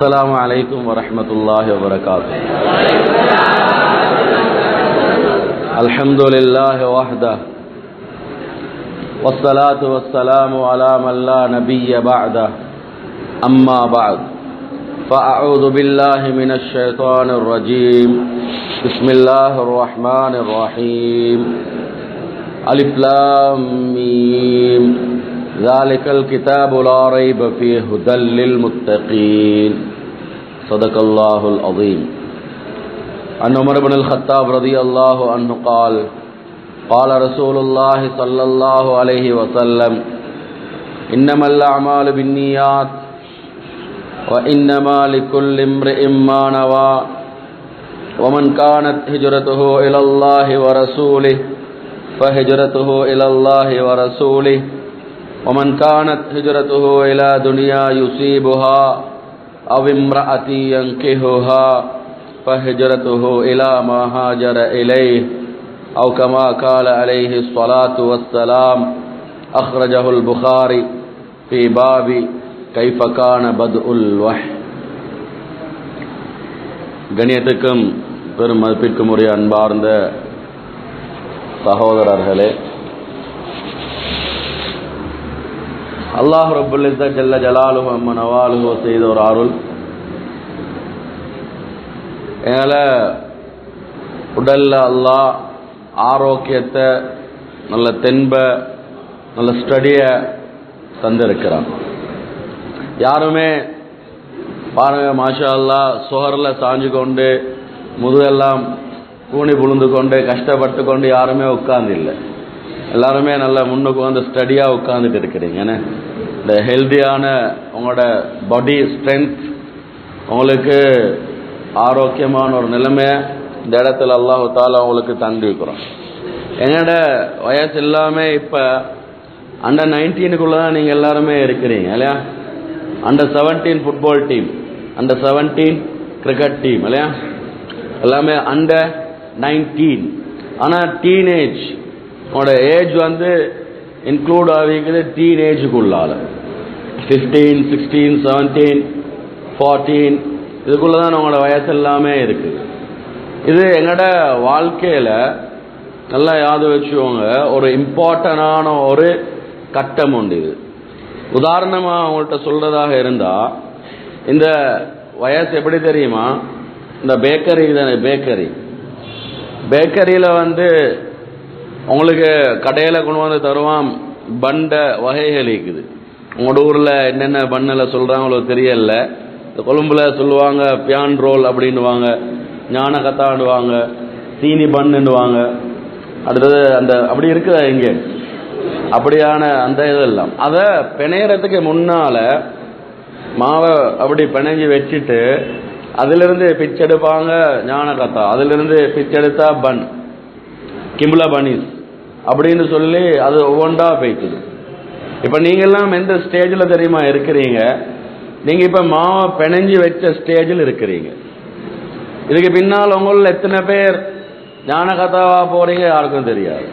السلام عليكم ورحمة الله وبركاته الحمد لله وحده والصلاة والسلام على من لا نبي بعده أما بعد فأعوذ بالله من الشيطان الرجيم بسم الله الرحمن الرحيم ألف لام ميم ذلك الكتاب لا ريب فيه هدى للمتقين صدق الله العظيم عن عمر بن الخطاب رضي الله عنه قال قال رسول الله صلى الله عليه وسلم إنما الأعمال بالنيات وإنما لكل امرئ ما نوى ومن كانت هجرته إلى الله ورسوله فهجرته إلى الله ورسوله ومن كانت هجرته إلى دنيا يصيبها أو امرأة ينكهها فهجرته إلى ما هاجر إليه أو كما قال عليه الصلاة والسلام أخرجه البخاري في باب كيف كان بدء الوحي கணியத்துக்கும் பெரும் மதிப்பிற்கும் உரிய அன்பார்ந்த சகோதரர்களே அல்லாஹ் ரபுல் ஜல்ல ஜலாலுஹு அம்ம நவாலுஹோ செய்த ஒரு அருள் எங்களை உடல்ல அல்லாஹ் ஆரோக்கியத்தை நல்ல தென்ப நல்ல ஸ்டடிய தந்திருக்கிறான் யாருமே பாருங்க மாஷா அல்லா சுகரில் சாஞ்சு கொண்டு முதுகெல்லாம் கூணி புழுந்து கொண்டு கஷ்டப்பட்டு கொண்டு யாருமே உட்கார்ந்து இல்லை எல்லாருமே நல்ல முன்னுக்கு வந்து ஸ்டடியாக உட்காந்துட்டு இருக்கிறீங்க ஏன்னா இந்த ஹெல்த்தியான உங்களோட பாடி ஸ்ட்ரென்த் உங்களுக்கு ஆரோக்கியமான ஒரு நிலைமையை இந்த இடத்துல அல்லாஹு தாலா உங்களுக்கு தந்து வைக்கிறோம் என்னோட வயசு எல்லாமே இப்போ அண்டர் நைன்டீனுக்குள்ளே தான் நீங்கள் எல்லாருமே இருக்கிறீங்க இல்லையா under seventeen football team under seventeen cricket team இல்லையா எல்லாமே அண்டர் நைன்டீன் ஆனால் டீனேஜ் உங்களோட ஏஜ் வந்து இன்க்ளூட் ஆகிக்குது டீன் ஏஜுக்குள்ளால ஃபிஃப்டீன் சிக்ஸ்டீன் செவன்டீன் ஃபார்ட்டீன் இதுக்குள்ளே தான் உங்களோட வயசு எல்லாமே இருக்குது இது எங்களோட வாழ்க்கையில் நல்லா யாது வச்சுக்கோங்க ஒரு இம்பார்ட்டண்டான ஒரு கட்டம் உண்டு இது உதாரணமாக அவங்கள்ட்ட சொல்கிறதாக இருந்தால் இந்த வயசு எப்படி தெரியுமா இந்த பேக்கரி தானே பேக்கரி பேக்கரியில் வந்து உங்களுக்கு கடையில் கொண்டு வந்து தருவான் பண்ட வகைகள் இருக்குது உங்களோட ஊரில் என்னென்ன பண்ணில் சொல்கிறாங்களோ தெரியல இந்த கொழும்புல சொல்லுவாங்க பியான் ரோல் அப்படின்னுவாங்க ஞான கத்தாண்டுவாங்க சீனி பண்ணுவாங்க அடுத்தது அந்த அப்படி இருக்குதா இங்கே அப்படியான அந்த இதெல்லாம் அதை பிணையறதுக்கு முன்னால் மாவை அப்படி பிணைஞ்சி வச்சுட்டு அதிலிருந்து பிச்செடுப்பாங்க ஞான கத்தா அதிலிருந்து பிச்செடுத்தா பன் கிம்லா பனீஸ் அப்படின்னு சொல்லி அது ஒவ்வொன்றா போய்க்குது இப்போ நீங்கள்லாம் எந்த ஸ்டேஜில் தெரியுமா இருக்கிறீங்க நீங்கள் இப்போ மாவை பிணைஞ்சி வச்ச ஸ்டேஜில் இருக்கிறீங்க இதுக்கு பின்னால் உங்களில் எத்தனை பேர் ஞான கதாவா போறீங்க யாருக்கும் தெரியாது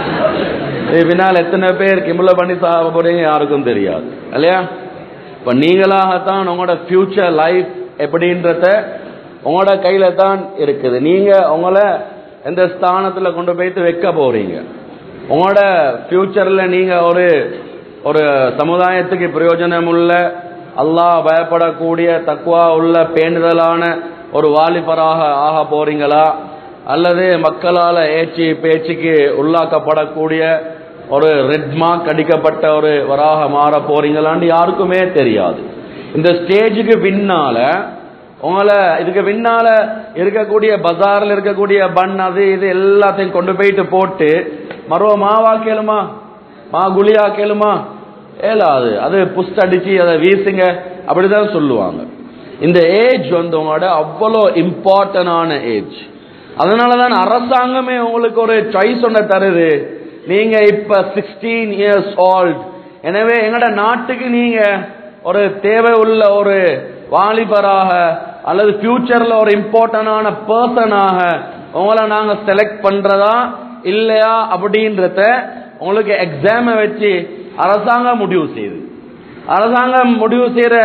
இது பின்னால் எத்தனை பேர் கிம்ல பண்ணி சாக போறீங்க யாருக்கும் தெரியாது இல்லையா இப்போ நீங்களாகத்தான் உங்களோட ஃபியூச்சர் லைஃப் எப்படின்றத உங்களோட கையில தான் இருக்குது நீங்க உங்களை எந்த ஸ்தானத்தில் கொண்டு போயிட்டு வைக்க போறீங்க உங்களோட ஃபியூச்சர்ல நீங்க ஒரு ஒரு சமுதாயத்துக்கு பிரயோஜனம் உள்ள அல்லாஹ் பயப்படக்கூடிய தக்குவா உள்ள பேணுதலான ஒரு வாலிபராக ஆக போறீங்களா அல்லது மக்களால் ஏச்சி பேச்சுக்கு உள்ளாக்கப்படக்கூடிய ஒரு ரெட் மார்க் அடிக்கப்பட்ட ஒரு வராக மாற போறீங்களான்னு யாருக்குமே தெரியாது இந்த ஸ்டேஜுக்கு பின்னால உங்களை இதுக்கு பின்னால இருக்கக்கூடிய பஜார்ல இருக்கக்கூடிய பன் அது இது எல்லாத்தையும் கொண்டு போயிட்டு போட்டு மறுவ மாவா கேளுமா மா குழியா கேளுமா ஏலாது அது புஸ்ட் அடிச்சு அதை வீசுங்க அப்படிதான் சொல்லுவாங்க இந்த ஏஜ் வந்து உங்களோட அவ்வளோ இம்பார்ட்டன்டான ஏஜ் அதனால தான் அரசாங்கமே உங்களுக்கு ஒரு சாய்ஸ் ஒன்று தருது நீங்க இப்ப சிக்ஸ்டீன் இயர்ஸ் ஓல்ட் எனவே எங்கட நாட்டுக்கு நீங்க ஒரு தேவை உள்ள ஒரு வாலிபராக அல்லது ஃபியூச்சர்ல ஒரு இம்பார்ட்டன்டான பர்சனாக உங்களை நாங்க செலக்ட் பண்றதா இல்லையா அப்படின்றத உங்களுக்கு எக்ஸாமை வச்சு அரசாங்கம் முடிவு செய்யுது அரசாங்கம் முடிவு செய்யற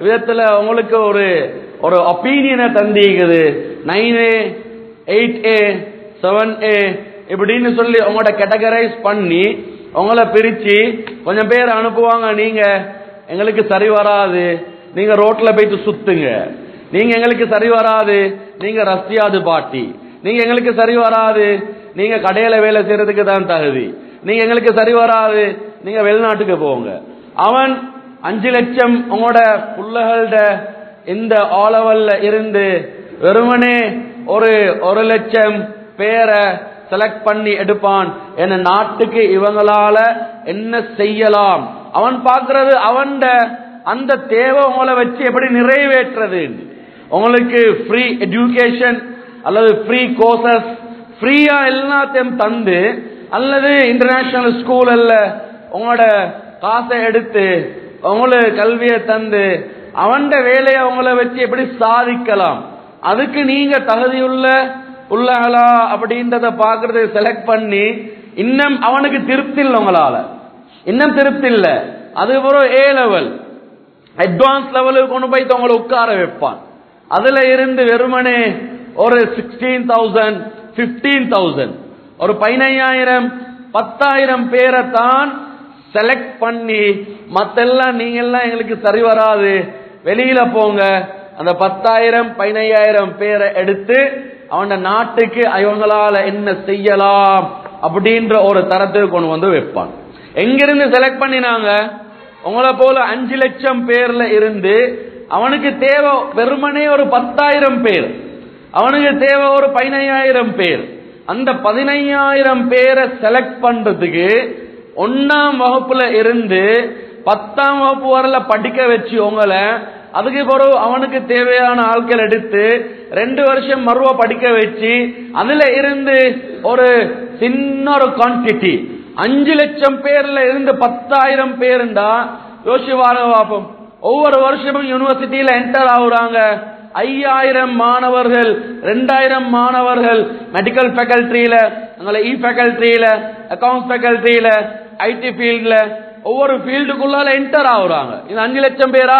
விதத்துல உங்களுக்கு ஒரு ஒரு ஒப்பீனியனை தந்திக்குது nine A eight A seven A இப்படின்னு சொல்லி உங்களோட கேட்டகரைஸ் பண்ணி உங்களை பிரிச்சு கொஞ்சம் பேர் அனுப்புவாங்க நீங்க எங்களுக்கு சரி வராது நீங்க ரோட்ல போயிட்டு சுத்துங்க நீங்க எங்களுக்கு சரி வராது நீங்க ரஸ்தியாது பாட்டி நீங்க எங்களுக்கு சரி வராது நீங்க கடையில வேலை செய்யறதுக்கு தான் தகுதி நீங்க எங்களுக்கு சரி வராது நீங்க வெளிநாட்டுக்கு போங்க அவன் அஞ்சு லட்சம் உங்களோட புள்ளகளோட இந்த ஆலவல்ல இருந்து வெறுமனே ஒரு ஒரு லட்சம் பேரை செலக்ட் பண்ணி எடுப்பான் என நாட்டுக்கு இவங்களால என்ன செய்யலாம் அவன் பார்க்கிறது அவன் அந்த தேவை உங்களை வச்சு எப்படி நிறைவேற்றுறது உங்களுக்கு ஃப்ரீ எஜுகேஷன் அல்லது ஃப்ரீ கோர்சஸ் ஃப்ரீயா எல்லாத்தையும் தந்து அல்லது இன்டர்நேஷனல் ஸ்கூல் அல்ல உங்களோட காசை எடுத்து உங்களுக்கு கல்வியை தந்து அவன் வேலையை அவங்கள வச்சு எப்படி சாதிக்கலாம் அதுக்கு நீங்க தகுதியுள்ள உள்ளகளா அப்படின்றத பாக்குறத செலக்ட் பண்ணி இன்னும் அவனுக்கு திருப்தி இல்லை உங்களால இன்னும் திருப்தி இல்ல அது ஒரு ஏ லெவல் அட்வான்ஸ் லெவலுக்கு கொண்டு போய் உங்களை உட்கார வைப்பான் அதுல இருந்து வெறுமனே ஒரு சிக்ஸ்டீன் தௌசண்ட் பிப்டீன் தௌசண்ட் ஒரு பதினையாயிரம் பத்தாயிரம் பேரை தான் செலக்ட் பண்ணி மத்தெல்லாம் நீங்க எல்லாம் எங்களுக்கு சரி வராது வெளியில போங்க அந்த பத்தாயிரம் பதினையாயிரம் பேரை எடுத்து அவன நாட்டுக்கு இவங்களால என்ன செய்யலாம் அப்படின்ற ஒரு தரத்துக்கு கொண்டு வந்து வைப்பான் எங்கிருந்து செலக்ட் பண்ணினாங்க உங்களை போல அஞ்சு லட்சம் பேர்ல இருந்து அவனுக்கு தேவை வெறுமனே ஒரு பத்தாயிரம் பேர் அவனுக்கு தேவை ஒரு பதினையாயிரம் பேர் அந்த பதினையாயிரம் பேரை செலக்ட் பண்றதுக்கு ஒன்னாம் வகுப்புல இருந்து பத்தாம் வகுப்பு வரல படிக்க வச்சு உங்களை அதுக்கு பிறகு அவனுக்கு தேவையான ஆட்கள் எடுத்து ரெண்டு வருஷம் மறுவ படிக்க வச்சு அதுல இருந்து ஒரு சின்ன ஒரு குவான்டிட்டி அஞ்சு லட்சம் பேர்ல இருந்து பத்தாயிரம் பேருண்டா யோசிச்சு வாங்க பார்ப்போம் ஒவ்வொரு வருஷமும் யூனிவர்சிட்டியில என்டர் ஆகுறாங்க ஐயாயிரம் மாணவர்கள் ரெண்டாயிரம் மாணவர்கள் மெடிக்கல் ஃபேக்கல்டியில இ ஃபேக்கல்டியில அக்கௌண்ட்ஸ் ஃபேக்கல்டியில ஐடி ஃபீல்ட்ல ஒவ்வொரு ஃபீல்டுக்குள்ளால என்டர் ஆகுறாங்க இது அஞ்சு லட்சம் பேரா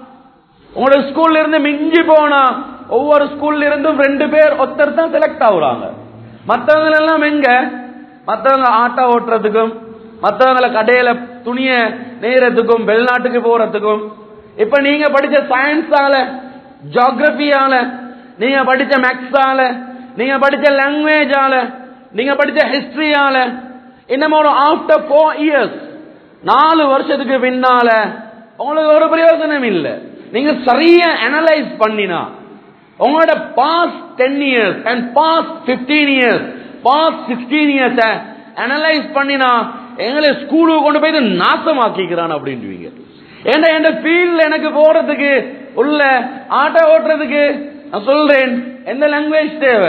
உங்களோட ஸ்கூல்ல இருந்து மிஞ்சி போனா ஒவ்வொரு ஸ்கூல்ல இருந்தும் ரெண்டு பேர் ஒருத்தர் தான் செலக்ட் ஆகுறாங்க மத்தவங்க எல்லாம் எங்க மத்தவங்க ஆட்டோ ஓட்டுறதுக்கும் மத்தவங்கள கடையில துணிய நெய்யறதுக்கும் வெளிநாட்டுக்கு போறதுக்கும் இப்ப நீங்க படிச்ச சயின்ஸால ஜியோகிரபியால நீங்க படிச்ச மேக்ஸால நீங்க படிச்ச லாங்குவேஜால நீங்க படிச்ச ஹிஸ்டரியால இன்னமும் ஒரு ஆஃப்டர் ஃபோர் இயர்ஸ் நாலு வருஷத்துக்கு பின்னால உங்களுக்கு ஒரு பிரயோஜனம் இல்லை நீங்க சரியா அனலைஸ் பண்ணினா உங்களோட past ten years and past fifteen years past sixteen years analyse பண்ணினா எங்களை ஸ்கூலுக்கு கொண்டு போய் நாசமாக்கிக்கிறான் அப்படின்வீங்க ஏன்னா என் ஃபீல்ட்ல எனக்கு போறதுக்கு உள்ள ஆட்டோ ஓட்டுறதுக்கு நான் சொல்றேன் எந்த லாங்குவேஜ் தேவை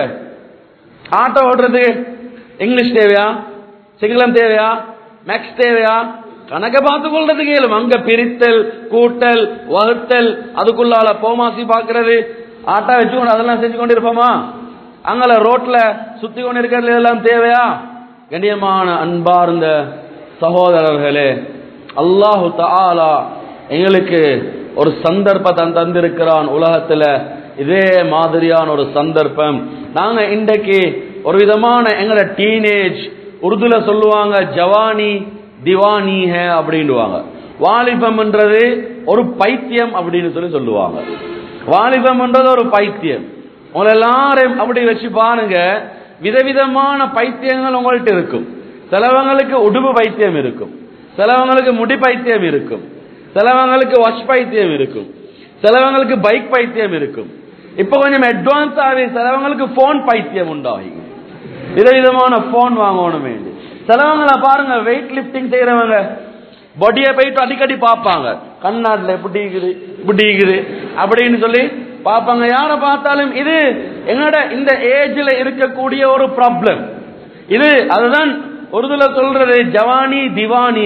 ஆட்டோ ஓட்டுறதுக்கு இங்கிலீஷ் தேவையா சிங்களம் தேவையா மேக்ஸ் தேவையா கணக்க பார்த்து கொள்றதுக்கு இயலும் அங்க பிரித்தல் கூட்டல் வகுத்தல் அதுக்குள்ளால போமாசி பாக்குறது ஆட்டா வச்சுக்கொண்டு அதெல்லாம் செஞ்சு கொண்டு இருப்போமா அங்கல ரோட்ல சுத்தி கொண்டு இருக்கிறது இதெல்லாம் தேவையா கண்ணியமான அன்பார்ந்த சகோதரர்களே அல்லாஹு தாலா எங்களுக்கு ஒரு சந்தர்ப்பத்தை தந்திருக்கிறான் உலகத்துல இதே மாதிரியான ஒரு சந்தர்ப்பம் நாங்க இன்றைக்கு ஒரு விதமான எங்கட டீனேஜ் உருதுல சொல்லுவாங்க ஜவானி திவானி ஹே அப்படின்னுவாங்க வாலிபம்ன்றது ஒரு பைத்தியம் அப்படின்னு சொல்லி சொல்லுவாங்க வாலிபம்ன்றது ஒரு பைத்தியம் உங்களை எல்லாரையும் அப்படி வச்சு பாருங்க விதவிதமான பைத்தியங்கள் உங்கள்ட்ட இருக்கும் சிலவங்களுக்கு உடுப்பு பைத்தியம் இருக்கும் சிலவங்களுக்கு முடி பைத்தியம் இருக்கும் சிலவங்களுக்கு வாஷ் பைத்தியம் இருக்கும் சிலவங்களுக்கு பைக் பைத்தியம் இருக்கும் இப்ப கொஞ்சம் அட்வான்ஸ் ஆகி சிலவங்களுக்கு போன் பைத்தியம் உண்டாகி விதவிதமான போன் வாங்கணும் வேண்டி சிலவங்களை பாருங்க வெயிட் லிப்டிங் செய்யறவங்க பாடியை போயிட்டு அடிக்கடி பார்ப்பாங்க கண்ணாடில எப்படி இருக்குது இப்படி இருக்குது அப்படின்னு சொல்லி பார்ப்பாங்க யாரை பார்த்தாலும் இது என்னோட இந்த ஏஜ்ல இருக்கக்கூடிய ஒரு ப்ராப்ளம் இது அதுதான் ஒருதுல சொல்றது ஜவானி திவானி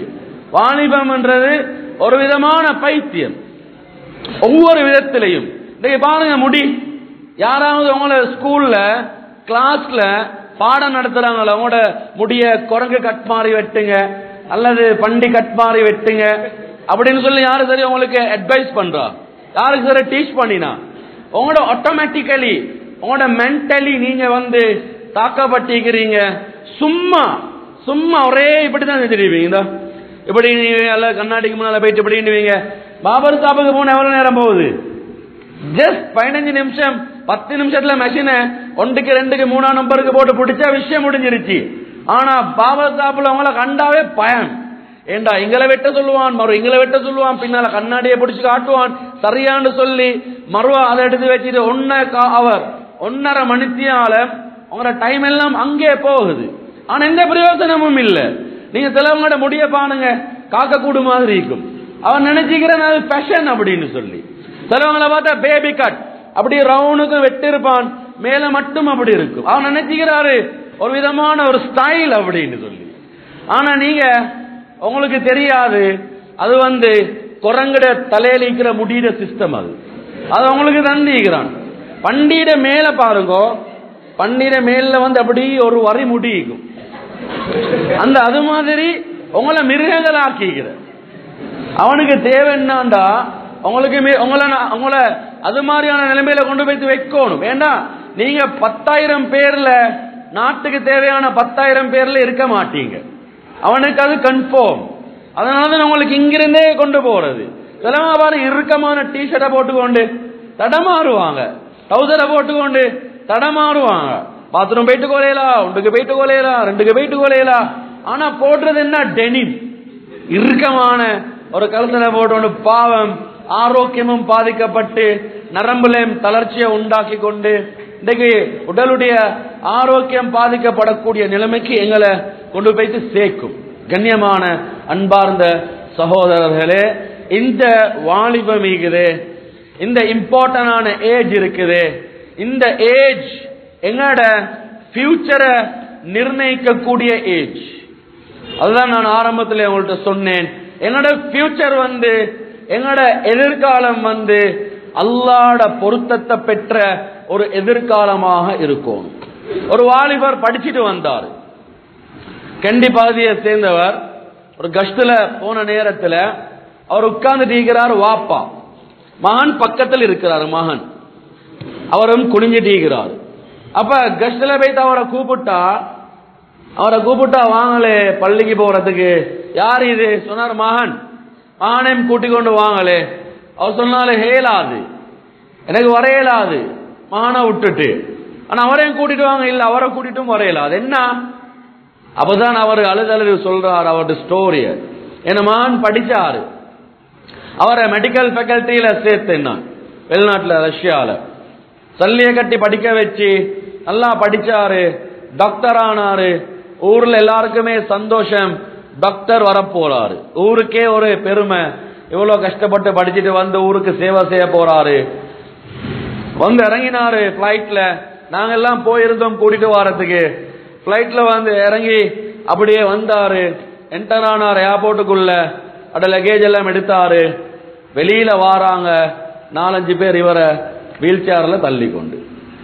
வாலிபம்ன்றது ஒரு விதமான பைத்தியம் ஒவ்வொரு விதத்திலையும் இன்னைக்கு பாருங்க முடி யாராவது உங்களை ஸ்கூல்ல கிளாஸ்ல பாடம் நடத்துறாங்களா உங்களோட முடிய குரங்கு கட் மாறி வெட்டுங்க அல்லது பண்டி கட் மாறி வெட்டுங்க அப்படின்னு சொல்லி யாரு சரி உங்களுக்கு அட்வைஸ் பண்றா யாருக்கு சரி டீச் பண்ணினா உங்களோட ஆட்டோமேட்டிக்கலி உங்களோட மென்டலி நீங்க வந்து தாக்கப்பட்டிருக்கிறீங்க சும்மா சும்மா ஒரே இப்படிதான் செஞ்சிருவீங்க இந்தா. இப்படி நீங்க அல்ல கண்ணாடிக்கு முன்னால போயிட்டு இப்படின்னுவீங்க பாபர் சாப்புக்கு போன எவ்வளவு நேரம் போகுது ஜஸ்ட் பதினஞ்சு நிமிஷம் பத்து நிமிஷத்துல மெஷினை ஒன்றுக்கு ரெண்டுக்கு மூணாம் நம்பருக்கு போட்டு பிடிச்சா விஷயம் முடிஞ்சிருச்சு ஆனா பாபர் சாப்புல உங்களை கண்டாவே பயம் ஏண்டா இங்களை வெட்ட சொல்லுவான் மறு இங்களை வெட்ட சொல்லுவான் பின்னால கண்ணாடியை பிடிச்சு காட்டுவான் சரியான்னு சொல்லி மறுவா அதை எடுத்து வச்சுட்டு ஒன்ன அவர் ஒன்னரை மணித்தியால உங்களோட டைம் எல்லாம் அங்கே போகுது ஆனா எந்த பிரயோஜனமும் இல்ல நீங்க சிலவங்களோட முடிய பாருங்க காக்க கூடு மாதிரி இருக்கும் அவன் நினைச்சுக்கிறேன் அது ஃபேஷன் அப்படின்னு சொல்லி சிலவங்களை பார்த்தா பேபி கட் அப்படி ரவுனுக்கு வெட்டிருப்பான் மேல மட்டும் அப்படி இருக்கும் அவன் நினைச்சுக்கிறாரு ஒரு விதமான ஒரு ஸ்டைல் அப்படின்னு சொல்லி ஆனா நீங்க உங்களுக்கு தெரியாது அது வந்து குரங்கட தலையில இருக்கிற முடியிற சிஸ்டம் அது அது உங்களுக்கு தந்திக்கிறான் பண்டிட மேல பாருங்க பண்டிட மேல வந்து அப்படி ஒரு வரி முடிக்கும் அந்த அது மாதிரி உங்களை மிருகங்கள் ஆக்கிக்கிற அவனுக்கு தேவை என்னண்டா உங்களுக்கு மீ- உங்களை நான்- உங்களை அது மாதிரியான நிலைமையில கொண்டு போய் வைக்கணும் ஏண்டா நீங்க பத்தாயிரம் பேர்ல நாட்டுக்கு தேவையான பத்தாயிரம் பேர்ல இருக்க மாட்டீங்க அவனுக்கு அது கன்ஃபார்ம் அதனால உங்களுக்கு இங்கிருந்தே கொண்டு போறது சிலவங்க பாரு இறுக்கமான டிஷர்ட்டை போட்டுக்கொண்டு தடமாறுவாங்க டவுசரை போட்டுக்கொண்டு தடமாறுவாங்க பாத்ரூம் போயிட்டு கொலையலா ஒன்றுக்கு போயிட்டு கொலையலா ரெண்டுக்கு போயிட்டு கொலையலா ஆனா போடுறது என்ன டெனிம் இறுக்கமான ஒரு கழுத்துல போட்டு பாவம் ஆரோக்கியமும் பாதிக்கப்பட்டு நரம்புலையும் தளர்ச்சியை உண்டாக்கி கொண்டு இன்றைக்கு உடலுடைய ஆரோக்கியம் பாதிக்கப்படக்கூடிய நிலைமைக்கு எங்களை கொண்டு போயிட்டு சேர்க்கும் கண்ணியமான அன்பார்ந்த சகோதரர்களே இந்த வாலிபம் இருக்குது இந்த இம்பார்ட்டன்டான ஏஜ் இருக்குது இந்த ஏஜ் எங்களோட ஃபியூச்சரை நிர்ணயிக்கக்கூடிய ஏஜ் அதுதான் நான் ஆரம்பத்தில் உங்கள்ட்ட சொன்னேன் என்னோட ஃபியூச்சர் வந்து எங்களோட எதிர்காலம் வந்து அல்லாட பொருத்தத்தை பெற்ற ஒரு எதிர்காலமாக இருக்கும் ஒரு வாலிபர் படிச்சுட்டு வந்தார் கண்டி பகுதியை சேர்ந்தவர் ஒரு கஷ்டத்துல போன நேரத்துல அவர் உட்கார்ந்து இருக்கிறார் வாப்பா மகன் பக்கத்தில் இருக்கிறார் மகன் அவரும் குனிஞ்சிட்டு இருக்கிறார் அப்ப கஷ்டல போயிட்டு அவரை கூப்பிட்டா அவரை கூப்பிட்டா வாங்களே பள்ளிக்கு போறதுக்கு யார் இது சொன்னார் மகன் மகனையும் கூட்டிக் கொண்டு வாங்களே அவர் சொன்னாலே ஹேலாது எனக்கு வரையலாது மகனை விட்டுட்டு ஆனா அவரையும் கூட்டிட்டு வாங்க இல்ல அவரை கூட்டிட்டும் வரையலாது என்ன அப்பதான் அவர் அழுதழு சொல்றார் அவருடைய ஸ்டோரிய என் மகன் படிச்சாரு அவரை மெடிக்கல் ஃபேக்கல்ட்டியில சேர்த்தேன் நான் வெளிநாட்டுல ரஷ்யால சல்லிய கட்டி படிக்க வச்சு நல்லா படிச்சாரு டாக்டர் ஆனாரு ஊர்ல எல்லாருக்குமே சந்தோஷம் டாக்டர் வரப்போறாரு ஊருக்கே ஒரு பெருமை இவ்வளவு கஷ்டப்பட்டு படிச்சுட்டு வந்து ஊருக்கு சேவை செய்ய போறாரு வந்து இறங்கினாரு பிளைட்ல நாங்க எல்லாம் போயிருந்தோம் கூட்டிட்டு வரதுக்கு பிளைட்ல வந்து இறங்கி அப்படியே வந்தாரு என்டர் ஆனார் ஏர்போர்ட்டுக்குள்ள அட லக்கேஜ் எல்லாம் எடுத்தாரு வெளியில வாராங்க நாலஞ்சு பேர் இவரை வீல் சேர்ல தள்ளி கொண்டு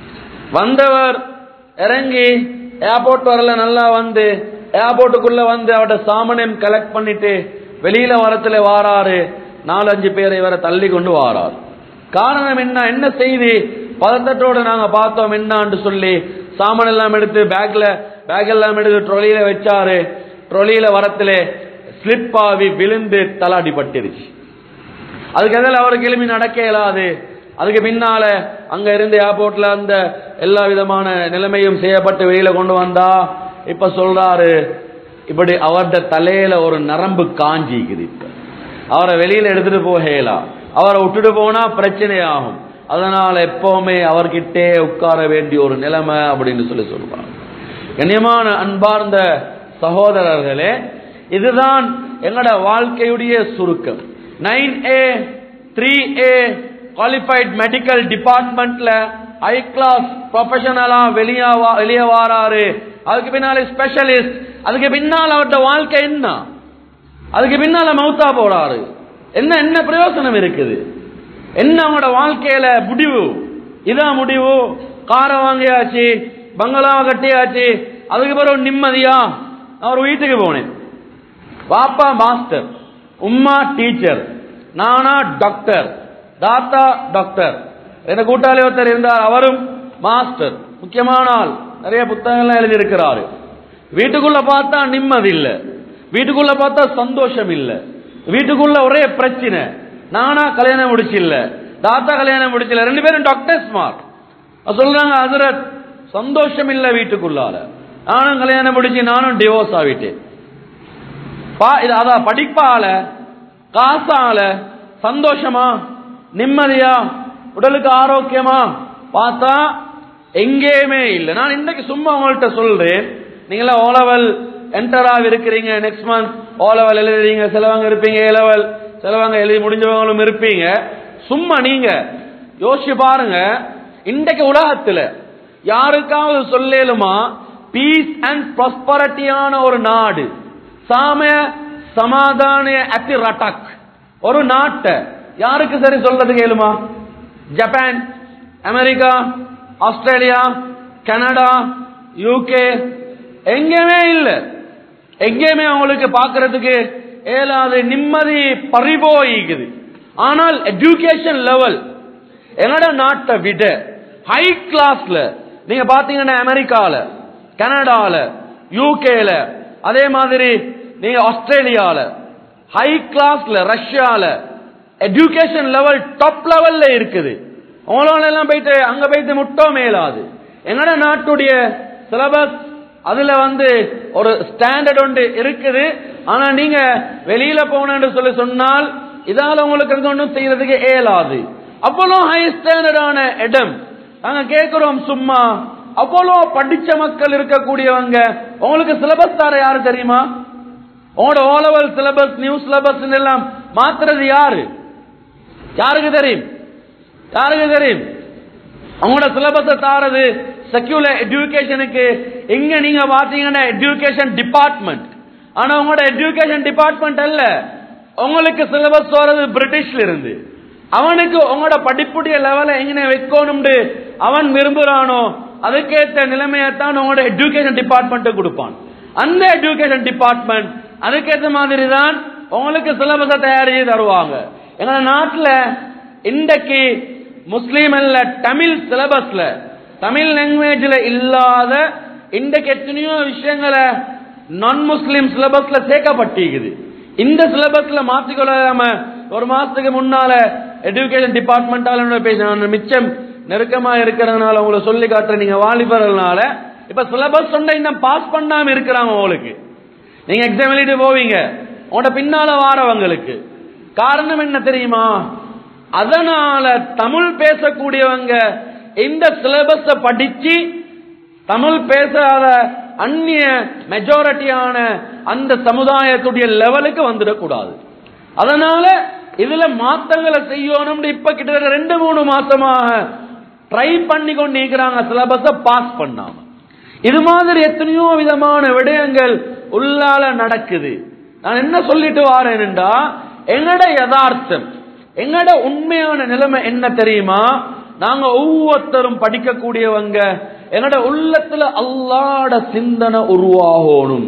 வந்தவர் இறங்கி ஏர்போர்ட் வரல நல்லா வந்து ஏர்போர்ட்டுக்குள்ள வந்து அவட சாமானியம் கலெக்ட் பண்ணிட்டு வெளியில வரத்துல வாராரு நாலஞ்சு பேர் இவரை தள்ளி கொண்டு வாரார் காரணம் என்ன என்ன செய்தி பதத்தட்டோட நாங்க பார்த்தோம் என்னான்னு சொல்லி சாமான் எல்லாம் எடுத்து பேக்ல பேக் எல்லாம் எடுத்து ட்ரொலியில வச்சாரு ட்ரொலியில வரத்துல ஸ்லிப் ஆகி விழுந்து தலாடி பட்டுருச்சு அதுக்கு எதில் அவர் கிளம்பி நடக்க இயலாது அதுக்கு பின்னால அங்க இருந்து ஏர்போர்ட்ல அந்த எல்லா விதமான நிலைமையும் செய்யப்பட்டு வெளியில கொண்டு வந்தா இப்ப சொல்றாரு இப்படி அவருடைய தலையில ஒரு நரம்பு காஞ்சிக்குது இப்ப அவரை வெளியில எடுத்துட்டு போகலாம் அவரை விட்டுட்டு போனா பிரச்சனை ஆகும் அதனால எப்பவுமே அவர்கிட்டே உட்கார வேண்டிய ஒரு நிலைமை அப்படின்னு சொல்லி சொல்றாங்க கண்ணியமான அன்பார்ந்த சகோதரர்களே இதுதான் எங்களோட வாழ்க்கையுடைய சுருக்கம் nine A three A qualified medical டிபார்ட்மெண்ட்ல ஹை கிளாஸ் ப்ரொஃபஷனலா வெளியே வெளியே வாராரு அதுக்கு பின்னால ஸ்பெஷலிஸ்ட் அதுக்கு பின்னால் அவர்கிட்ட வாழ்க்கை என்ன அதுக்கு பின்னால மௌத்தா போறாரு என்ன என்ன பிரயோசனம் இருக்குது என்ன அவங்களோட வாழ்க்கையில முடிவு இதான் முடிவு காரை வாங்கியாச்சு பங்களாவை கட்டியாச்சு அதுக்கு பிறகு நிம்மதியா நான் ஒரு வீட்டுக்கு போனேன் பாப்பா மாஸ்டர் உம்மா டீச்சர் நானா டாக்டர் தாத்தா டாக்டர் என கூட்டாளி ஒருத்தர் இருந்தார் அவரும் மாஸ்டர் முக்கியமான ஆள் நிறைய புத்தகங்கள்லாம் எழுதியிருக்கிறாரு வீட்டுக்குள்ள பார்த்தா நிம்மதி இல்ல வீட்டுக்குள்ள பார்த்தா சந்தோஷம் இல்ல வீட்டுக்குள்ள ஒரே பிரச்சனை நானா கல்யாணம் முடிச்சில்ல தாத்தா கல்யாணம் முடிச்சில்ல ரெண்டு பேரும் டாக்டர்ஸ் மார் சொல்றாங்க ஹசரத் சந்தோஷம் இல்ல வீட்டுக்குள்ளால நானும் கல்யாணம் முடிச்சு நானும் டிவோர்ஸ் ஆகிட்டேன் பா இது அதான் படிப்பால காசால சந்தோஷமா நிம்மதியா உடலுக்கு ஆரோக்கியமா பார்த்தா எங்கேயுமே இல்லை நான் இன்னைக்கு சும்மா உங்கள்கிட்ட சொல்றேன் நீங்களா ஓ லெவல் என்டர் ஆகி இருக்கிறீங்க நெக்ஸ்ட் மந்த் ஓ லெவல் எழுதுறீங்க சிலவங்க இருப்பீங்க ஏ லெவல் சிலவங்க எழுதி முடிஞ்சவங்களும் இருப்பீங்க சும்மா நீங்க யோசிச்சு பாருங்க இன்றைக்கு உலகத்துல யாருக்காவது சொல்லேலுமா பீஸ் அண்ட் ப்ராஸ்பரிட்டியான ஒரு நாடு சாம சமாதான அத்தி ரட்டக் ஒரு நாட்டை யாருக்கு சரி சொல்றது கேளுமா Japan America Australia Canada UK எங்கேயுமே இல்ல எங்கேயுமே அவங்களுக்கு பார்க்கிறதுக்கு ஏலாது நிம்மதி பறிபோயிக்குது ஆனால் எஜுகேஷன் லெவல் என்னோட நாட்டை விட ஹை கிளாஸ்ல நீங்க பாத்தீங்கன்னா அமெரிக்கால கனடால யூகேல அதே மாதிரி நீங்க ஆஸ்திரேலியால ஹை கிளாஸ்ல ரஷ்யால எஜுகேஷன் லெவல் டாப் லெவல்ல இருக்குது உங்களால எல்லாம் போயிட்டு அங்க போயிட்டு முட்டோ மேலாது எங்கட நாட்டுடைய சிலபஸ் அதுல வந்து ஒரு ஸ்டாண்டர்ட் ஒன்று இருக்குது ஆனா நீங்க வெளியில போனேன்னு சொல்லி சொன்னால் இதால உங்களுக்கு அங்க ஒன்றும் செய்யறதுக்கு இயலாது அவ்வளோ ஹை ஸ்டாண்டர்டான இடம் நாங்க கேட்கிறோம் சும்மா அவ்வளோ படிச்ச மக்கள் இருக்கக்கூடியவங்க உங்களுக்கு சிலபஸ் தர யாரு தெரியுமா உங்களோட O level syllabus new syllabus எல்லாம் மாத்துறது யாரு யாருக்கு தெரியும் யாருக்கு தெரியும் அவங்களோட சிலபஸை தாரது செக்யூலர் எஜுகேஷனுக்கு எங்க நீங்க பாத்தீங்கன்னா எஜுகேஷன் டிபார்ட்மெண்ட் ஆனா உங்களோட எஜுகேஷன் டிபார்ட்மெண்ட் அல்ல உங்களுக்கு சிலபஸ் வர்றது பிரிட்டிஷ்ல இருந்து அவனுக்கு உங்களோட படிப்புடைய லெவலை எங்க வைக்கணும்னு அவன் விரும்புறானோ அதுக்கேற்ற நிலைமையத்தான் உங்களோட எஜுகேஷன் டிபார்ட்மெண்ட் கொடுப்பான் அந்த எஜுகேஷன் டிபார்ட்மெண்ட் அதுக்கேற்ற மாதிரி தான் உங்களுக்கு சிலபஸை தயாரிச்சு தருவாங்க எங்க நாட்டுல இன்றைக்கு முஸ்லீம் அல்ல தமிழ் சிலபஸ்ல தமிழ் லாங்குவேஜ்ல இல்லாத இன்றைக்கு எத்தனையோ விஷயங்களை நான் முஸ்லீம் சிலபஸ்ல சேர்க்கப்பட்டிருக்குது இந்த சிலபஸ்ல மாத்திக்கொள்ளாம ஒரு மாசத்துக்கு முன்னால எஜுகேஷன் டிபார்ட்மெண்டால பேசின மிச்சம் நெருக்கமா இருக்கிறதுனால உங்களை சொல்லி காட்டுற நீங்க வாலிபர்கள்னால இப்ப சிலபஸ் சொன்ன இன்னும் பாஸ் பண்ணாம இருக்கிறாங்க உங்களுக்கு நீங்க எக்ஸாம் எழுதிட்டு போவீங்க உங்களோட பின்னால வாரவங்களுக்கு காரணம் என்ன தெரியுமா அதனால தமிழ் பேசக்கூடியவங்க இந்த சிலபஸ படிச்சு தமிழ் பேசாத அந்நிய மெஜாரிட்டியான அந்த சமுதாயத்துடைய லெவலுக்கு வந்துடக்கூடாது அதனால இதுல மாற்றங்களை செய்யணும்னு இப்ப கிட்டத்தட்ட ரெண்டு மூணு மாசமாக ட்ரை பண்ணி கொண்டு இருக்கிறாங்க சிலபஸ பாஸ் பண்ணாம இது மாதிரி எத்தனையோ விதமான விடயங்கள் உள்ளால நடக்குது நான் என்ன சொல்லிட்டு வாரேன்டா எங்கட யதார்த்தம் எங்கட உண்மையான நிலைமை என்ன தெரியுமா நாங்க ஒவ்வொருத்தரும் படிக்கக்கூடியவங்க எங்கட உள்ளத்துல அல்லாட சிந்தனை உருவாகணும்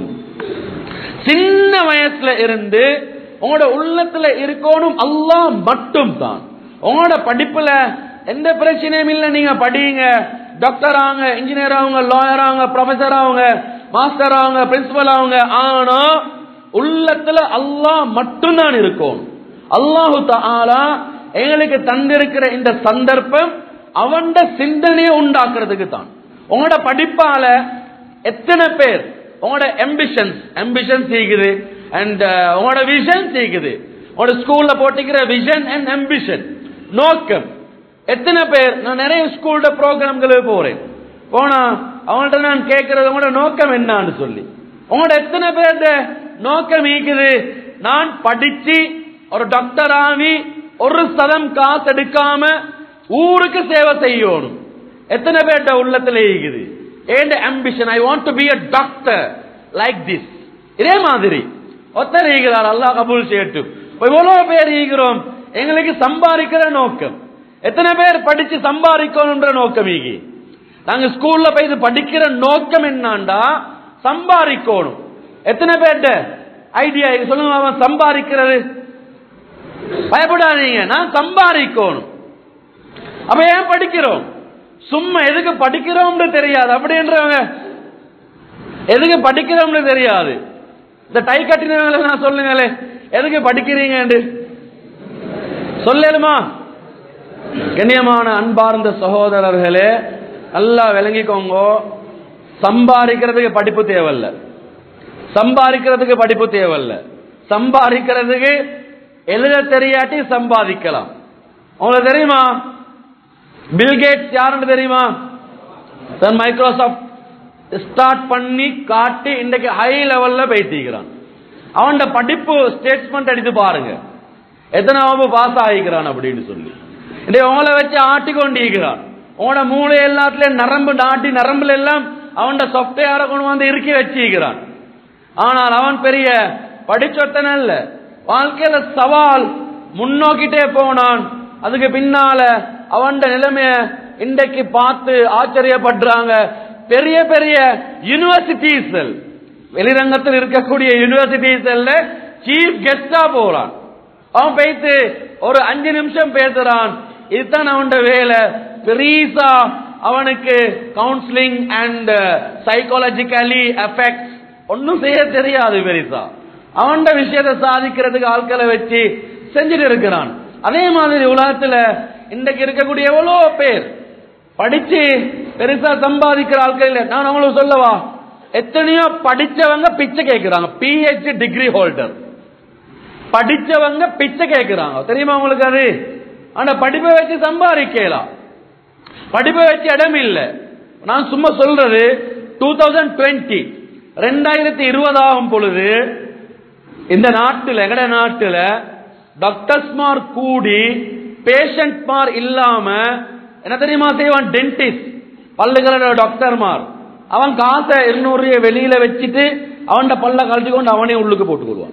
சின்ன வயசுல இருந்து உங்களோட உள்ளத்துல இருக்கணும் அல்லாஹ் மட்டும் தான் உங்களோட படிப்புல எந்த பிரச்சனையும் இல்லை நீங்க படிங்க டாக்டர் ஆகுங்க இன்ஜினியர் ஆகுங்க லாயர் ஆகுங்க ப்ரொஃபசர் ஆகுங்க மாஸ்டர் ஆகுங்க பிரின்சிபல் ஆகுங்க ஆனா உள்ளத்துல அல்லாஹ் மட்டும்தான் இருக்கும் அல்லாஹு தாலா எங்களுக்கு தந்திருக்கிற இந்த சந்தர்ப்பம் அவன்ட சிந்தனையை உண்டாக்குறதுக்கு தான் உங்களோட படிப்பால எத்தனை பேர் உங்களோட எம்பிஷன்ஸ் எம்பிஷன்ஸ் இருக்குது அண்ட் உங்களோட விஷன் இருக்குது உங்களோட ஸ்கூல்ல போட்டிக்கிற விஷன் அண்ட் எம்பிஷன் நோக்கம் எத்தனை பேர் நான் நிறைய ஸ்கூல்ல ப்ரோக்ராம்களுக்கு போறேன் போனா அவங்கள்ட்ட நான் கேட்கறது உங்களோட நோக்கம் என்னன்னு சொல்லி உங்களோட எத்தனை பேர்ட நோக்கம் இருக்குது நான் படிச்சு ஒரு டாக்டர் ஆகி ஒரு சதம் காசு எடுக்காம ஊருக்கு சேவை செய்யணும் எத்தனை பேர்ட உள்ளத்துல இருக்குது ஏண்ட ambition I want to be a doctor like this இதே மாதிரி ஒத்தர் ஈகிறார் அல்லாஹ் கபூல் செய்யட்டும் இவ்வளவு பேர் ஈகிறோம் எங்களுக்கு சம்பாதிக்கிற நோக்கம் எத்தனை பேர் படிச்சு சம்பாதிக்கணும்ன்ற நோக்கம் ஈகி நாங்க ஸ்கூல்ல போய் இது படிக்கிற நோக்கம் என்னண்டா சம்பாதிக்கணும் எத்தனை பேர்ட்ட ஐடியா சொல்லுங்க அவன் சம்பாதிக்கிறது பயப்படாதீங்க நான் சம்பாதிக்கணும் அப்ப ஏன் படிக்கிறோம் சும்மா எதுக்கு படிக்கிறோம்னு தெரியாது அப்படின்றவங்க எதுக்கு படிக்கிறோம்னு தெரியாது இந்த டை கட்டினவங்களை நான் சொல்லுங்களே எதுக்கு படிக்கிறீங்க சொல்லலுமா கண்ணியமான அன்பார்ந்த சகோதரர்களே நல்லா விளங்கிக்கோங்க சம்பாதிக்கிறதுக்கு படிப்பு தேவையில்ல சம்பாதிக்கிறதுக்கு படிப்பு தேவையில்ல சம்பாதிக்கிறதுக்கு எழுத தெரியாட்டி சம்பாதிக்கலாம் உங்களுக்கு தெரியுமா பில்கேட்ஸ் யாருன்னு தெரியுமா தன் மைக்ரோசாப்ட் ஸ்டார்ட் பண்ணி காட்டி இன்றைக்கு ஹை லெவல்ல பேசிக்கிறான் அவன் படிப்பு ஸ்டேட்மெண்ட் எடுத்து பாருங்க எத்தனாவது பாஸ் ஆகிக்கிறான் அப்படின்னு சொல்லி இன்றைக்கு உங்களை வச்சு ஆட்டி கொண்டிருக்கிறான் உங்களோட மூளை எல்லாத்துலயும் நரம்பு நாட்டி நரம்புல எல்லாம் அவன் சாப்ட்வேரை கொண்டு வந்து இறுக்கி வச்சிருக்கிறான் ஆனால் அவன் பெரிய படிச்சொத்தன இல்ல வாழ்க்கையில சவால் முன்னோக்கிட்டே போனான் அதுக்கு பின்னால அவன் நிலைமைய இன்றைக்கு பார்த்து ஆச்சரியப்படுறாங்க பெரிய பெரிய யூனிவர்சிட்டிஸ் வெளிரங்கத்தில் இருக்கக்கூடிய யூனிவர்சிட்டிஸ் சீஃப் கெஸ்டா போறான் அவன் போயிட்டு ஒரு அஞ்சு நிமிஷம் பேசுறான் இதுதான் அவன் வேலை பெரிசா அவனுக்கு கவுன்சிலிங் அண்ட் சைக்காலஜிக்கலி எஃபெக்ட் ஒன்னும் செய்ய தெரியாது பெரிசா அவன் விஷயத்தை சாதிக்கிறதுக்கு ஆட்களை வச்சு செஞ்சுட்டு இருக்கிறான் அதே மாதிரி உலகத்துல இன்றைக்கு இருக்கக்கூடிய எவ்வளோ பேர் படிச்சு பெருசா சம்பாதிக்கிற ஆட்கள் இல்ல நான் உங்களுக்கு சொல்லவா எத்தனையோ படிச்சவங்க பிச்சை கேட்கிறாங்க பிஹெச்டி டிகிரி ஹோல்டர் படிச்சவங்க பிச்சை கேட்கிறாங்க தெரியுமா உங்களுக்கு அது ஆனா படிப்பை வச்சு சம்பாதிக்கலாம் படிப்பை வச்சு இடம் இல்ல நான் சும்மா சொல்றது டூ தௌசண்ட் டுவெண்ட்டி ரெண்டாயிரத்தி இருபதாகும் பொழுது இந்த நாட்டில் எங்கட நாட்டில் டாக்டர்ஸ்மார் கூடி பேஷண்ட்மார் இல்லாம என்ன தெரியுமா செய்வான் டென்டிஸ்ட் பல்லுகிற டாக்டர்மார் அவன் காசை இருநூறு வெளியில வச்சுட்டு அவன் பல்ல கழட்டி கொண்டு அவனே உள்ளுக்கு போட்டுக்கொள்வான்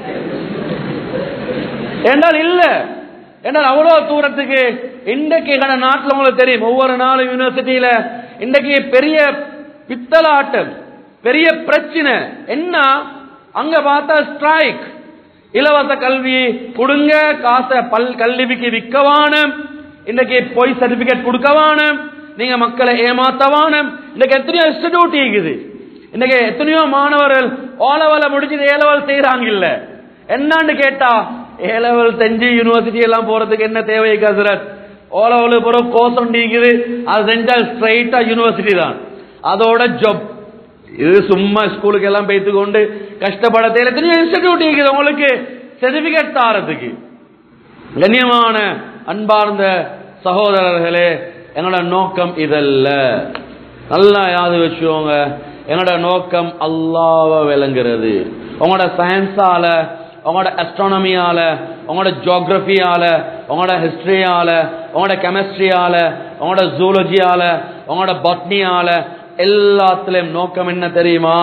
என்றால் இல்ல என்றால் அவ்வளவு தூரத்துக்கு இன்றைக்கு எங்க நாட்டில் உங்களுக்கு தெரியும் ஒவ்வொரு நாளும் யூனிவர்சிட்டியில இன்றைக்கு பெரிய பித்தலாட்டம் பெரிய பிரச்சனை என்ன அங்க பார்த்தா ஸ்ட்ரைக் இலவச கல்வி கொடுங்க காசை பல் கல்விக்கு விற்கவானும் இன்னைக்கு பொய் சர்டிபிகேட் கொடுக்கவானும் நீங்க மக்களை ஏமாத்தவானும் இன்னைக்கு எத்தனையோ இன்ஸ்டிடியூட் இருக்குது இன்னைக்கு எத்தனையோ மாணவர்கள் ஓ லெவல முடிச்சுட்டு ஏ லெவல் செய்யறாங்க இல்ல என்னன்னு கேட்டா ஏ லெவல் செஞ்சு யூனிவர்சிட்டி எல்லாம் போறதுக்கு என்ன தேவை கசரத் ஓ லெவல் போற கோர்ஸ் இருக்குது அது செஞ்சா ஸ்ட்ரைட்டா யூனிவர்சிட்டி தான் அதோட ஜப் இது சும்மா ஸ்கூலுக்கு எல்லாம் போய்த்து கொண்டு கஷ்டப்பட தேவை எத்தனையோ இன்ஸ்டிடியூட் இருக்குது உங்களுக்கு சர்டிபிகேட் தாரத்துக்கு கண்ணியமான அன்பார்ந்த சகோதரர்களே எங்களோட நோக்கம் இதல்ல நல்லா யாது வச்சுக்கோங்க எங்களோட நோக்கம் அல்லாவ விளங்குறது உங்களோட சயின்ஸால உங்களோட அஸ்ட்ரானமியால உங்களோட ஜியோகிரபியால உங்களோட ஹிஸ்டரியால உங்களோட கெமிஸ்ட்ரியால உங்களோட ஜூலஜியால உங்களோட பட்னியால எல்லாத்திலையும் நோக்கம் என்ன தெரியுமா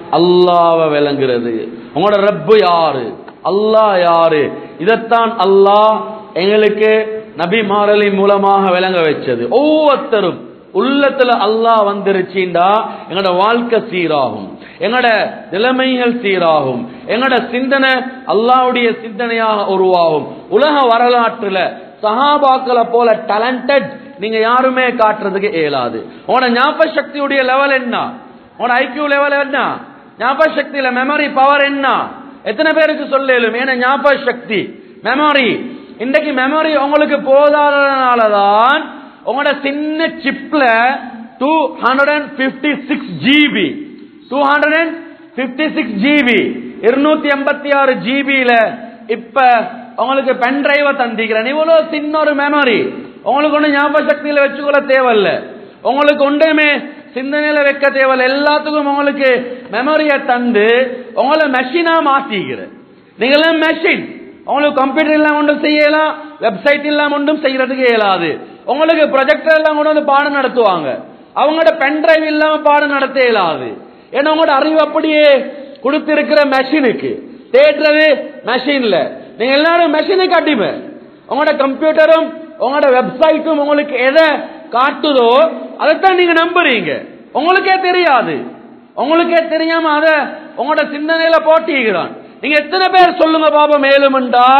அல்லாவ விளங்குறது உங்களோட ரப்பு யாரு அல்லாஹ் யாரு இதைத்தான் அல்லாஹ் எங்களுக்கு நபி மாரலி மூலமாக விளங்க வச்சது ஒவ்வொருத்தரும் உள்ளத்துல அல்லாஹ் வந்துருச்சுண்டா எங்களோட வாழ்க்கை சீராகும் எங்களோட நிலைமைகள் சீராகும் எங்களோட சிந்தனை அல்லாவுடைய சிந்தனையாக உருவாகும் உலக வரலாற்றுல சஹாபாக்களை போல டேலண்டட் நீங்க யாருமே காட்டுறதுக்கு இயலாது உங்களோட ஞாபக சக்தியுடைய லெவல் என்ன உங்களோட ஐக்கியூ லெவல் என்ன ஞாபக சக்தியில மெமரி பவர் என்ன எத்தனை பேருக்கு சொல்லலும் ஏன்னா ஞாபக சக்தி மெமரி இன்றைக்கு மெமரி உங்களுக்கு போதாதனாலதான் உங்களோட சின்ன சிப்ல two hundred and fifty six GB two hundred and fifty six GB இருநூத்தி எண்பத்தி ஆறு ஜிபியில இப்ப உங்களுக்கு பென் டிரைவ தந்திக்கிறேன் இவ்வளவு சின்ன ஒரு மெமரி உங்களுக்கு ஒண்ணு ஞாபக சக்தியில வச்சுக்கொள்ள தேவையில்ல உங்களுக்கு ஒன்றுமே சிந்தனையில வைக்க தேவையில்ல எல்லாத்துக்கும் உங்களுக்கு மெமரிய தந்து உங்களை மெஷினா மாத்திக்கிற நீங்க மெஷின் உங்களுக்கு கம்ப்யூட்டர் எல்லாம் ஒன்றும் செய்யலாம் வெப்சைட் எல்லாம் ஒன்றும் செய்யறதுக்கு இயலாது உங்களுக்கு ப்ரொஜெக்டர் எல்லாம் கொண்டு வந்து பாடம் நடத்துவாங்க அவங்களோட பென் டிரைவ் இல்லாம பாடம் நடத்த இயலாது ஏன்னா உங்களோட அறிவு அப்படியே கொடுத்திருக்கிற மெஷினுக்கு தேடுறது மெஷின்ல நீங்க எல்லாரும் மெஷினுக்கு அடிமை உங்களோட கம்ப்யூட்டரும் உங்களோட வெப்சைட்டும் உங்களுக்கு எதை காட்டுதோ அதைத்தான் நீங்க நம்புறீங்க உங்களுக்கே தெரியாது உங்களுக்கே தெரியாம அத உங்களோட சிந்தனையில போட்டிக்கிறான் நீங்க எத்தனை பேர் சொல்லுங்க பாபா மேலும்டா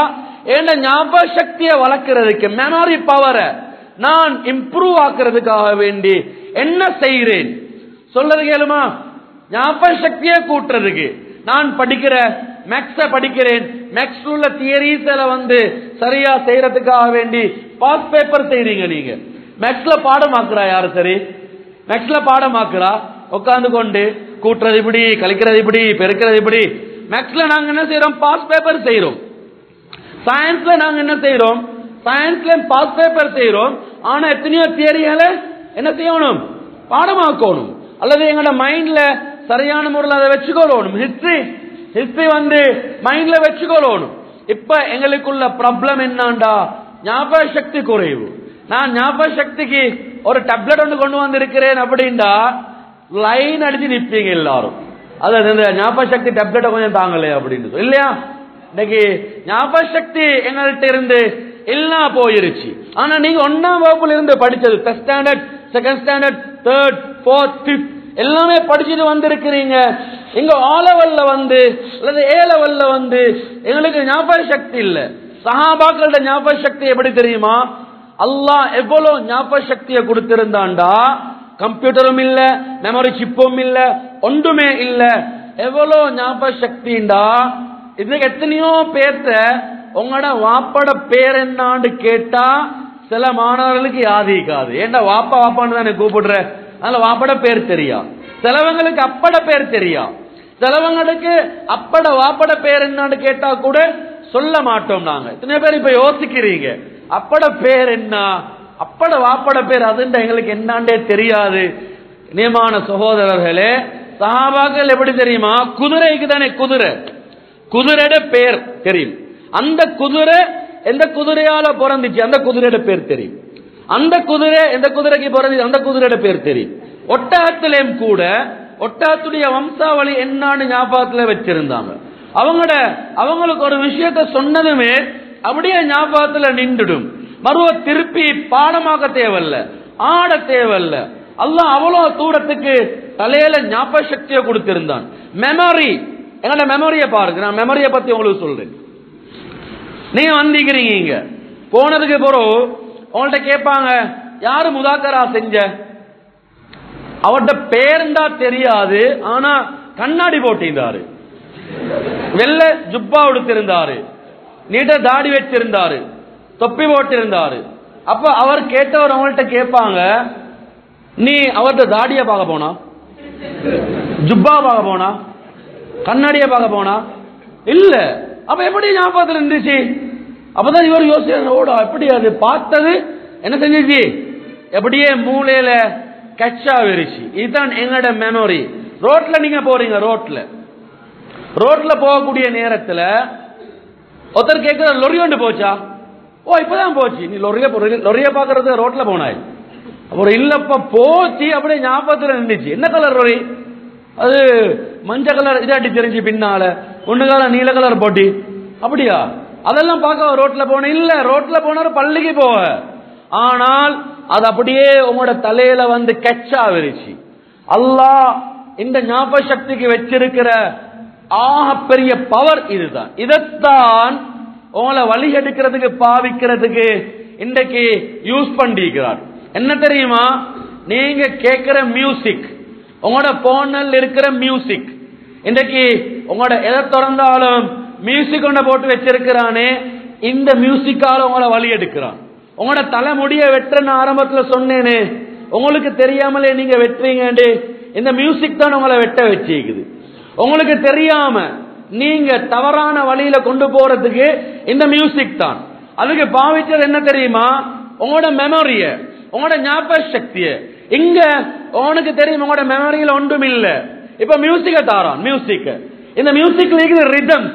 ஏண்ட ஞாபக சக்தியை வளர்க்கறதுக்கு மெமரி பவரை நான் இம்ப்ரூவ் ஆக்குறதுக்காக வேண்டி என்ன செய்கிறேன் சொல்றது கேளுமா ஞாபக சக்தியை கூட்டுறதுக்கு நான் படிக்கிற மேக்ஸ படிக்கிறேன் மேக்ஸ் உள்ள தியரிஸ்ல வந்து சரியா செய்யறதுக்காக வேண்டி பாஸ் பேப்பர் செய்றீங்க நீங்க மேக்ஸ்ல பாடமாக்குறா யாரு சரி மேக்ஸ்ல பாடமாக்குறா உட்கார்ந்து கொண்டு கூட்டுறது இப்படி கழிக்கிறது இப்படி பெருக்கிறது இப்படி மேக்ஸ்ல நாங்க என்ன செய்யறோம் பாஸ் பேப்பர் செய்யறோம் சயின்ஸ்ல நாங்க என்ன செய்யறோம் சயின்ஸ்ல பாஸ் பேப்பர் செய்யறோம் ஆனா எத்தனையோ தியரிகளை என்ன செய்யணும் பாடமாக்கணும் அல்லது எங்களோட மைண்ட்ல சரியான முறையில் அதை வச்சுக்கொள்ளணும் ஹிஸ்டரி ஹிஸ்டரி வந்து மைண்ட்ல வச்சுக்கொள்ளணும் இப்ப எங்களுக்குள்ள ப்ராப்ளம் என்னண்டா ஞாபக சக்தி குறைவு நான் ஞாபக சக்திக்கு ஒரு டேப்லெட் ஒன்று கொண்டு வந்திருக்கிறேன் அப்படின்டா லைன் அடிச்சு நிப்பீங்க எல்லாரும் அதாவது இந்த ஞாபக சக்தி டேப்லெட்டை கொஞ்சம் தாங்களே அப்படின்னு சொல்லி. இல்லையா இன்னைக்கு ஞாபக சக்தி எங்கள்கிட்ட இருந்து எல்லாம் போயிருச்சு ஆனா நீங்க ஒன்னாம் வகுப்புல இருந்து படிச்சது first standard second standard third fourth fifth எல்லாமே படிச்சுட்டு வந்திருக்கிறீங்க இங்க ஆ லெவல்ல வந்து அல்லது ஏ லெவல்ல வந்து எங்களுக்கு ஞாபக சக்தி இல்ல சஹாபாக்களோட ஞாபக சக்தி எப்படி தெரியுமா அல்லாஹ் எவ்வளவு ஞாபக சக்தியை கொடுத்திருந்தாண்டா கம்ப்யூட்டரும் இல்ல மெமரி சிப்பும் இல்ல ஒன்றுமே இல்ல எவ்வளவு ஞாபக சக்திண்டா இதுக்கு எத்தனையோ பேர்த்த உங்களோட வாப்பட பேர் என்னான்னு கேட்டா சில மாணவர்களுக்கு யாதிக்காது ஏண்டா வாப்பா வாப்பான்னு தானே கூப்பிடுற அதனால வாப்பட பேர் தெரியா சிலவங்களுக்கு அப்பட பேர் தெரியா சிலவங்களுக்கு அப்பட வாப்பட பேர் என்னன்னு கேட்டா கூட சொல்ல மாட்டோம் நாங்க எத்தனை பேர் இப்ப யோசிக்கிறீங்க அப்பட பேர் என்ன அப்பட வாப்பட பேர் அதுண்ட எங்களுக்கு என்னாண்டே தெரியாது நியமான சகோதரர்களே சஹாபாக்கள் எப்படி தெரியுமா குதிரைக்கு தானே குதிரை குதிரையோட பேர் தெரியும் அந்த குதிரை எந்த குதிரையால பிறந்துச்சு அந்த குதிரையோட பேர் தெரியும் அந்த குதிரை எந்த குதிரைக்கு பிறந்து அந்த குதிரையோட பேர் தெரியும் ஒட்டகத்திலேயும் கூட ஒட்டகத்துடைய வம்சாவளி என்னன்னு ஞாபகத்துல வச்சிருந்தாங்க அவங்களோட அவங்களுக்கு ஒரு விஷயத்த சொன்னதுமே அப்படியே ஞாபகத்துல நின்றுடும் மறுவ திருப்பி பாடமாக்க தேவையில்ல ஆட தேவையில்ல அல்லாஹ் அவ்வளவு தூரத்துக்கு தலையில ஞாபக சக்தியை கொடுத்திருந்தான் மெமரி என்னோட மெமரியை பாருங்க நான் மெமரியை பத்தி உங்களுக்கு சொல்றேன் நீங்க வந்திக்கிறீங்க இங்க போனதுக்கு பிறகு உங்கள்ட்ட கேட்பாங்க யாரு முதாக்கரா செஞ்ச அவர்கிட்ட பேருந்தா தெரியாது ஆனா கண்ணாடி போட்டிருந்தாரு வெள்ள ஜுப்பா உடுத்திருந்தாரு நீட்ட தாடி வச்சிருந்தாரு தொப்பி போட்டிருந்தாரு அப்ப அவர் கேட்டவர் அவங்கள்ட்ட கேட்பாங்க நீ அவர்கிட்ட தாடிய பார்க்க போனா ஜுப்பா பார்க்க போனா கண்ணாடிய பார்க்க போனா இல்ல அப்ப எப்படி ஞாபகத்தில் இருந்துச்சு அப்பதான் இவர் யோசிச்சு ஓடா எப்படி அது பார்த்தது என்ன செஞ்சிச்சு எப்படியே மூளையில கச்சா விரிச்சு இதுதான் எங்களோட மெமரி ரோட்ல நீங்க போறீங்க ரோட்ல ரோட்ல போகக்கூடிய நேரத்துல ஒருத்தர் கேட்கிற லொரி ஒன்று போச்சா ஓ இப்பதான் போச்சு நீ லொரிய லொரிய பாக்குறது ரோட்ல போனாய் அப்புறம் இல்லப்ப போச்சு அப்படியே ஞாபகத்துல இருந்துச்சு என்ன கலர் லொரி அது மஞ்சள் கலர் இதாட்டி தெரிஞ்சு பின்னால ஒண்ணு கலர் நீல கலர் போட்டி அப்படியா அதெல்லாம் பார்க்க ரோட்ல போன இல்ல ரோட்ல போனாரு பள்ளிக்கு போக ஆனால் அது அப்படியே உங்களோட தலையில வந்து கச்சா விரிச்சு அல்லாஹ் இந்த ஞாபக சக்திக்கு வச்சிருக்கிற ஆக பெரிய பவர் இதுதான் இதைத்தான் உங்களை வழி எடுக்கிறதுக்கு பாவிக்கிறதுக்கு இன்றைக்கு யூஸ் பண்ணிக்கிறார் என்ன தெரியுமா நீங்க கேட்கிற மியூசிக் உங்களோட போனில் இருக்கிற மியூசிக் இன்றைக்கு உங்களோட எதை திறந்தாலும் மியூசிக் கொண்ட போட்டு வச்சிருக்கிறானே இந்த மியூசிக்கால உங்களை வழி எடுக்கிறான் உங்களோட தலைமுடிய வெட்டுறன்னு ஆரம்பத்துல சொன்னேனே உங்களுக்கு தெரியாமலே நீங்க வெட்டுறீங்கன்னு இந்த மியூசிக் தான் உங்களை வெட்ட வச்சிருக்குது உங்களுக்கு தெரியாம நீங்க தவறான வழியில கொண்டு போறதுக்கு இந்த மியூசிக் தான் அதுக்கு பாவிச்சது என்ன தெரியுமா உங்களோட மெமரிய உங்களோட ஞாபக சக்திய இங்க உனக்கு தெரியும் உங்களோட மெமரியில ஒன்றும் இல்ல இப்ப மியூசிக்க தாரான் மியூசிக் இந்த மியூசிக்ல இருக்குது ரிதம்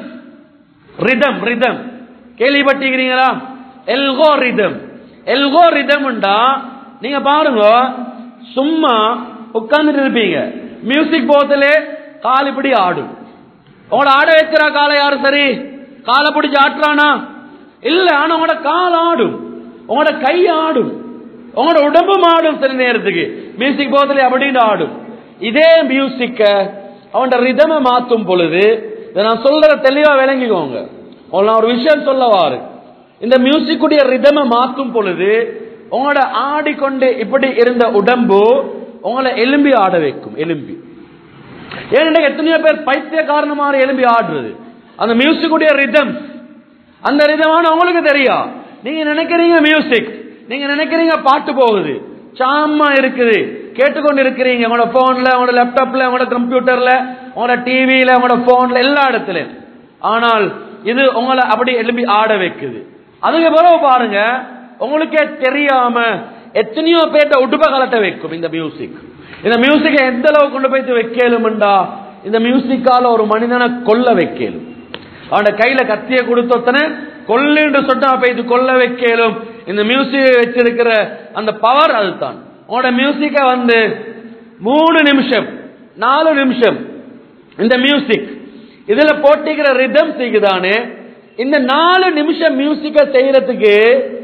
ரிதம் ரிதம் கேள்விப்பட்டிருக்கிறீங்களா எல்கோ ரிதம் எல்கோ ரிதம்ண்டா நீங்க பாருங்க சும்மா உட்கார்ந்துட்டு இருப்பீங்க மியூசிக் போகத்திலே கால் இப்படி ஆடும் உங்களோட ஆட வைக்கிற காலை யாரு சரி காலை பிடிச்சு ஆட்டுறானா இல்ல ஆனா உங்களோட கால் ஆடும் உங்களோட கை ஆடும் உங்களோட உடம்பும் ஆடும் சில நேரத்துக்கு மியூசிக் போகத்திலே அப்படின்னு ஆடும் இதே மியூசிக்க அவனோட ரிதமை மாத்தும் பொழுது இதை நான் சொல்றத தெளிவா விளங்கிக்கோங்க உங்களுக்கு நான் ஒரு விஷயம் சொல்ல வாரு இந்த மியூசிக்குடைய ரிதமை மாற்றும் பொழுது உங்களோட ஆடிக்கொண்டு இப்படி இருந்த உடம்பு உங்களை எலும்பி ஆட வைக்கும் எலும்பி ஏன்னா எத்தனையோ பேர் பைத்திய மாதிரி எலும்பி ஆடுறது அந்த மியூசிக்குடைய ரிதம் அந்த ரிதமான உங்களுக்கு தெரியும் நீங்க நினைக்கிறீங்க மியூசிக் நீங்க நினைக்கிறீங்க பாட்டு போகுது சாமா இருக்குது கேட்டுக்கொண்டு இருக்கிறீங்க உங்களோட போன்ல உங்களோட லேப்டாப்ல உங்களோட கம்ப்யூட்டர்ல உங்களோட டிவியில உங்களோட போன்ல எல்லா இடத்துலயும் ஆனால் இது உங்களை அப்படி எழுப்பி ஆட வைக்குது அதுக்கு பிறகு பாருங்க உங்களுக்கே தெரியாம எத்தனையோ பேர்ட்ட உடுப்ப கலட்ட வைக்கும் இந்த மியூசிக் இந்த மியூசிக்கை எந்த அளவு கொண்டு போய் வைக்கலும்டா இந்த மியூசிக்கால ஒரு மனிதனை கொல்ல வைக்கலும் அவன் கையில கத்திய கொடுத்தொத்தனை கொல்லுன்னு சொன்னா போய் கொல்ல வைக்கலும் இந்த மியூசிக் வச்சிருக்கிற அந்த பவர் அதுதான் உன்னோட மியூசிக்க வந்து மூணு நிமிஷம் நாலு நிமிஷம் இந்த மியூசிக் இதுல போட்டிக்கிற ரிதம் செய்யுதானே இந்த நாலு நிமிஷம் மியூசிக்க செய்யறதுக்கு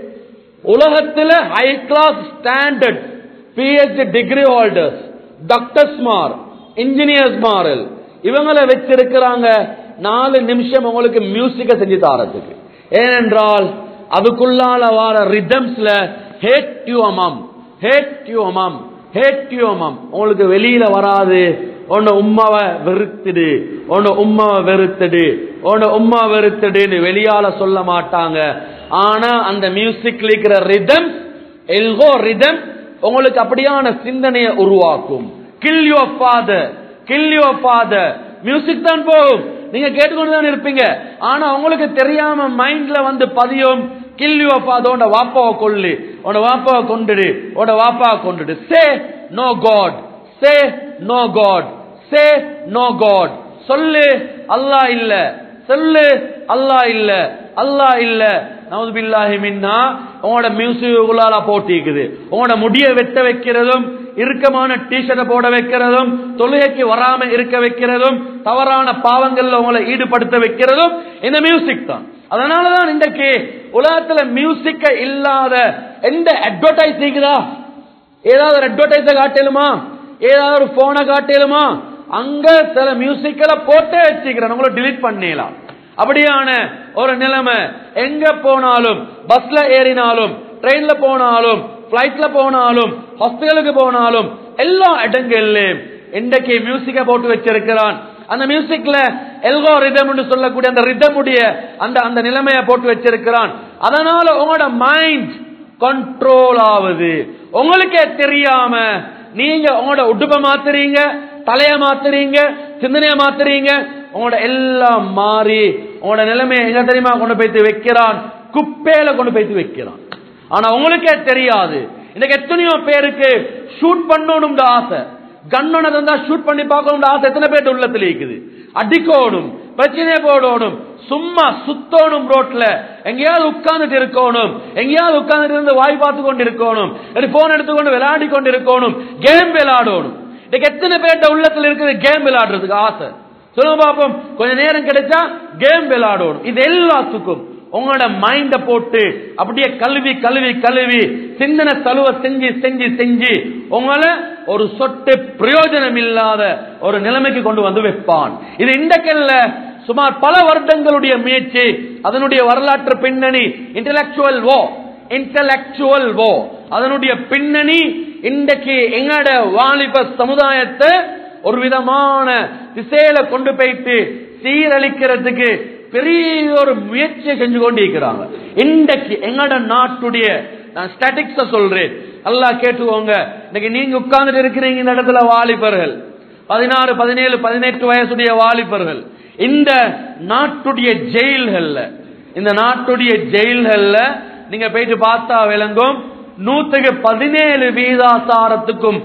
உலகத்துல high class standard PhD degree holders doctors மார் இன்ஜினியர்ஸ் மாரல் இவங்களை வச்சிருக்கிறாங்க நாலு நிமிஷம் உங்களுக்கு மியூசிக்க செஞ்சு தாரத்துக்கு ஏனென்றால் அதுக்குள்ளால வார ரிதம்ஸ்ல ஹேட் யூ அமம் ஹேட் யூ அமம் ஹேட் யூ அமம் உங்களுக்கு வெளியில வராது உன்னை உம்மாவை வெறுத்துடு உன்னை உம்மாவை வெறுத்துடு உன்னை உம்மா வெறுத்துடுன்னு வெளியால சொல்ல மாட்டாங்க ஆனா அந்த மியூசிக்ல இருக்கிற ரிதம் எல்கோ ரிதம் உங்களுக்கு அப்படியான சிந்தனையை உருவாக்கும் kill your father kill your father music தான் போகும் நீங்க கேட்டுக்கொண்டு தான் இருப்பீங்க ஆனா உங்களுக்கு தெரியாம மைண்ட்ல வந்து பதியும் கில் யுவர் ஃபாதர் உன்னோட வாப்பாவை கொல்லு உன்னோட வாப்பாவை கொண்டுடு உன்னோட வாப்பாவை கொண்டுடு say no God say no God say no God சொல்லு அல்லாஹ் இல்ல சொல்லு அல்லாஹ் இல்ல அல்லாஹ் இல்ல நவது பில்லாஹி மின்னா உங்களோட மியூசிக் உள்ளால போட்டிக்குது உங்களோட முடிய வெட்ட வைக்கிறதும் இறுக்கமான டிஷர்ட்டை போட வைக்கிறதும் தொழுகைக்கு வராம இருக்க வைக்கிறதும் தவறான பாவங்கள்ல உங்களை ஈடுபடுத்த வைக்கிறதும் இந்த மியூசிக் தான் அதனாலதான் இன்றைக்கு உலகத்துல மியூசிக்க இல்லாத எந்த அட்வர்டைஸ் இருக்குதா ஏதாவது ஒரு அட்வர்டைஸ காட்டலுமா ஏதாவது ஒரு போனை காட்டலுமா அங்க சில மியூசிக்கல போட்டே வச்சுக்கிறேன் உங்களை டிலீட் பண்ணிடலாம் அப்படியான ஒரு நிலைமை எங்க போனாலும் பஸ்ல ஏறினாலும் ட்ரெயின்ல போனாலும் பிளைட்ல போனாலும் ஹாஸ்பிட்டலுக்கு போனாலும் எல்லா இடங்கள்லயும் இன்றைக்கு மியூசிக்க போட்டு வச்சிருக்கிறான் அந்த மியூசிக்ல எல்கோ ரிதம் சொல்லக்கூடிய அந்த ரிதமுடைய அந்த அந்த நிலைமையை போட்டு வச்சிருக்கிறான் அதனால உங்களோட மைண்ட் கண்ட்ரோல் ஆகுது உங்களுக்கே தெரியாம நீங்க உங்களோட உடுப்ப மாத்துறீங்க தலைய மாத்துறீங்க சிந்தனைய மாத்துறீங்க உங்களோட எல்லாம் மாறி உங்களோட நிலைமையை எங்க தெரியுமா கொண்டு போய்த்து வைக்கிறான் குப்பையில கொண்டு போய்த்து வைக்கிறான் ஆனா உங்களுக்கே தெரியாது இன்னைக்கு எத்தனையோ பேருக்கு ஷூட் பண்ணணும்னு ஆசை கண்ணனை தந்தா ஷூட் பண்ணி பார்க்கணும் ஆசை எத்தனை பேர் உள்ளத்துல இருக்குது அடிக்கோணும் பிரச்சனை போடணும் சும்மா சுத்தணும் ரோட்ல எங்கேயாவது உட்கார்ந்துட்டு இருக்கணும் எங்கேயாவது உட்கார்ந்துட்டு இருந்து வாய் பார்த்து கொண்டு இருக்கணும் போன் எடுத்துக்கொண்டு விளையாடி கொண்டு இருக்கணும் கேம் விளையாடணும் இன்னைக்கு எத்தனை பேர்ட்ட உள்ளத்துல இருக்குது கேம் விளையாடுறதுக்கு ஆசை சொல்லுங்க பாப்போம் கொஞ்ச நேரம் கிடைச்சா கேம் விளையாடணும் இது எல்லாத்துக்கும் உங்களோட மைண்ட போட்டு அப்படியே கழுவி கழுவி கழுவி சிந்தனை தழுவ செஞ்சு செஞ்சு செஞ்சு உங்களை ஒரு சொட்டு பிரயோஜனம் இல்லாத ஒரு நிலைமைக்கு கொண்டு வந்து வைப்பான் இது இன்றைக்கல்ல சுமார் பல வருடங்களுடைய முயற்சி அதனுடைய வரலாற்று பின்னணி இன்டலக்சுவல் வோ இன்டலக்சுவல் வோ அதனுடைய பின்னணி இன்றைக்கு எங்கட வாலிப சமுதாயத்தை ஒரு விதமான திசையில கொண்டு போயிட்டு சீரழிக்கிறதுக்கு பெரிய ஒரு முயற்சியை செஞ்சு கொண்டு இருக்கிறாங்க இன்றைக்கு எங்கட நாட்டுடைய நான் ஸ்டாட்டிக்ஸ சொல்றேன் நல்லா கேட்டுக்கோங்க இன்னைக்கு நீங்க உட்கார்ந்துட்டு இருக்கிறீங்க இந்த இடத்துல வாலிபர்கள் பதினாறு பதினேழு பதினெட்டு வயசுடைய வாலிபர்கள் இந்த நாட்டுடைய ஜெயில்கள்ல இந்த நாட்டுடைய ஜெயில்கள்ல நீங்க போயிட்டு பார்த்தா விளங்கும் நூத்துக்கு பதினேழு வீதாசாரத்துக்கும்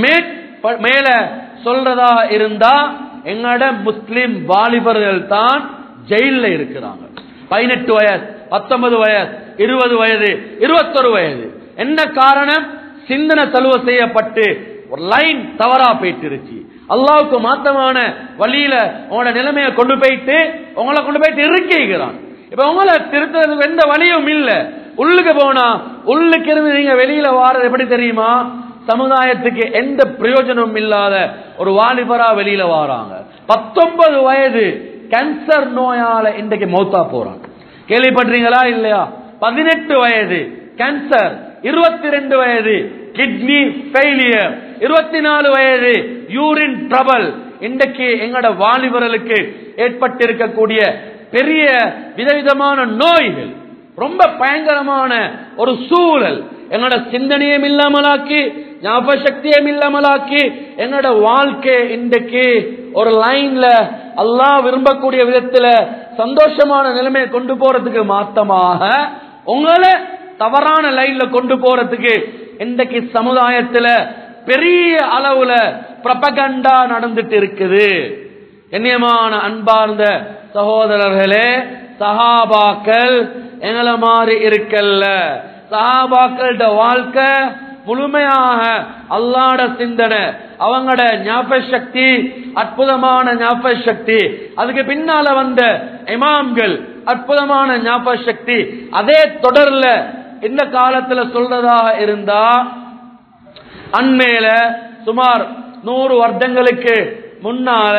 மேல சொல்றதா இருந்தா எங்கட முஸ்லிம் வாலிபர்கள் தான் ஜெயில இருக்கிறாங்க பதினெட்டு வயசு பத்தொன்பது வயசு இருபது வயது இருபத்தொரு வயது என்ன காரணம் சிந்தனை தழுவ செய்யப்பட்டு ஒரு லைன் தவறா போயிட்டு அல்லாவுக்கு மாத்தமான வழியில உங்களோட நிலைமையை கொண்டு போயிட்டு உங்களை கொண்டு போயிட்டு இருக்கிக்கிறான் இப்ப உங்களை திருத்தறதுக்கு எந்த வழியும் இல்ல உள்ளுக்கு போனா உள்ளுக்கு இருந்து நீங்க வெளியில வாரது எப்படி தெரியுமா சமுதாயத்துக்கு எந்த பிரயோஜனமும் இல்லாத ஒரு வாலிபரா வெளியில வாராங்க பத்தொன்பது வயது கேன்சர் நோயால இன்றைக்கு மௌத்தா போறாங்க கேள்விப்படுறீங்களா இல்லையா பதினெட்டு வயது கேன்சர் இருபத்தி ரெண்டு வயது கிட்னி ஃபெயிலியர் இருபத்தி நாலு வயது யூரின் ட்ரபல் இன்றைக்கு எங்கட வாலிபர்களுக்கு ஏற்பட்டிருக்கக்கூடிய பெரிய விதவிதமான நோய்கள் ரொம்ப பயங்கரமான ஒரு சூழல் எங்களோட சிந்தனையும் இல்லாமலாக்கி ஞாபக சக்தியும் இல்லாமலாக்கி எங்களோட வாழ்க்கை இன்றைக்கு ஒரு லைன்ல அல்லாஹ் விரும்பக்கூடிய விதத்துல சந்தோஷமான நிலைமையை கொண்டு போறதுக்கு மாத்தமாக உங்களை தவறான லைன்ல கொண்டு போறதுக்கு இன்றைக்கு சமுதாயத்துல பெரிய அளவுல பிரபகண்டா நடந்துட்டு இருக்குது கண்ணியமான அன்பார்ந்த சகோதரர்களே சஹாபாக்கள் எங்களை மாதிரி இருக்கல்ல சஹாபாக்களோட வாழ்க்கை முழுமையாக அல்லாட சிந்தனை அவங்களோட ஞாபக சக்தி அற்புதமான ஞாபக சக்தி அதுக்கு பின்னால வந்த இமாம்கள் அற்புதமான ஞாபக சக்தி அதே தொடர்ல இந்த காலத்துல சொல்றதாக இருந்தா அண்மையில சுமார் நூறு வருடங்களுக்கு முன்னால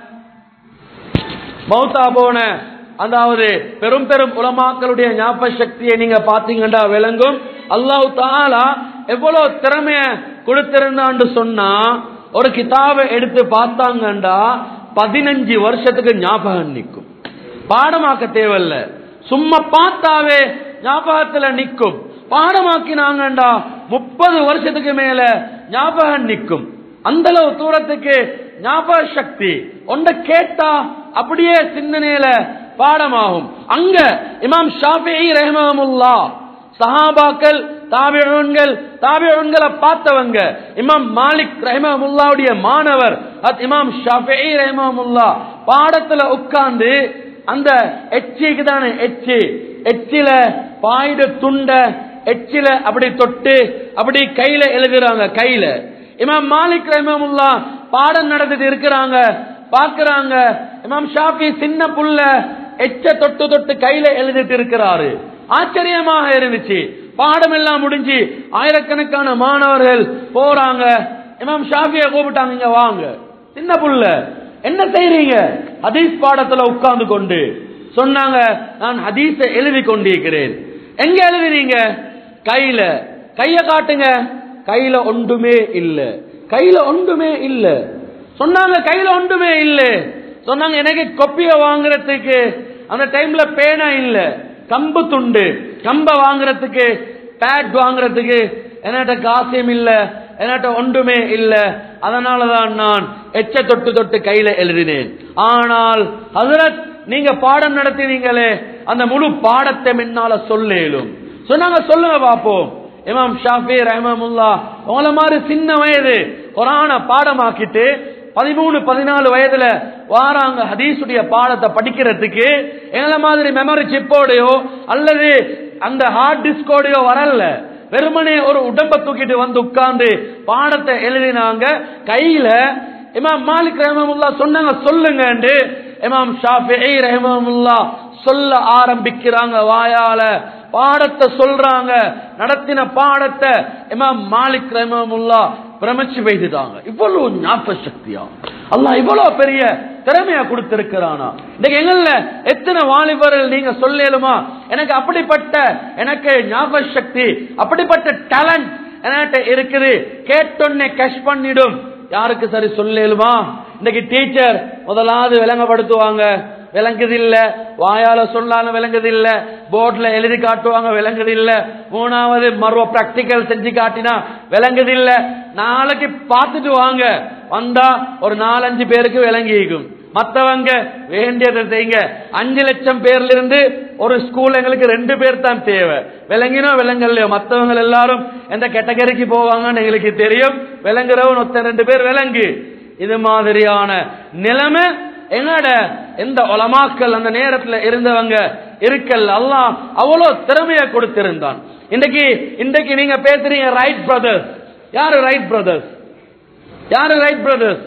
மௌத்தா போன அதாவது பெரும் பெரும் உலமாக்களுடைய ஞாபக சக்தியை நீங்க பாத்தீங்கன்னா விளங்கும் அல்லாஹ் தாலா எவ்வளவு திறமைய கொடுத்திருந்தான்னு சொன்னா ஒரு கிதாபை எடுத்து பார்த்தாங்கண்டா பதினஞ்சு வருஷத்துக்கு ஞாபகம் நிற்கும் பாடமாக்க தேவையில்ல சும்மா பார்த்தாவே ஞாபகத்துல நிற்கும் பாடமாக்கினாங்கண்டா முப்பது வருஷத்துக்கு மேல ஞாபகம் நிற்கும் அந்த அளவு தூரத்துக்கு ஞாபக சக்தி ஒன்றை கேட்டா அப்படியே சிந்தனையில பாடமாகும் அங்க இமாம் ஷாஃபி ரஹ்மமுல்லா சஹாபாக்கள் தாபியன்கள் தாபியன்களை பார்த்தவங்க இமாம் மாலிக் ரஹ்மமுல்லாவுடைய மாணவர் அத் இமாம் ஷாஃபி ரஹ்மமுல்லா பாடத்துல உட்கார்ந்து அந்த எச்சிக்கு தானே எச்சி எச்சில பாய்ட துண்ட எச்சில அப்படி தொட்டு அப்படி கையில எழுதுறாங்க கையில இமாம் மாலிக் ரஹ்மமுல்லா பாடம் நடந்துட்டு இருக்கிறாங்க பாக்குறாங்க இமாம் ஷாஃபி சின்ன புள்ள எச்ச தொட்டு தொட்டு கையில எழுதிட்டு இருக்கிறாரு ஆச்சரியமாக இருந்துச்சு பாடம் எல்லாம் முடிஞ்சு ஆயிரக்கணக்கான மாணவர்கள் போறாங்க இமாம் ஷாஃபிய கூப்பிட்டாங்க இங்க வாங்க சின்ன புள்ள என்ன செய்றீங்க ஹதீஸ் பாடத்துல உட்கார்ந்து கொண்டு சொன்னாங்க நான் ஹதீஸ எழுதி கொண்டிருக்கிறேன் எங்க எழுதுறீங்க கையில கைய காட்டுங்க கையில ஒன்றுமே இல்ல கையில ஒன்றுமே இல்ல சொன்னாங்க கையில ஒன்றுமே இல்ல சொன்னாங்க எனக்கு கொப்பிய வாங்குறதுக்கு அந்த டைம்ல பேனா இல்ல கம்பு துண்டு கம்ப வாங்குறதுக்கு பேட் வாங்குறதுக்கு என்கிட்ட காசியம் இல்ல என்கிட்ட ஒன்றுமே இல்ல அதனாலதான் நான் எச்ச தொட்டு தொட்டு கையில எழுதினேன் ஆனால் ஹசரத் நீங்க பாடம் நடத்தினீங்களே அந்த முழு பாடத்தை முன்னால சொல்லேலும் சொன்னாங்க சொல்லுங்க பாப்போம் இமாம் ஷாஃபி ரஹமமுல்லா உங்கள மாதிரி சின்ன வயது குரான பாடமாக்கிட்டு பதிமூணு பதினாலு வயதுல வாராங்க ஹதீஸுடைய பாடத்தை படிக்கிறதுக்கு எங்களை மாதிரி மெமரி சிப்போடையோ அல்லது அந்த ஹார்ட் டிஸ்கோடையோ வரல வெறுமனே ஒரு உடம்ப தூக்கிட்டு வந்து உட்கார்ந்து பாடத்தை எழுதினாங்க கையில இமாம் மாலிக் ரஹமமுல்லா சொன்னாங்க சொல்லுங்க இமாம் ஷாஃபி ரஹமமுல்லா சொல்ல ஆரம்பிக்கிறாங்க வாயால பாடத்தை சொல்றாங்க நடத்தின பாடத்தை இமாம் மாலிக் ரஹமமுல்லா பிரமிச்சு வைத்துட்டாங்க இவ்வளவு ஞாபக சக்தியா அல்லாஹ் இவ்வளவு பெரிய திறமையா கொடுத்திருக்கிறானா இன்னைக்கு எங்கல்ல எத்தனை வாலிபர்கள் நீங்க சொல்லலுமா எனக்கு அப்படிப்பட்ட எனக்கு ஞாபக சக்தி அப்படிப்பட்ட டேலண்ட் என்கிட்ட இருக்குது கேட்டொன்னே கேஷ் பண்ணிடும் யாருக்கு சரி சொல்லலுமா இன்னைக்கு டீச்சர் முதலாவது விளங்கப்படுத்துவாங்க விளங்குது இல்ல வாயால சொன்னாலும் விளங்குது இல்ல போர்ட்ல எழுதி காட்டுவாங்க விளங்குது இல்ல மூணாவது மறுவ பிராக்டிக்கல் செஞ்சு காட்டினா விளங்குது இல்ல நாளைக்கு பார்த்துட்டு வாங்க வந்தா ஒரு நாலஞ்சு பேருக்கு விளங்கிக்கும் மத்தவங்க வேண்டியதை செய்யுங்க அஞ்சு லட்சம் பேர்ல இருந்து ஒரு ஸ்கூல் எங்களுக்கு ரெண்டு பேர் தான் தேவை விளங்கினோ விளங்கலையோ மத்தவங்க எல்லாரும் எந்த கேட்டகரிக்கு போவாங்கன்னு எங்களுக்கு தெரியும் விளங்குறவன் ஒத்த ரெண்டு பேர் விளங்கு இது மாதிரியான நிலைமை என்னோட எந்த உலமாக்கள் அந்த நேரத்துல இருந்தவங்க இருக்கல் அல்லாஹ் அவ்வளவு திறமைய கொடுத்திருந்தான் இன்றைக்கு இன்றைக்கு நீங்க பேசுறீங்க ரைட் பிரதர்ஸ் யாரு ரைட் பிரதர்ஸ் யாரு ரைட் பிரதர்ஸ்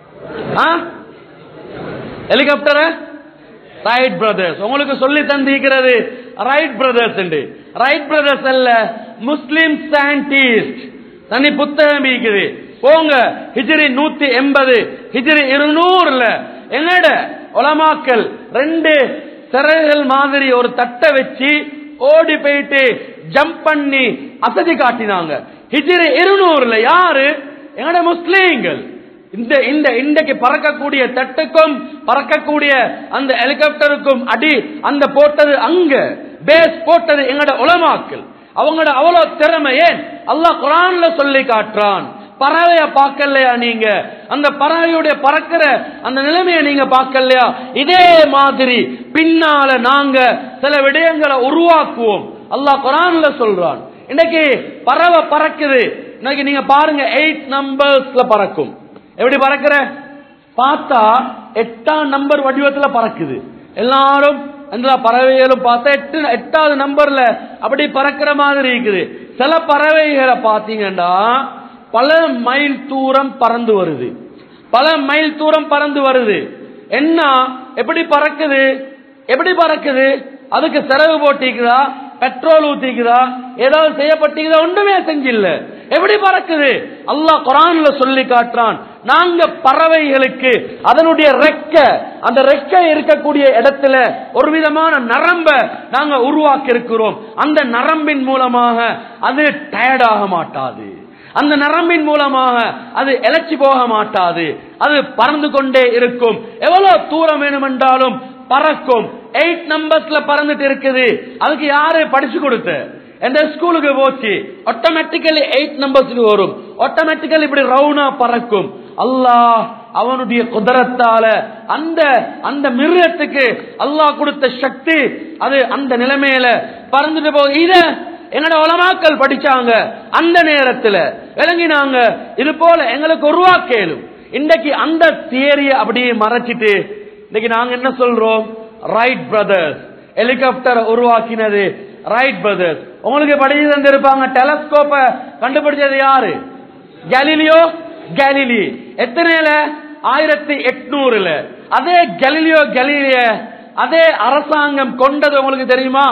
ஹெலிகாப்டர ரைட் பிரதர்ஸ் உங்களுக்கு சொல்லி தந்திருக்கிறது ரைட் பிரதர்ஸ் ரைட் பிரதர்ஸ் அல்ல முஸ்லிம் சயின்டிஸ்ட் தனி புத்தகம் இருக்குது போங்க ஹிஜ்ரி நூத்தி எண்பது ஹிஜ்ரி இருநூறுல என்னட உலமாக்கல் ரெண்டு சிறைகள் மாதிரி ஒரு தட்டை வச்சு ஓடி போயிட்டு ஜம்ப் பண்ணி அசதி காட்டினாங்க ஹிஜ்ரி இருநூறுல யாரு எங்கட முஸ்லீம்கள் இந்த இந்த இன்றைக்கு பறக்கக்கூடிய தட்டுக்கும் பறக்கக்கூடிய அந்த ஹெலிகாப்டருக்கும் அடி அந்த போட்டது அங்க பேஸ் போட்டது எங்கட உலமாக்கள் அவங்களோட அவ்வளவு திறமை ஏன் அல்லாஹ் குரான்ல சொல்லி காட்டுறான் பறவைய பார்க்கலையா நீங்க அந்த பறவையுடைய பறக்கிற அந்த நிலைமையை நீங்க பார்க்கலையா இதே மாதிரி பின்னால நாங்க சில விடயங்களை உருவாக்குவோம் அல்லாஹ் குரான்ல சொல்றான் இன்னைக்கு பறவை பறக்குது இன்னைக்கு நீங்க பாருங்க எயிட் நம்பர்ஸ்ல பறக்கும் எப்படி பறக்கிற பார்த்தா எட்டாம் நம்பர் வடிவத்துல பறக்குது எல்லாரும் அந்த பறவைகளும் பார்த்தா எட்டு எட்டாவது நம்பர்ல அப்படி பறக்கிற மாதிரி இருக்குது சில பறவைகளை பாத்தீங்கன்னா பல மைல் தூரம் பறந்து வருது பல மைல் தூரம் பறந்து வருது என்ன எப்படி பறக்குது எப்படி பறக்குது அதுக்கு செலவு போட்டிக்குதா பெட்ரோல் ஊத்திக்குதா ஏதாவது செய்யப்பட்டிக்குதா ஒன்றுமே செஞ்சில்ல எப்படி பறக்குது அல்லாஹ் குரான்ல சொல்லி காட்டுறான் நாங்க பறவைகளுக்கு அதனுடைய ரெக்க அந்த ரெக்க இருக்கக்கூடிய இடத்துல ஒரு விதமான நரம்ப நாங்க உருவாக்கி இருக்கிறோம் அந்த நரம்பின் மூலமாக அது டயர்ட் ஆக மாட்டாது அந்த நரம்பின் மூலமாக அது எலச்சி போக மாட்டாது அது பறந்து கொண்டே இருக்கும் எவ்வளவு தூரம் வேணுமென்றாலும் பறக்கும் எயிட் நம்பர்ஸ்ல பறந்துட்டு இருக்குது அதுக்கு யாரு படிச்சு கொடுத்த எந்த ஸ்கூலுக்கு போச்சு ஆட்டோமேட்டிக்கலி எயிட் நம்பர்ஸ்க்கு வரும் ஆட்டோமேட்டிக்கலி இப்படி ரவுனா பறக்கும் அல்லாஹ் அவனுடைய குதிரத்தால அந்த அந்த மிருகத்துக்கு அல்லாஹ் கொடுத்த சக்தி அது அந்த நிலைமையில பறந்துட்டு போக இத எங்கட உலமாக்கள் படிச்சாங்க அந்த நேரத்துல விளங்கினாங்க இது போல எங்களுக்கு உருவாக்கலும் இன்றைக்கு அந்த தியரிய அப்படியே மறைச்சிட்டு இன்னைக்கு நாங்க என்ன சொல்றோம் ரைட் பிரதர்ஸ் ஹெலிகாப்டர் உருவாக்கினது ரைட் பிரதர்ஸ் உங்களுக்கு படிச்சு தந்திருப்பாங்க டெலஸ்கோப்ப கண்டுபிடிச்சது யாரு கேலிலியோ கேலிலி எத்தனைல ஆயிரத்தி எட்நூறுல அதே கலிலியோ கலீலிய அதே அரசாங்கம் கொண்டது உங்களுக்கு தெரியுமா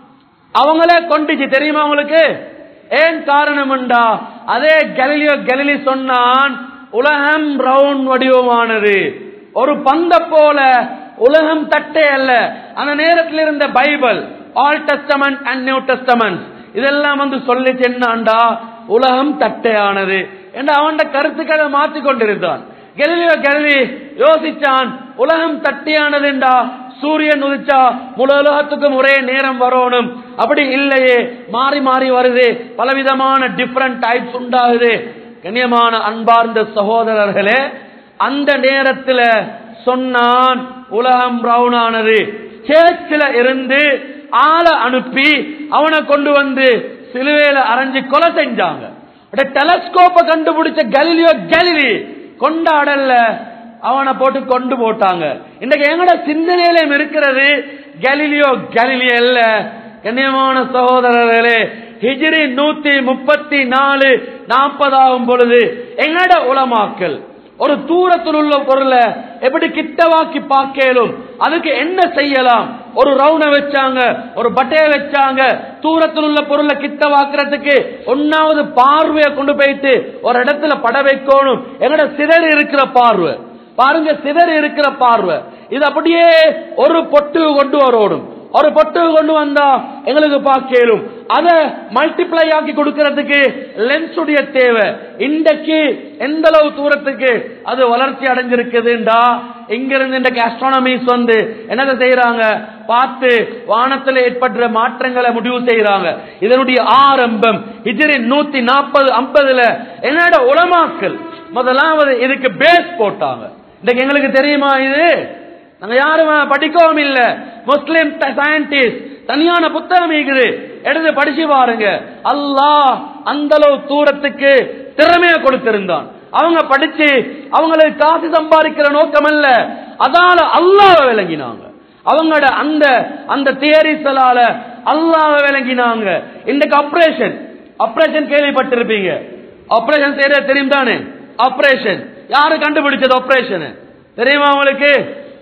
அவங்களே கொண்டுச்சு தெரியுமா உங்களுக்கு ஏன் காரணம்டா அதே கலிலியோ கலிலி சொன்னான் உலகம் ரவுண்ட் வடிவமானது ஒரு பந்த போல உலகம் தட்டே அல்ல அந்த நேரத்தில் இருந்த Bible Old Testament and New Testament இதெல்லாம் வந்து சொல்லிச்சு என்னாண்டா உலகம் தட்டையானது என்று அவன் கருத்துக்களை மாற்றி கொண்டிருந்தான் கெலிலியோ கெல்வி யோசிச்சான் உலகம் தட்டியானதுண்டா சூரியன் உதிச்சா முழு உலகத்துக்கும் ஒரே நேரம் வரணும் அப்படி இல்லையே மாறி மாறி வருது பலவிதமான டிஃபரண்ட் டைப்ஸ் உண்டாகுது கண்ணியமான அன்பார்ந்த சகோதரர்களே அந்த நேரத்தில் சொன்னான் உலகம் பிரவுன் ஆனது சேர்ச்சில இருந்து ஆளை அனுப்பி அவனை கொண்டு வந்து சிலுவையில அரைஞ்சு கொலை செஞ்சாங்க டெலஸ்கோப்ப கண்டுபிடிச்ச கலிலியோ கலிலி கொண்டாடல அவனை போட்டு கொண்டு போட்டாங்க இன்றைக்கு எங்கட சிந்தனையிலும் இருக்கிறது கலிலியோ கலிலியோ இல்ல கண்ணியமான சகோதரர்களே ஹிஜ்ரி நூத்தி முப்பத்தி நாலு நாற்பதாகும் பொழுது எங்கட உலமாக்கல் ஒரு தூரத்தில் உள்ள பொருளை எப்படி கிட்டவாக்கி பார்க்கலும் அதுக்கு என்ன செய்யலாம் ஒரு ரவுன வச்சாங்க ஒரு பட்டைய வச்சாங்க தூரத்தில் உள்ள பொருளை கிட்ட வாக்குறதுக்கு ஒன்னாவது பார்வையை கொண்டு போயிட்டு ஒரு இடத்துல பட வைக்கணும் எங்கட சிதறி இருக்கிற பார்வை பாருங்க சிதறி இருக்கிற பார்வை இது அப்படியே ஒரு பொட்டு கொண்டு வரணும் ஒரு பொட்டு கொண்டு வந்தா எங்களுக்கு பார்க்கலும் அதை மல்டிப்ளை ஆக்கி கொடுக்கறதுக்கு லென்ஸ் உடைய தேவை இன்றைக்கு எந்த அளவு தூரத்துக்கு அது வளர்ச்சி அடைஞ்சிருக்குதுண்டா இங்கிருந்து இன்றைக்கு அஸ்ட்ரானமிஸ் வந்து என்னதை செய்யறாங்க பார்த்து வானத்தில் ஏற்படுற மாற்றங்களை முடிவு செய்யறாங்க இதனுடைய ஆரம்பம் இதிரி நூத்தி நாற்பது ஐம்பதுல என்னோட உலமாக்கல் முதலாவது இதுக்கு பேஸ் போட்டாங்க இன்னைக்கு எங்களுக்கு தெரியுமா இது நாங்க யாரும் படிக்கவும் இல்ல முஸ்லிம் சயின்டிஸ்ட் தனியான புத்தகம் இருக்குது எடுத்து படிச்சு பாருங்க அல்லாஹ் அந்த அளவு தூரத்துக்கு திறமைய கொடுத்திருந்தான் அவங்க படிச்சு அவங்களுக்கு காசு சம்பாதிக்கிற நோக்கம் அல்ல அதால அல்லாஹ் விளங்கினாங்க அவங்களோட அந்த அந்த தியரிசலால அல்லாஹ் விளங்கினாங்க இன்றைக்கு ஆபரேஷன் ஆபரேஷன் கேள்விப்பட்டிருப்பீங்க ஆபரேஷன் செய்யறது தெரியும் தானே ஆபரேஷன் யாரு கண்டுபிடிச்சது ஆபரேஷன் தெரியுமா உங்களுக்கு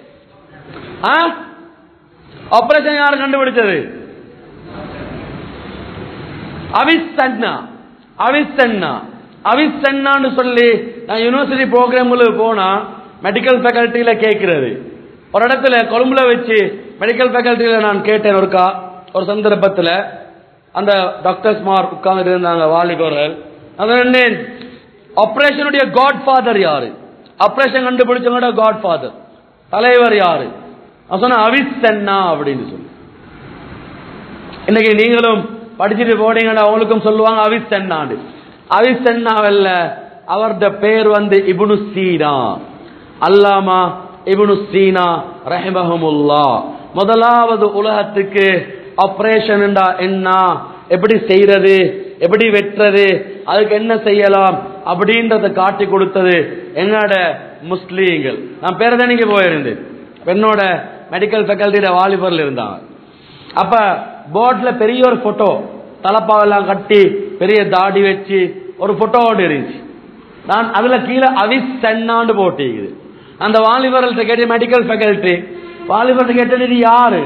ஆபரேஷன் யாரு கண்டுபிடிச்சது அவிஸ்தன்னா அவிஸ்தன்னா அவிஸ்தன்னான்னு சொல்லி நான் யூனிவர்சிட்டி ப்ரோக்ராம்களுக்கு போனா மெடிக்கல் ஃபேக்கல்ட்டியில கேட்கிறது ஒரு இடத்துல கொழும்புல வச்சு மெடிக்கல் ஃபேக்கல்ட்டியில நான் கேட்டேன் ஒருக்கா ஒரு சந்தர்ப்பத்துல அந்த டாக்டர்ஸ் மார் உட்கார்ந்து இருந்தாங்க வாலிபர்கள் அது ஆபரேஷனுடைய காட் ஃபாதர் யாரு ஆபரேஷன் கண்டுபிடிச்சவங்களோட காட் ஃபாதர் தலைவர் யாரு நான் சொன்ன அவிசென்னா அப்படின்னு சொல்லி இன்னைக்கு நீங்களும் படிச்சுட்டு போனீங்கன்னா அவங்களுக்கும் சொல்லுவாங்க அவிசென்னாண்டு அவிசென்னாவல்ல அவரது பேர் வந்து இப்னு சீனா அல்லாமா இப்னு சீனா ரஹிமஹமுல்லா முதலாவது உலகத்துக்கு ஆபரேஷன் என்ன எப்படி செய்யறது எப்படி வெட்டுறது அதுக்கு என்ன செய்யலாம் அப்படின்றத காட்டி கொடுத்தது என்னோட முஸ்லீம்கள் நான் பேரதனிக்கு போயிருந்தேன் என்னோட மெடிக்கல் ஃபேக்கல்ட்டியோட வாலிபர்ல இருந்தாங்க அப்ப போர்ட்ல பெரிய ஒரு போட்டோ தலப்பாவெல்லாம் கட்டி பெரிய தாடி வச்சு ஒரு போட்டோவோடு இருந்துச்சு நான் அதுல கீழே அவிஸ் சென்னாண்டு போட்டிக்குது அந்த வாலிபர்கள்ட்ட கேட்டு மெடிக்கல் ஃபேக்கல்ட்டி வாலிபர்கிட்ட கேட்டது இது யாரு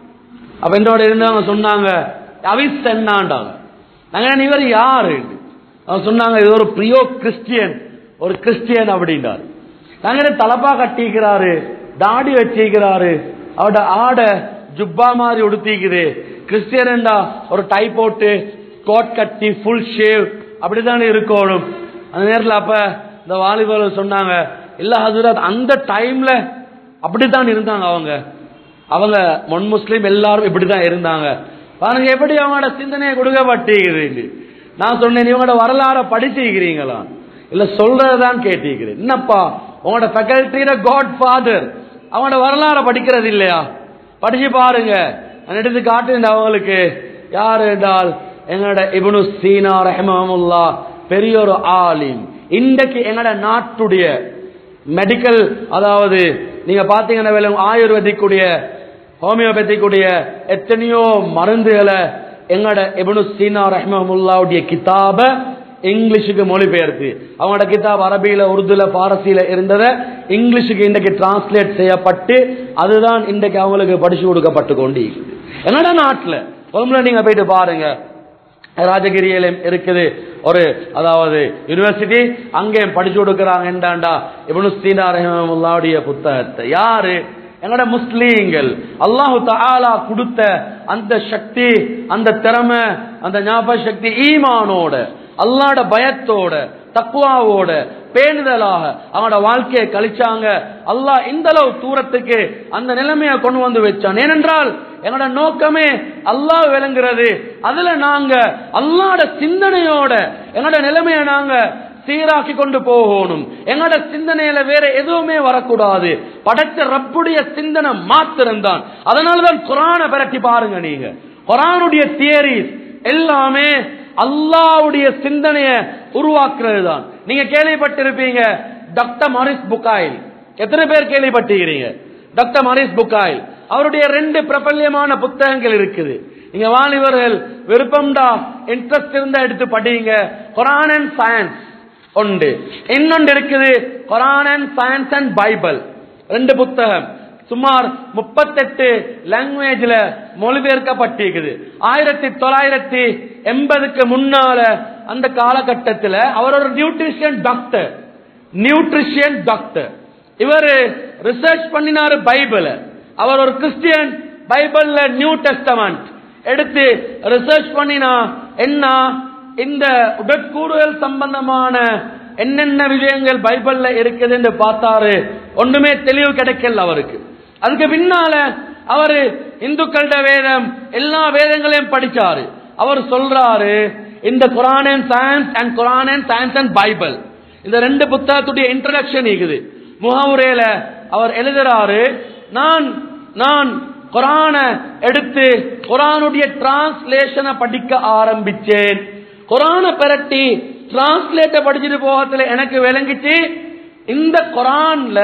அப்ப என்னோட இருந்தவங்க சொன்னாங்க அவிஸ் சென்னாண்டாங்க நாங்க இவர் யாரு அவங்க சொன்னாங்க இது ஒரு பிரியோ கிறிஸ்டியன் ஒரு கிறிஸ்டியன் அப்படின்றாரு நாங்க தலப்பா கட்டிக்கிறாரு தாடி வச்சிக்கிறாரு அவட ஆடை ஜுப்பா மாதிரி உடுத்திக்குது கிறிஸ்டியன்டா ஒரு டை போட்டு கோட் கட்டி ஃபுல் ஷேவ் அப்படித்தானே இருக்கணும் அந்த நேரத்தில் அப்ப இந்த வாலிபர்கள் சொன்னாங்க இல்ல ஹசரத் அந்த டைம்ல அப்படித்தான் இருந்தாங்க அவங்க அவங்க மொன் முஸ்லீம் எல்லாரும் இப்படிதான் இருந்தாங்க பாருங்க எப்படி அவங்களோட சிந்தனையை கொடுக்கப்பட்டிருக்குது நான் சொன்னேன் இவங்களோட வரலாற படிச்சிருக்கிறீங்களா இல்ல சொல்றதான் கேட்டிருக்கிறேன் என்னப்பா உங்களோட ஃபேக்கல்ட்டியில காட் ஃபாதர் அவங்களோட வரலாற படிக்கிறது இல்லையா படிச்சு பாருங்க நான் எடுத்து காட்டுறேன் அவங்களுக்கு யார் என்றால் எங்களோட இபனு சீனா ரஹமமுல்லா பெரிய ஒரு ஆலிம் இன்றைக்கு எங்களோட நாட்டுடைய மெடிக்கல் அதாவது நீங்க பாத்தீங்கன்னா ஆயுர்வேதிக் உடைய ஹோமியோபதிக் உடைய எத்தனையோ மருந்துகளை எங்களோட இபனு சீனா ரஹ்மமுல்லாவுடைய கிதாப இங்கிலீஷுக்கு மொழிபெயர்த்து அவங்களோட கிதாப் அரபியில உருதுல பாரசீல இருந்ததை இங்கிலீஷுக்கு இன்றைக்கு டிரான்ஸ்லேட் செய்யப்பட்டு அதுதான் இன்றைக்கு அவங்களுக்கு படிச்சு கொடுக்கப்பட்டு கொண்டு என்னோட நாட்டுல ஒருமுறை நீங்க போயிட்டு பாருங்க ராஜகிரியில இருக்குது ஒரு அதாவது யூனிவர்சிட்டி அங்கே படிச்சு கொடுக்கறாங்க என்னடா இவனு சீனா ரஹமுல்லாவுடைய புத்தகத்தை யாரு எங்களோட முஸ்லீம்கள் அல்லாஹு தாலா கொடுத்த அந்த சக்தி அந்த திறமை அந்த ஞாபக சக்தி ஈமானோட அல்லாட பயத்தோட தக்குவாவோட பேணுதலாக அவனோட வாழ்க்கையை கழிச்சாங்க அல்லாஹ் இந்த அளவு தூரத்துக்கு அந்த நிலைமையை கொண்டு வந்து வச்சான் ஏனென்றால் என்னோட நோக்கமே அல்லாஹ் விளங்குறது அதுல நாங்க அல்லாட சிந்தனையோட என்னோட நிலைமையை நாங்க சீராக்கி கொண்டு போகணும் எங்களோட சிந்தனையில வேற எதுவுமே வரக்கூடாது படைச்ச ரப்புடைய சிந்தனை மாத்திரம்தான் அதனாலதான் குரான பிரட்டி பாருங்க நீங்க குரானுடைய தியரிஸ் எல்லாமே அல்லாவுடைய சிந்தனைய உருவாக்குறது தான் நீங்க கேள்விப்பட்டிருப்பீங்க டாக்டர் மாரிஸ் புக்காயில் எத்தனை பேர் கேள்விப்பட்டிருக்கிறீங்க டாக்டர் மாரிஸ் புக்காயில் அவருடைய ரெண்டு பிரபல்யமான புத்தகங்கள் இருக்குது நீங்க வாலிபர்கள் விருப்பம்டா இன்ட்ரெஸ்ட் இருந்தா எடுத்து படிங்க குரான் அண்ட் சயின்ஸ் உண்டு இன்னொன்று இருக்குது Quran and science and Bible ரெண்டு புத்தகம் சுமார் முப்பத்தெட்டு லாங்குவேஜ்ல மொழிபெயர்க்கப்பட்டிருக்குது ஆயிரத்தி தொள்ளாயிரத்தி எண்பதுக்கு முன்னால அந்த காலகட்டத்தில் அவர் ஒரு நியூட்ரிஷியன் டாக்டர் நியூட்ரிஷியன் டாக்டர் இவர் ரிசர்ச் பண்ணினாரு பைபிள அவர் ஒரு கிறிஸ்டியன் பைபிள்ல நியூ டெஸ்டமெண்ட் எடுத்து ரிசர்ச் பண்ணினா என்ன இந்த உடற்கூறுகள் சம்பந்தமான என்னென்ன விஷயங்கள் பைபிள்ல இருக்குது என்று பார்த்தாரு ஒண்ணுமே தெளிவு கிடைக்கல அவருக்கு அதுக்கு பின்னால அவரு இந்துக்களோட வேதம் எல்லா வேதங்களையும் படிச்சாரு அவர் சொல்றாரு இந்த Quran and science and Quran and science and Bible இந்த ரெண்டு புத்தகத்துடைய இன்ட்ரடக்ஷன் இருக்குது முகவுரையில அவர் எழுதுறாரு நான் நான் குரான எடுத்து குரானுடைய டிரான்ஸ்லேஷனை படிக்க ஆரம்பிச்சேன் குரான பெரட்டி டிரான்ஸ்லேட்ட படிச்சுட்டு போகத்துல எனக்கு விளங்கிச்சு இந்த குரான்ல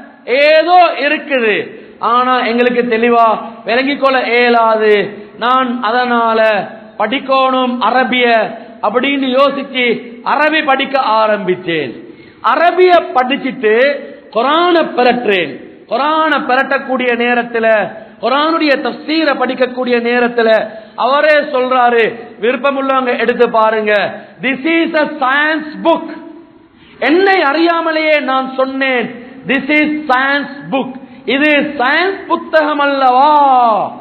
ஏதோ இருக்குது ஆனா எங்களுக்கு தெளிவா விளங்கிக் கொள்ள இயலாது நான் அதனால படிக்கணும் அரபிய அப்படின்னு யோசிச்சு அரபி படிக்க ஆரம்பிச்சேன் அரபிய படிச்சுட்டு குரான பெறற்றேன் குரான பெறட்டக்கூடிய நேரத்துல குரானுடைய தப்சீரை படிக்கக்கூடிய நேரத்துல அவரே சொல்றாரு விருப்பம் உள்ளவங்க எடுத்து பாருங்க this is a science book என்னை அறியாமலேயே நான் சொன்னேன் திஸ் இஸ் சயின்ஸ் புக் இது சயின்ஸ் புத்தகம் அல்லவா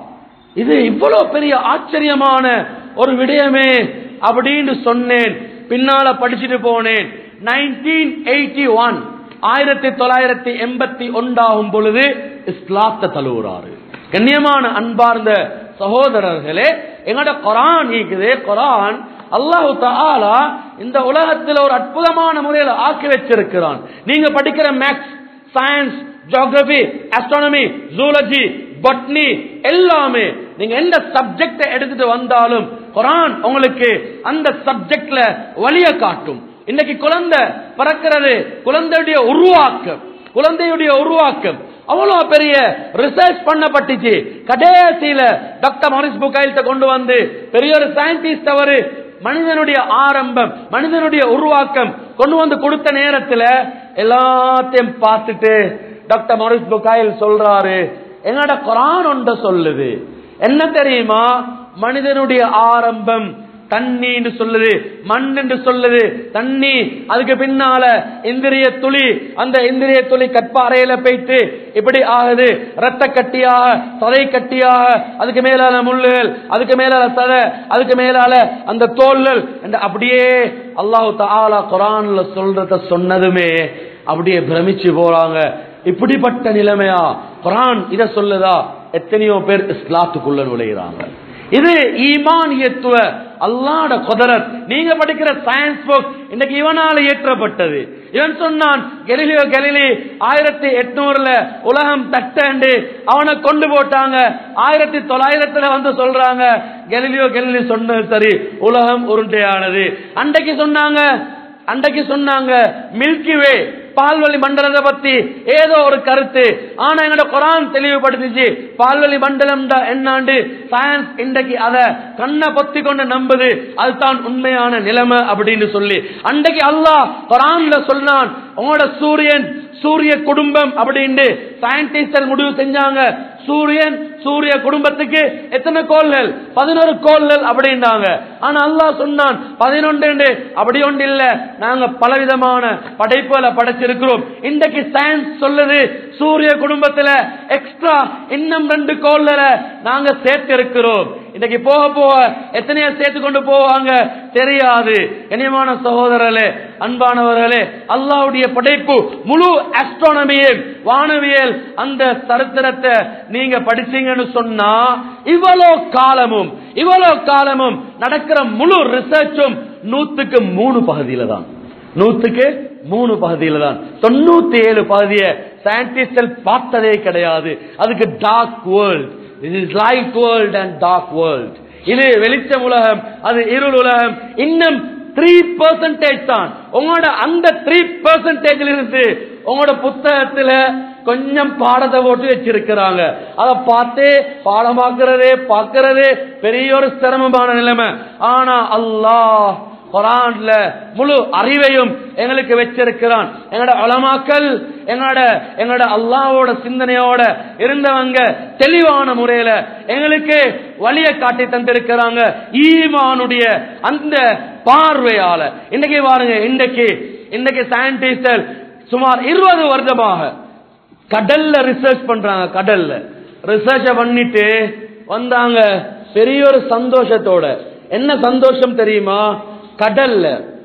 இது இவ்வளவு பெரிய ஆச்சரியமான ஒரு விடயமே அப்படின்னு சொன்னேன் பின்னால படிச்சுட்டு போனேன் நைன்டீன் எயிட்டி ஒன் ஆயிரத்தி தொள்ளாயிரத்தி எண்பத்தி ஒன்றாகும் பொழுது இஸ்லாத்த தழுவுறாரு கண்ணியமான அன்பார்ந்த சகோதரர்களே எங்கட குரான் இருக்குது குரான் அல்லாஹு தாலா இந்த உலகத்தில் ஒரு அற்புதமான முறையில் ஆக்கி வச்சிருக்கிறான் நீங்க படிக்கிற maths science geography astronomy zoology botany எல்லாமே நீங்க எந்த சப்ஜெக்ட எடுத்துட்டு வந்தாலும் குரான் உங்களுக்கு அந்த சப்ஜெக்ட்ல வழிய காட்டும் இன்னைக்கு குழந்தை பிறக்கிறது குழந்தையுடைய உருவாக்கம் குழந்தையுடைய உருவாக்கம் அவ்வளவு பெரிய ரிசர்ச் பண்ணப்பட்டுச்சு கடைசியில டாக்டர் மாரிஸ் புகைல்ட்ட கொண்டு வந்து பெரிய ஒரு சயின்டிஸ்ட் அவரு மனிதனுடைய ஆரம்பம் மனிதனுடைய உருவாக்கம் கொண்டு வந்து கொடுத்த நேரத்துல எல்லாத்தையும் பார்த்துட்டு டாக்டர் மாரிஸ் புகாயில் சொல்றாரு என்னோட குரான் ஒன்ற சொல்லுது என்ன தெரியுமா மனிதனுடைய ஆரம்பம் தண்ணின்னு சொல்லுது மண் என்று சொல்லுது தண்ணி அதுக்கு பின்னால இந்திரிய துளி அந்த இந்திரிய துளி கற்பாறையில போயிட்டு இப்படி ஆகுது ரத்த கட்டியாக சதை கட்டியாக அதுக்கு மேலால முள்ளுகள் அதுக்கு மேலால சதை அதுக்கு மேலால அந்த தோல்கள் என்று அப்படியே அல்லாஹு தாலா குரான்ல சொல்றத சொன்னதுமே அப்படியே பிரமிச்சு போறாங்க இப்படிப்பட்ட நிலைமையா குரான் இத சொல்லுதா எத்தனையோ பேர் இஸ்லாத்துக்குள்ள நுழைகிறாங்க இது ஈமானியத்துவ அல்லாட குதரத் நீங்க படிக்கிற சயின்ஸ் புக் இன்னைக்கு இவனால இயற்றப்பட்டது இவன் சொன்னான் கெலிலியோ கெலிலி ஆயிரத்தி எட்நூறுல உலகம் தட்டண்டு அவனை கொண்டு போட்டாங்க ஆயிரத்தி தொள்ளாயிரத்துல வந்து சொல்றாங்க கெலிலியோ கெலிலி சொன்னது சரி உலகம் உருண்டையானது அன்றைக்கு சொன்னாங்க அன்றைக்கு சொன்னாங்க மில்கி வே பால்வழி மண்டலத்தை பத்தி ஏதோ ஒரு கருத்து ஆனா எங்கட குரான் தெளிவுபடுத்திச்சு பால்வழி மண்டலம் என்னாண்டு சயின்ஸ் இன்றைக்கு அத கண்ணை பொத்தி கொண்டு நம்புது அதுதான் உண்மையான நிலைமை அப்படின்னு சொல்லி அன்றைக்கு அல்லாஹ் குரான்ல சொன்னான் உங்களோட சூரியன் சூரிய குடும்பம் அப்படின்னு சயின்டிஸ்ட் முடிவு செஞ்சாங்க சூரியன் சூரிய குடும்பத்துக்கு எத்தனை கோள்கள் பதினோரு கோள்கள் அப்படின்றாங்க ஆனா அல்லாஹ் சொன்னான் பதினொன்று அப்படி ஒன்று இல்ல நாங்க பலவிதமான படைப்புகளை படைச்சிருக்கிறோம் இன்றைக்கு சயின்ஸ் சொல்லுது சூரிய குடும்பத்துல எக்ஸ்ட்ரா இன்னும் ரெண்டு கோள்களை நாங்க சேர்த்து இருக்கிறோம் இன்னைக்கு போக போக எத்தனையோ சேர்த்து கொண்டு போவாங்க தெரியாது இனியமான சகோதரர்களே அன்பானவர்களே அல்லாவுடைய படைப்பு முழு ஆஸ்ட்ரானமியல் வானவியல் அந்த சரித்திரத்தை நீங்க படிச்சீங்கன்னு சொன்னா இவ்வளவு காலமும் இவ்வளவு காலமும் நடக்கிற முழு ரிசர்ச்சும் நூத்துக்கு மூணு பகுதியில தான் நூத்துக்கு மூணு பகுதியில தான் தொண்ணூத்தி ஏழு பகுதியை சயின்டிஸ்ட் பார்த்ததே கிடையாது அதுக்கு டார்க் வேர்ல்ட் இது is light world and dark world இது வெளிச்சம் உலகம் அது இருள் உலகம் இன்னும் த்ரீ பர்சன்டேஜ் தான் உங்களோட அந்த த்ரீ பர்சன்டேஜ்ல இருந்து உங்களோட புத்தகத்துல கொஞ்சம் பாடத்தை போட்டு வச்சிருக்கிறாங்க அதை பார்த்தே பாடமாக்குறதே பார்க்கறதே பெரிய ஒரு சிரமமான நிலைமை ஆனா அல்லாஹ் குரான்ல முழு அறிவையும் எங்களுக்கு வச்சிருக்கிறான் எங்களோட அலமாக்கள் எங்களோட எங்களோட அல்லாவோட சிந்தனையோட இருந்தவங்க தெளிவான முறையில எங்களுக்கு வழிய காட்டி தந்திருக்கிறாங்க ஈமானுடைய அந்த பார்வையால இன்னைக்கு பாருங்க இன்னைக்கு இன்னைக்கு சயின்டிஸ்டர் சுமார் இருபது வருடமாக கடல்ல ரிசர்ச் பண்றாங்க கடல்ல ரிசர்ச் பண்ணிட்டு வந்தாங்க பெரிய ஒரு சந்தோஷத்தோட என்ன சந்தோஷம் தெரியுமா கடல்ல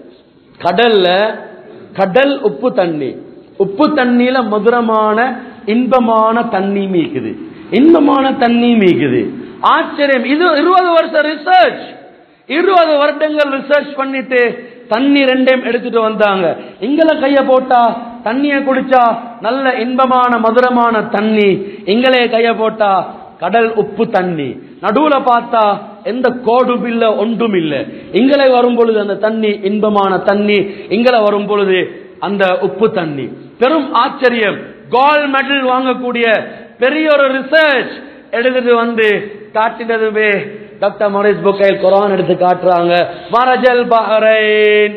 கடல்ல கடல் உப்பு தண்ணி உப்பு தண்ணியில மதுரமான இன்பமான தண்ணி மீக்குது இன்பமான தண்ணி மீக்குது ஆச்சரியம் இது இருபது வருஷம் ரிசர்ச் இருபது வருடங்கள் ரிசர்ச் பண்ணிட்டு தண்ணி ரெண்டையும் எடுத்துட்டு வந்தாங்க இங்கல கைய போட்டா தண்ணிய குடிச்சா நல்ல இன்பமான மதுரமான தண்ணி இங்களே கைய போட்டா கடல் உப்பு தண்ணி நடுவுல பார்த்தா எந்த கோடும் இல்ல ஒன்றும் இல்ல இங்களை வரும் பொழுது அந்த தண்ணி இன்பமான தண்ணி இங்களை வரும் பொழுது அந்த உப்பு தண்ணி பெரும் ஆச்சரியம் கோல்ட் மெடல் வாங்கக்கூடிய பெரிய ஒரு ரிசர்ச் எடுத்துட்டு வந்து காட்டினதுமே டாக்டர் மொரிஸ் புக்கைல் குரான் எடுத்து காட்டுறாங்க மரஜல் பஹரைன்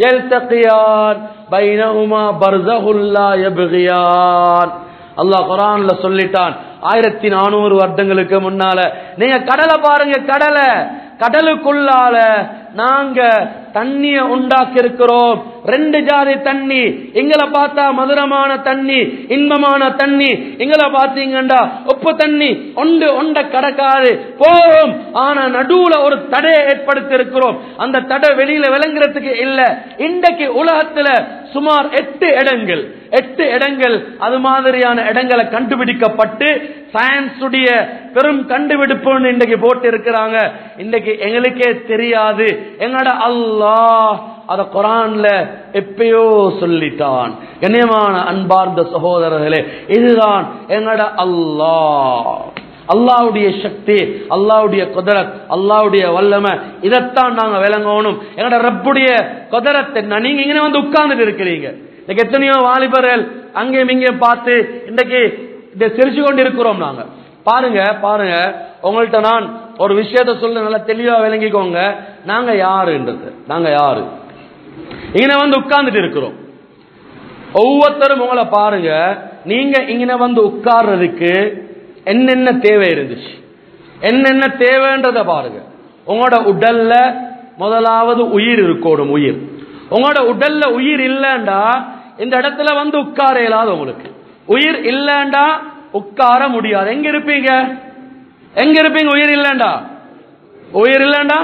يلتقيان بينهما برزخ لا يبغيان அல்லாஹ் குரான்ல சொல்லிட்டான் ஆயிரத்தி நானூறு வருடங்களுக்கு முன்னால நீங்க கடலை பாருங்க கடலை கடலுக்குள்ளால நாங்க தண்ணிய உண்டாக்கி இருக்கிறோம் ரெண்டு ஜாதி தண்ணி எங்களை பார்த்தா மதுரமான தண்ணி இன்பமான தண்ணி எங்களை பார்த்தீங்கண்டா உப்பு தண்ணி ஒன்று ஒண்ட கடக்காது போகும் ஆனா நடுவுல ஒரு தடையை ஏற்படுத்தி இருக்கிறோம் அந்த தடை வெளியில விளங்குறதுக்கு இல்ல இன்றைக்கு உலகத்துல சுமார் எட்டு இடங்கள் எட்டு இடங்கள் அது மாதிரியான இடங்களை கண்டுபிடிக்கப்பட்டு சயின்ஸ் உடைய பெரும் கண்டுபிடிப்புன்னு இன்றைக்கு போட்டு இருக்கிறாங்க இன்றைக்கு எங்களுக்கே தெரியாது எங்கட அல்லாஹ் அத குரான்ல எப்பயோ சொல்லிட்டான் கண்ணியமான அன்பார்ந்த சகோதரர்களே இதுதான் எங்கட அல்லாஹ் அல்லாவுடைய சக்தி அல்லாவுடைய குதிரத் அல்லாவுடைய வல்லமை இதைத்தான் நாங்க விளங்கணும் எங்கட ரப்புடைய குதிரத்தை நீங்க இங்க வந்து உட்கார்ந்துட்டு இருக்கிறீங்க இன்னைக்கு எத்தனையோ வாலிபர்கள் அங்கேயும் இங்கேயும் பார்த்து இன்னைக்கு இதை சிரிச்சு கொண்டு இருக்கிறோம் நாங்க பாருங்க பாருங்க உங்கள்ட்ட நான் ஒரு விஷயத்த சொல்ல நல்லா தெளிவா விளங்கிக்கோங்க நாங்க யாருன்றது நாங்க யாரு இங்க வந்து உட்கார்ந்துட்டு இருக்கிறோம் ஒவ்வொருத்தரும் உங்களை பாருங்க நீங்க இங்க வந்து உட்கார்றதுக்கு என்னென்ன தேவை இருந்துச்சு என்னென்ன தேவைன்றத பாருங்க உங்களோட உடல்ல முதலாவது உயிர் இருக்கணும் உயிர் உங்களோட உடல்ல உயிர் இல்லைண்டா இந்த இடத்துல வந்து உட்கார இயலாது உங்களுக்கு உயிர் இல்லைண்டா உட்கார முடியாது எங்க இருப்பீங்க எங்க இருப்பீங்க உயிர் இல்லைண்டா உயிர் இல்லைண்டா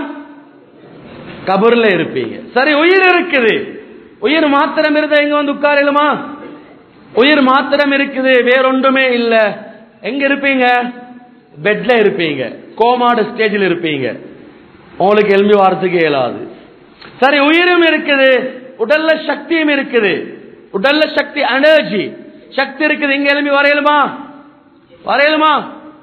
கபர்ல இருப்பீங்க சரி உயிர் இருக்குது உயிர் மாத்திரம் இருந்தா எங்க வந்து உட்காரலுமா உயிர் மாத்திரம் இருக்குது வேறொன்றுமே இல்ல எங்க இருப்பீங்க பெட்ல இருப்பீங்க கோமாட ஸ்டேஜில் இருப்பீங்க உங்களுக்கு எலும்பி வாரத்துக்கு இயலாது சரி உயிரும் இருக்குது உடல்ல சக்தியும் இருக்குது உடல்ல சக்தி எனர்ஜி சக்தி இருக்குது இங்க எலும்பி வரையலுமா வரையலுமா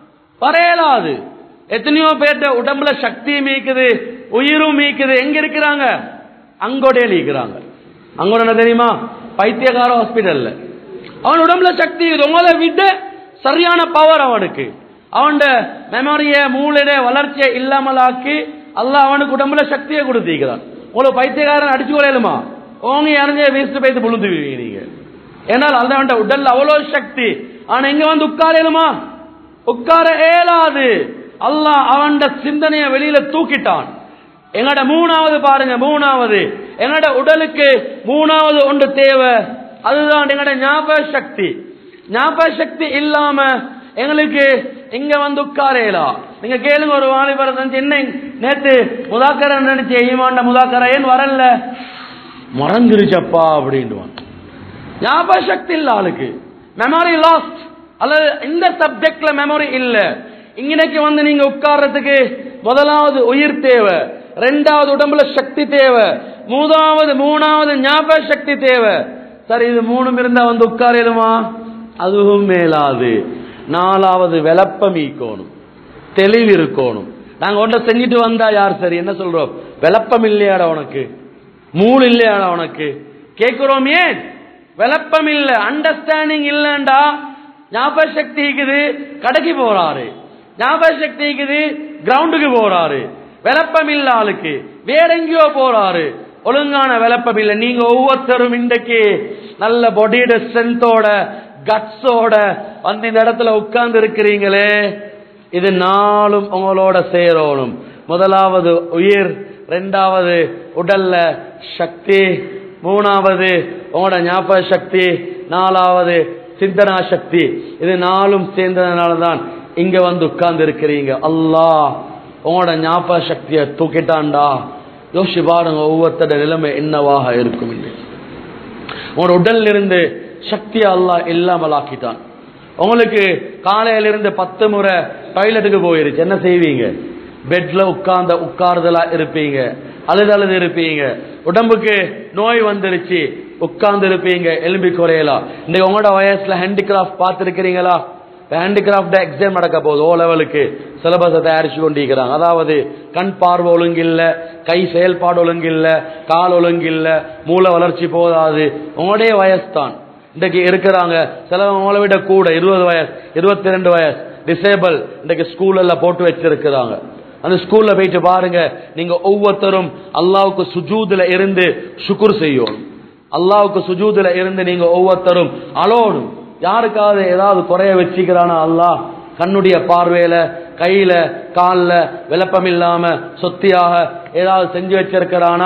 வரையலாது எத்தனையோ பேர்ட்ட உடம்புல சக்தியும் மீக்குது உயிரும் மீக்குது எங்க இருக்கிறாங்க அங்கோடையில் இருக்கிறாங்க அங்கோட என்ன தெரியுமா பைத்தியகார ஹாஸ்பிட்டல்ல அவன் உடம்புல சக்தி இருக்குது உங்களை விட சரியான பவர் அவனுக்கு அவன் மெமரிய மூளைய வளர்ச்சியை இல்லாமல் ஆக்கி அல்லாஹ் அவனுக்கு உடம்புல சக்தியை கொடுத்திருக்கிறான் உங்களுக்கு பைத்தியக்காரன் அடிச்சு கொள்ளையிலுமா ஓங்க இறஞ்ச வீசிட்டு போயிட்டு புழுந்துவீங்க நீங்க ஏன்னால் அந்த அவன் உடல்ல அவ்வளவு சக்தி ஆனா இங்க வந்து உட்காரலுமா உட்கார இயலாது அல்லாஹ் அவன் சிந்தனையை வெளியில தூக்கிட்டான் எங்கட மூணாவது பாருங்க மூணாவது எங்கட உடலுக்கு மூணாவது ஒன்று தேவை அதுதான் எங்கட ஞாபக சக்தி ஞாபக சக்தி இல்லாம எங்களுக்கு இங்க வந்து உட்காரலாம் நீங்க கேளுங்க ஒரு வாலிபர் நினைச்சு என்ன நேத்து முதாக்கரை நினைச்சு ஈமாண்ட முதாக்கரை ஏன் வரல மறந்துருச்சப்பா அப்படின்டுவான் ஞாபக சக்தி இல்ல ஆளுக்கு மெமரி லாஸ்ட் அல்லது இந்த சப்ஜெக்ட்ல மெமரி இல்ல இன்னைக்கு வந்து நீங்க உட்கார்றதுக்கு முதலாவது உயிர் தேவை ரெண்டாவது உடம்புல சக்தி தேவை மூணாவது மூணாவது ஞாபக சக்தி தேவை சரி இது மூணும் இருந்தா வந்து உட்காரலுமா அதுவும் மேலாது நாலாவது விளப்பம் ஈக்கணும் தெளிவு இருக்கணும் நாங்க ஒன்றை செஞ்சுட்டு வந்தா யார் சரி என்ன சொல்றோம் விளப்பம் இல்லையாடா உனக்கு மூள் இல்லையாடா உனக்கு கேட்கிறோம் ஏன் விளப்பம் இல்ல அண்டர்ஸ்டாண்டிங் இல்லண்டா ஞாபக சக்தி இருக்குது கடைக்கு போறாரு ஞாபக சக்தி இருக்குது கிரவுண்டுக்கு போறாரு விளப்பம் இல்ல ஆளுக்கு வேற எங்கேயோ போறாரு ஒழுங்கான விளப்பம் இல்ல நீங்க ஒவ்வொருத்தரும் இன்றைக்கு நல்ல பொடியோட ஸ்ட்ரென்த்தோட கட்ஸோட வந்து இந்த இடத்துல உட்கார்ந்து இருக்கிறீங்களே இது நாளும் உங்களோட சேரணும் முதலாவது உயிர் ரெண்டாவது உடல்ல சக்தி மூணாவது உங்களோட ஞாபக சக்தி நாலாவது சிந்தனா சக்தி இது நாளும் சேர்ந்ததுனால தான் இங்க வந்து உட்கார்ந்து இருக்கிறீங்க அல்லாஹ் உங்களோட ஞாபக சக்தியை தூக்கிட்டான்டா யோசிச்சு பாருங்க ஒவ்வொருத்தட நிலைமை என்னவாக இருக்கும் என்று உங்களோட உடல்ல இருந்து சக்தி அல்லாஹ் இல்லாமல் ஆக்கிட்டான் உங்களுக்கு காலையில இருந்து பத்து முறை டாய்லெட்டுக்கு போயிருச்சு என்ன செய்வீங்க பெட்ல உட்கார்ந்த உட்கார்தலா இருப்பீங்க அழுது அழுது இருப்பீங்க உடம்புக்கு நோய் வந்துருச்சு உட்கார்ந்து இருப்பீங்க எலும்பி குறையலாம் இன்னைக்கு உங்களோட வயசுல ஹேண்டிகிராஃப்ட் பார்த்துருக்கிறீங்களா ஹேண்டிகிராஃப்ட் எக்ஸாம் நடக்க போகுது ஓ லெவலுக்கு சிலபஸை தயாரிச்சு கொண்டிருக்கிறாங்க அதாவது கண் பார்வை ஒழுங்கு இல்ல கை செயல்பாடு ஒழுங்கு இல்ல கால் ஒழுங்கு இல்ல மூளை வளர்ச்சி போதாது உங்களுடைய வயசு தான் இன்றைக்கு இருக்கிறாங்க சிலவங்க உங்களை விட கூட இருபது வயசு இருபத்தி ரெண்டு வயசு டிசேபிள் இன்றைக்கு ஸ்கூல்ல போட்டு வச்சிருக்கிறாங்க அந்த ஸ்கூல்ல போயிட்டு பாருங்க நீங்க ஒவ்வொருத்தரும் அல்லாவுக்கு சுஜூதுல இருந்து சுக்குர் செய்யணும் அல்லாவுக்கு சுஜூதுல இருந்து நீங்க ஒவ்வொருத்தரும் அலோணும் யாருக்காவது ஏதாவது குறைய வச்சுக்கிறானா அல்லாஹ் கண்ணுடைய பார்வையில கையில கால்ல விளப்பம் இல்லாம சொத்தியாக ஏதாவது செஞ்சு வச்சிருக்கிறானா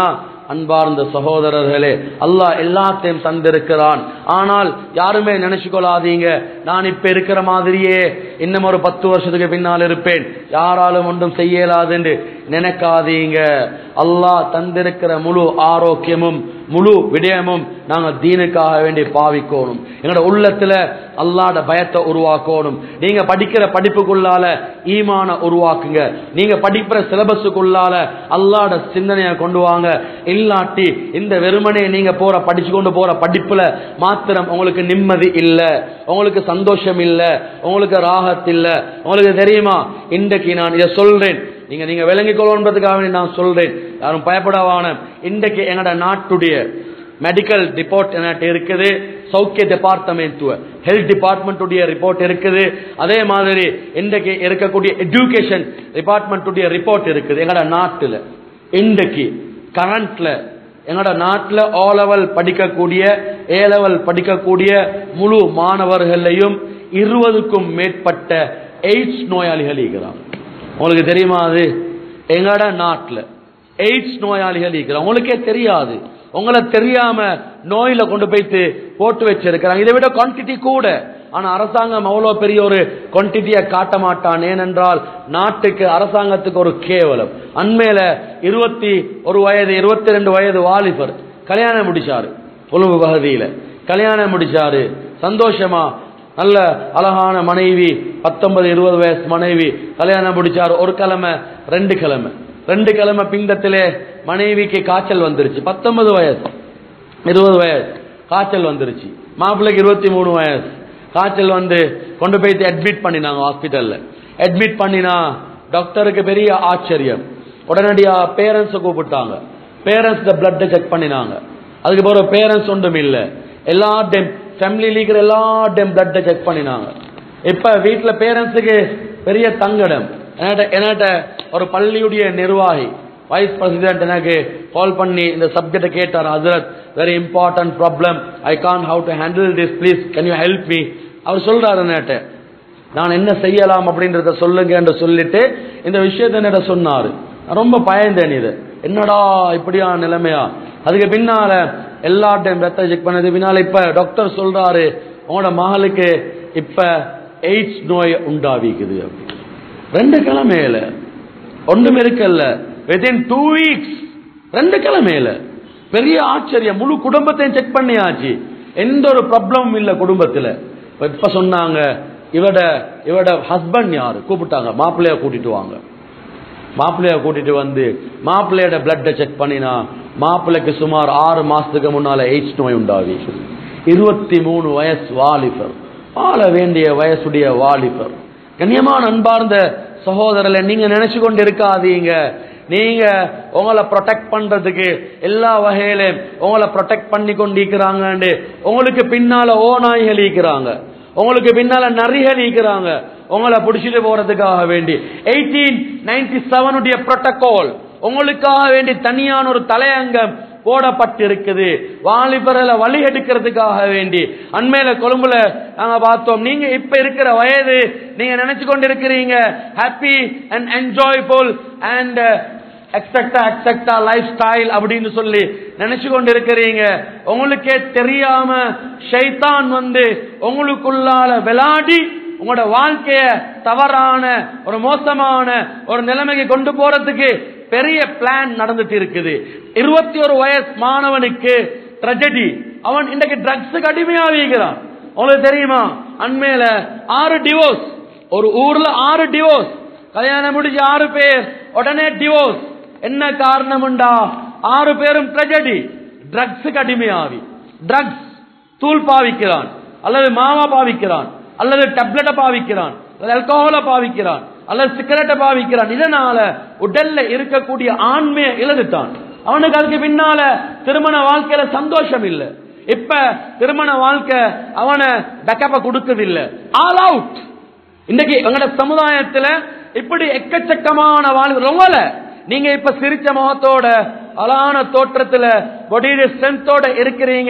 அன்பார்ந்த சகோதரர்களே அல்லாஹ் எல்லாத்தையும் தந்திருக்கிறான் ஆனால் யாருமே நினைச்சு கொள்ளாதீங்க நான் இப்ப இருக்கிற மாதிரியே இன்னும் ஒரு பத்து வருஷத்துக்கு பின்னால் இருப்பேன் யாராலும் ஒன்றும் செய்யலாது என்று நினைக்காதீங்க அல்லாஹ் தந்திருக்கிற முழு ஆரோக்கியமும் முழு விடயமும் நாங்க தீனுக்காக வேண்டி பாவிக்கணும் எங்களோட உள்ளத்துல அல்லாட பயத்தை உருவாக்கணும் நீங்க படிக்கிற படிப்புக்குள்ளால ஈமான உருவாக்குங்க நீங்க படிக்கிற சிலபஸுக்குள்ளால அல்லாட சிந்தனையை கொண்டு வாங்க இல்லாட்டி இந்த வெறுமனே நீங்க போற படிச்சு கொண்டு போற படிப்புல மாத்திரம் உங்களுக்கு நிம்மதி இல்ல உங்களுக்கு சந்தோஷம் இல்ல உங்களுக்கு ராகத் இல்ல உங்களுக்கு தெரியுமா இன்றைக்கு நான் இதை சொல்றேன் நீங்க நீங்க விளங்கிக் கொள்வதற்காக வேண்டி நான் சொல்றேன் யாரும் பயப்படவான இன்றைக்கு எங்களோட நாட்டுடைய மெடிக்கல் ரிப்போர்ட் என்கிட்ட இருக்குது சௌக்கிய டிபார்ட்மெண்ட் ஹெல்த் டிபார்ட்மெண்ட்டுடைய ரிப்போர்ட் இருக்குது அதே மாதிரி இன்றைக்கு இருக்கக்கூடிய எஜுகேஷன் டிபார்ட்மெண்ட்டுடைய ரிப்போர்ட் இருக்குது எங்களோட நாட்டுல இன்றைக்கு கரண்ட்ல எங்களோட நாட்டில் ஓ லெவல் படிக்கக்கூடிய ஏ லெவல் படிக்கக்கூடிய முழு மாணவர்களையும் இருபதுக்கும் மேற்பட்ட எய்ட்ஸ் நோயாளிகள் இருக்கிறாங்க உங்களுக்கு தெரியுமா அது எங்கட நாட்டில் எய்ட்ஸ் நோயாளிகள் இருக்கிறாங்க உங்களுக்கே தெரியாது உங்களை தெரியாம நோயில கொண்டு போயிட்டு போட்டு வச்சிருக்கிறாங்க இதை விட குவான்டிட்டி கூட ஆனா அரசாங்கம் அவ்வளவு பெரிய ஒரு குவான்டிட்டியை காட்ட மாட்டான் ஏனென்றால் நாட்டுக்கு அரசாங்கத்துக்கு ஒரு கேவலம் அண்மையில இருபத்தி ஒரு வயது இருபத்தி ரெண்டு வயது வாலிபர் கல்யாணம் முடிச்சாரு கொழும்பு பகுதியில கல்யாணம் முடிச்சாரு சந்தோஷமா நல்ல அழகான மனைவி பத்தொன்பது இருபது வயசு மனைவி கல்யாணம் முடிச்சாரு ஒரு கிழமை ரெண்டு கிழமை ரெண்டு கிழமை பிங்கத்திலே மனைவிக்கு காய்ச்சல் வந்துருச்சு பத்தொன்பது வயசு இருபது வயசு காய்ச்சல் வந்துருச்சு மாப்பிள்ளைக்கு இருபத்தி மூணு வயசு காய்ச்சல் வந்து கொண்டு போயிட்டு அட்மிட் பண்ணினாங்க ஹாஸ்பிட்டல்ல அட்மிட் பண்ணினா டாக்டருக்கு பெரிய ஆச்சரியம் உடனடியா பேரண்ட்ஸை கூப்பிட்டாங்க பேரண்ட்ஸ் பிளட்டை செக் பண்ணினாங்க அதுக்கு பிறகு பேரண்ட்ஸ் ஒன்றும் இல்லை எல்லா டைம் ஃபேமிலியில் இருக்கிற எல்லா டைம் பிளட்டை செக் பண்ணினாங்க இப்ப வீட்டுல பேரண்ட்ஸுக்கு பெரிய தங்கடம் என்கிட்ட என்கிட்ட ஒரு பள்ளியுடைய நிர்வாகி வைஸ் பிரசிடென்ட் எனக்கு கால் பண்ணி இந்த சப்ஜெக்டை கேட்டார் ஹசரத் very important problem I can how to handle this please can you help me அவர் சொல்றாரு என்கிட்ட நான் என்ன செய்யலாம் அப்படின்றத சொல்லுங்க என்று சொல்லிட்டு இந்த விஷயத்தை என்னிட சொன்னாரு நான் ரொம்ப பயந்தேன் இது என்னடா இப்படியா நிலைமையா அதுக்கு பின்னால எல்லா டைம் ரத்த செக் பண்ணது பின்னால இப்ப டாக்டர் சொல்றாரு உங்களோட மகளுக்கு இப்ப எய்ட்ஸ் நோய் உண்டாவிக்குது அப்படி ரெண்டு கிழமையில ஒன்றும் இருக்கல்ல வித்தின் டூ வீக்ஸ் ரெண்டு கிழமையில பெரிய ஆச்சரியம் முழு குடும்பத்தையும் செக் பண்ணியாச்சு எந்த ஒரு ப்ராப்ளமும் இல்ல குடும்பத்துல இப்ப இப்ப சொன்னாங்க இவட இவட ஹஸ்பண்ட் யாரு கூப்பிட்டாங்க மாப்பிள்ளைய கூட்டிட்டு வாங்க மாப்பிள்ளைய கூட்டிட்டு வந்து மாப்பிள்ளையோட பிளட்டை செக் பண்ணினா மாப்பிள்ளைக்கு சுமார் ஆறு மாசத்துக்கு முன்னால எய்ட்ஸ் நோய் உண்டாவி இருபத்தி மூணு வயசு வாலிபர் வாழ வேண்டிய வயசுடைய வாலிபர் கண்ணியமான அன்பார்ந்த சகோதரர்களை நீங்க நினைச்சு கொண்டு இருக்காதீங்க நீங்க உங்களை ப்ரொடெக்ட் பண்றதுக்கு எல்லா வகையிலும் உங்களை ப்ரொடெக்ட் பண்ணி கொண்டிருக்கிறாங்க உங்களுக்கு பின்னால ஓநாய்கள் இருக்கிறாங்க உங்களுக்கு பின்னால நரிகள் இருக்கிறாங்க உங்களை பிடிச்சிட்டு போறதுக்காக வேண்டி எயிட்டீன் நைன்டி செவனுடைய புரோட்டோகால் உங்களுக்காக வேண்டி தனியான ஒரு தலையங்கம் போடப்பட்டிருக்குது வாலிபர்களை வழி எடுக்கிறதுக்காக வேண்டி அண்மையில கொழும்புல நாங்க பார்த்தோம் நீங்க இப்ப இருக்கிற வயது நீங்க நினைச்சு கொண்டிருக்கிறீங்க ஹாப்பி அண்ட் என்ஜாய்ஃபுல் அண்ட் எக்ஸெக்டா எக்ஸெக்டா லைஃப் ஸ்டைல் அப்படின்னு சொல்லி நினைச்சு கொண்டு இருக்கிறீங்க உங்களுக்கே தெரியாம ஷைத்தான் வந்து உங்களுக்குள்ளால விளாடி உங்களோட வாழ்க்கைய தவறான ஒரு மோசமான ஒரு நிலைமைக்கு கொண்டு போறதுக்கு பெரிய பிளான் நடந்துட்டு இருக்குது இருபத்தி ஒரு வயசு மாணவனுக்கு ட்ரெஜடி அவன் இன்றைக்கு ட்ரக்ஸுக்கு அடிமையாகிறான் உங்களுக்கு தெரியுமா அண்மையில ஆறு டிவோர்ஸ் ஒரு ஊர்ல ஆறு டிவோர்ஸ் கல்யாணம் முடிஞ்சு ஆறு பேர் உடனே டிவோர்ஸ் என்ன காரணம்டா ஆறு பேரும் ட்ரெஜடி ட்ரக்ஸுக்கு அடிமையாவி ட்ரக்ஸ் தூள் பாவிக்கிறான் அல்லது மாவா பாவிக்கிறான் அல்லது டெப்லெட்டை பாவிக்கிறான் அல்லது அல்கோஹோலை பாவிக்கிறான் அல்லது சிகரெட்டை பாவிக்கிறான் இதனால உடல்ல இருக்கக்கூடிய ஆண்மையை இழந்துட்டான் அவனுக்கு அதுக்கு பின்னால திருமண வாழ்க்கையில சந்தோஷம் இல்ல இப்ப திருமண வாழ்க்கை அவனை பேக்கப்ப கொடுக்குது இல்ல ஆல் அவுட் இன்னைக்கு எங்கட சமுதாயத்துல இப்படி எக்கச்சக்கமான வாழ்வு ரொம்பல நீங்க இப்ப சிரிச்ச முகத்தோட அழகான தோற்றத்துல பொடியுடைய ஸ்ட்ரென்த்தோட இருக்கிறீங்க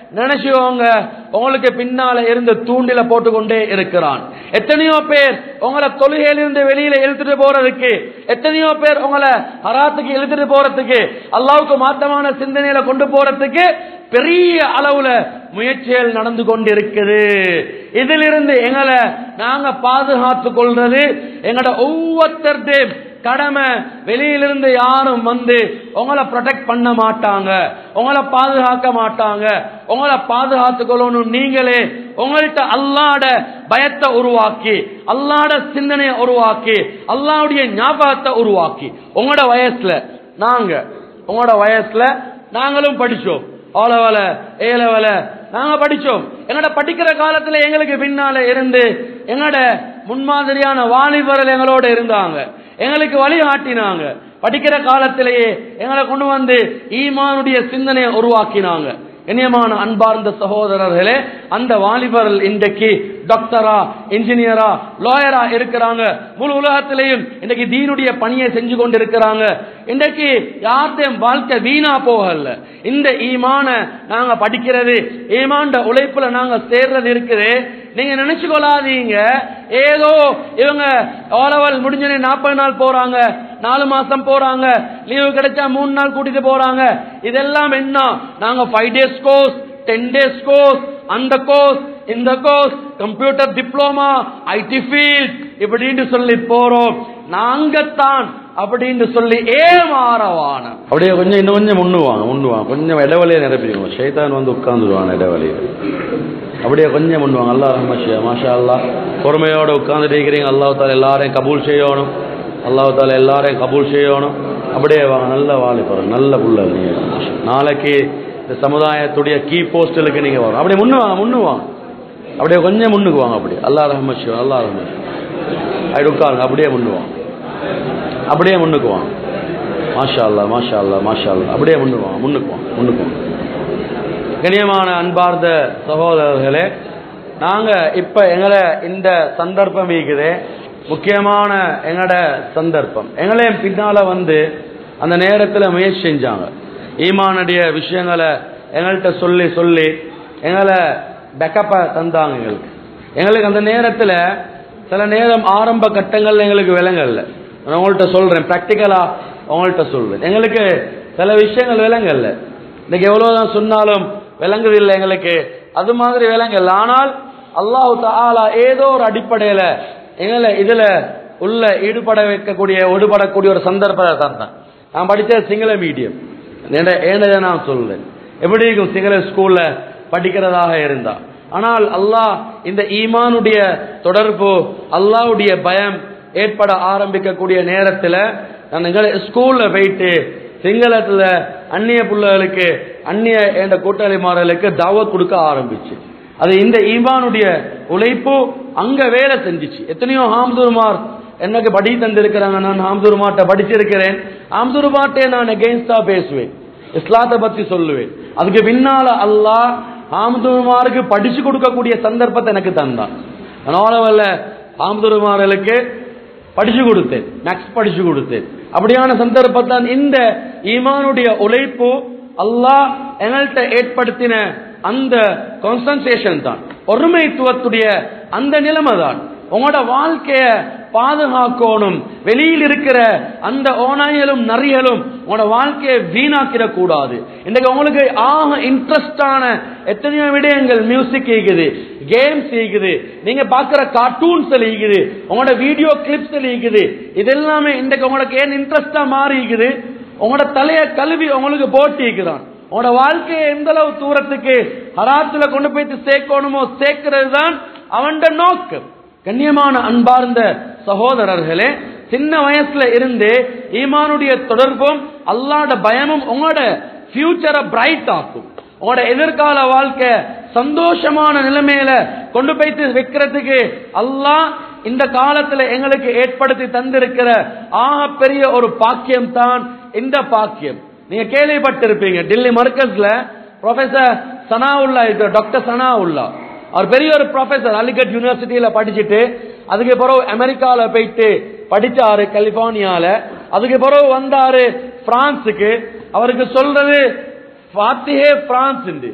நினைச்சுக்கோங்க உங்களுக்கு பின்னால இருந்து தூண்டில போட்டுக்கொண்டே இருக்கிறான் எத்தனையோ பேர் உங்களை தொழுகையிலிருந்து வெளியில இழுத்துட்டு போறதுக்கு எத்தனையோ பேர் உங்களை ஹராத்துக்கு இழுத்துட்டு போறதுக்கு அல்லாவுக்கு மாற்றமான சிந்தனையில கொண்டு போறதுக்கு பெரிய அளவுல முயற்சிகள் நடந்து கொண்டிருக்குது இதிலிருந்து எங்களை நாங்க பாதுகாத்துக் கொள்றது எங்களோட ஒவ்வொருத்தருடைய கடமை வெளியிலிருந்து யாரும் வந்து உங்களை ப்ரொடெக்ட் பண்ண மாட்டாங்க உங்களை பாதுகாக்க மாட்டாங்க உங்களை பாதுகாத்துக் கொள்ளணும் நீங்களே உங்கள்கிட்ட அல்லாட பயத்தை உருவாக்கி அல்லாட சிந்தனையை உருவாக்கி அல்லாவுடைய ஞாபகத்தை உருவாக்கி உங்களோட வயசுல நாங்க உங்களோட வயசுல நாங்களும் படிச்சோம் ஓலவல ஏலவல நாங்க படிச்சோம் எங்கட படிக்கிற காலத்துல எங்களுக்கு பின்னால இருந்து எங்கட முன்மாதிரியான வாலிபர்கள் எங்களோட இருந்தாங்க எங்களுக்கு வழிகாட்டினாங்க படிக்கிற காலத்திலேயே எங்களை கொண்டு வந்து ஈமானுடைய சிந்தனையை உருவாக்கினாங்க இனியமான அன்பார்ந்த சகோதரர்களே அந்த வாலிபர்கள் இன்றைக்கு டாக்டரா இன்ஜினியரா லாயரா இருக்கிறாங்க முழு உலகத்திலையும் இன்றைக்கு தீனுடைய பணியை செஞ்சு கொண்டு இருக்கிறாங்க இன்றைக்கு யார்த்தையும் வாழ்க்கை வீணா போகல இந்த ஈமான நாங்க படிக்கிறது ஈமாண்ட உழைப்புல நாங்க சேர்றது இருக்குது நீங்க நினைச்சு கொள்ளாதீங்க ஏதோ இவங்க ஓலவல் முடிஞ்சனே நாற்பது நாள் போறாங்க நாலு மாசம் போறாங்க லீவு கிடைச்சா மூணு நாள் கூட்டிட்டு போறாங்க இதெல்லாம் என்ன நாங்க five days course ten days course அந்த கோர்ஸ் இந்த course computer diploma IT field இப்படின்னு சொல்லி போறோம் நாங்கத்தான் அப்படின்னு சொல்லி ஏமாறவான அப்படியே கொஞ்சம் இன்னும் கொஞ்சம் முன்னுவாங்க முன்னுவாங்க கொஞ்சம் இடைவெளியை நிரப்பிடுவோம் ஷைதான் வந்து உட்கார்ந்துருவான் இடைவெளியில் அப்படியே கொஞ்சம் முன்னுவாங்க அல்லா ரஹ்மஷியா மாஷா அல்லா பொறுமையோட உட்கார்ந்துட்டு இருக்கிறீங்க அல்லாஹ் தால எல்லாரையும் கபூல் செய்யணும் அல்லாஹ் தால எல்லாரையும் கபூல் செய்யணும் அப்படியே வாங்க நல்ல வாலிபர் நல்ல புள்ள நீங்க நாளைக்கு இந்த சமுதாயத்துடைய கீ போஸ்டலுக்கு நீங்க வரும் அப்படியே முன்னு வாங்க முன்னு வாங்க அப்படியே கொஞ்சம் முன்னுக்கு வாங்க அப்படி அல்லா ரஹ்மஷியா அல்லா ரஹ்மஷியா அப்படி உட்காருங்க அப்படியே முன்னுவாங்க அப்படியே முன்னுக்கு வாங்க மாஷா அல்லா மாஷா அல்லா மாஷா அல்லா அப்படியே முன்னுக்கு வாங்க முன்னுக்கு வாங்க முன்னுக்கு வாங்க கண்ணியமான அன்பார்ந்த சகோதரர்களே நாங்க இப்ப எங்களை இந்த சந்தர்ப்பம் இருக்குது முக்கியமான எங்களோட சந்தர்ப்பம் எங்களையும் பின்னால வந்து அந்த நேரத்தில் முயற்சி செஞ்சாங்க ஈமானுடைய விஷயங்களை எங்கள்கிட்ட சொல்லி சொல்லி எங்களை பேக்கப்பை தந்தாங்க எங்களுக்கு எங்களுக்கு அந்த நேரத்தில் சில நேரம் ஆரம்ப கட்டங்கள் எங்களுக்கு விளங்கல்ல நான் உங்கள்கிட்ட சொல்றேன் ப்ராக்டிக்கலா உங்கள்கிட்ட சொல்றேன் எங்களுக்கு சில விஷயங்கள் விளங்கல்ல இன்னைக்கு எவ்வளவுதான் சொன்னாலும் விளங்குதில்லை எங்களுக்கு அது மாதிரி விளங்கல்ல ஆனால் அல்லாஹு தாலா ஏதோ ஒரு அடிப்படையில எங்களை இதுல உள்ள ஈடுபட வைக்கக்கூடிய ஈடுபடக்கூடிய ஒரு சந்தர்ப்பத்தை தந்தேன் நான் படிச்ச சிங்கள மீடியம் ஏனதை நான் சொல்லுவேன் எப்படி இருக்கும் சிங்கள ஸ்கூல்ல படிக்கிறதாக இருந்தா ஆனால் அல்லாஹ் இந்த ஈமானுடைய தொடர்பு அல்லாவுடைய பயம் ஏற்பட ஆரம்பிக்கக்கூடிய நேரத்தில் நான் எங்களை ஸ்கூல்ல போயிட்டு சிங்களத்துல அந்நிய பிள்ளைகளுக்கு அந்நிய என்ற கூட்டாளிமார்களுக்கு தாவத் கொடுக்க ஆரம்பிச்சு அது இந்த ஈமானுடைய உழைப்பு அங்க வேலை செஞ்சுச்சு எத்தனையோ ஹாம்துருமார் எனக்கு படி தந்திருக்கிறாங்க நான் ஹாம்துருமாட்ட படிச்சிருக்கிறேன் ஹாம்துருமாட்டே நான் எகெயின்ஸ்டா பேசுவேன் இஸ்லாத்தை பத்தி சொல்லுவேன் அதுக்கு பின்னால அல்லாஹ் ஹாம்துருமாருக்கு படிச்சு கொடுக்கக்கூடிய சந்தர்ப்பத்தை எனக்கு தந்தான் அதனால ஹாம்துருமார்களுக்கு படிச்சு கொடுத்தேன் மேக்ஸ் படிச்சு கொடுத்தேன் அப்படியான சந்தர்ப்பத்தான் இந்த ஈமானுடைய உழைப்பு அல்லாஹ் எங்கள்கிட்ட ஏற்படுத்தின அந்த கான்சன்ட்ரேஷன் தான் ஒருமைத்துவத்துடைய அந்த நிலைமை தான் உங்களோட வாழ்க்கைய பாதுகாக்கணும் வெளியில் இருக்கிற அந்த ஓநாய்களும் நரிகளும் உங்களோட வாழ்க்கையை வீணாக்கிட கூடாது இன்னைக்கு உங்களுக்கு ஆக இன்ட்ரெஸ்டான எத்தனையோ விடயங்கள் மியூசிக் இருக்குது கேம்ஸ் இருக்குது நீங்க பாக்குற கார்ட்டூன்ஸ் இருக்குது உங்களோட வீடியோ கிளிப்ஸ் இருக்குது இது எல்லாமே இன்றைக்கு உங்களுக்கு ஏன் இன்ட்ரெஸ்டா மாறி இருக்குது உங்களோட தலைய கழுவி உங்களுக்கு போட்டிக்குதான் உங்களோட வாழ்க்கையை எந்த அளவு தூரத்துக்கு ஹராத்துல கொண்டு போயிட்டு சேர்க்கணுமோ சேர்க்கிறது தான் அவன் நோக்கம் கண்ணியமான அன்பார்ந்த சகோதரர்களே சின்ன வயசுல இருந்து ஈமானுடைய தொடர்பும் அல்லாட பயமும் உங்களோட ஃபியூச்சரை பிரைட் ஆக்கும் உங்களோட எதிர்கால வாழ்க்கை சந்தோஷமான நிலைமையில கொண்டு போய்த்து வைக்கிறதுக்கு அல்லாஹ் இந்த காலத்துல எங்களுக்கு ஏற்படுத்தி தந்திருக்கிற ஆக பெரிய ஒரு பாக்கியம் தான் இந்த பாக்கியம் நீங்க கேள்விப்பட்டிருப்பீங்க டெல்லி மர்க்கஸ்ல ப்ரொஃபசர் சனாவுல்லா டாக்டர் சனாவுல்லா அவர் பெரிய ஒரு ப்ரொஃபசர் அலிகட் யூனிவர்சிட்டியில படிச்சுட்டு அதுக்கு பிறகு அமெரிக்கால போயிட்டு படிச்சாரு கலிபோர்னியால அதுக்கு பிறகு வந்தாரு பிரான்ஸுக்கு அவருக்கு சொல்றது ஃபாத்திஹே பிரான்ஸ்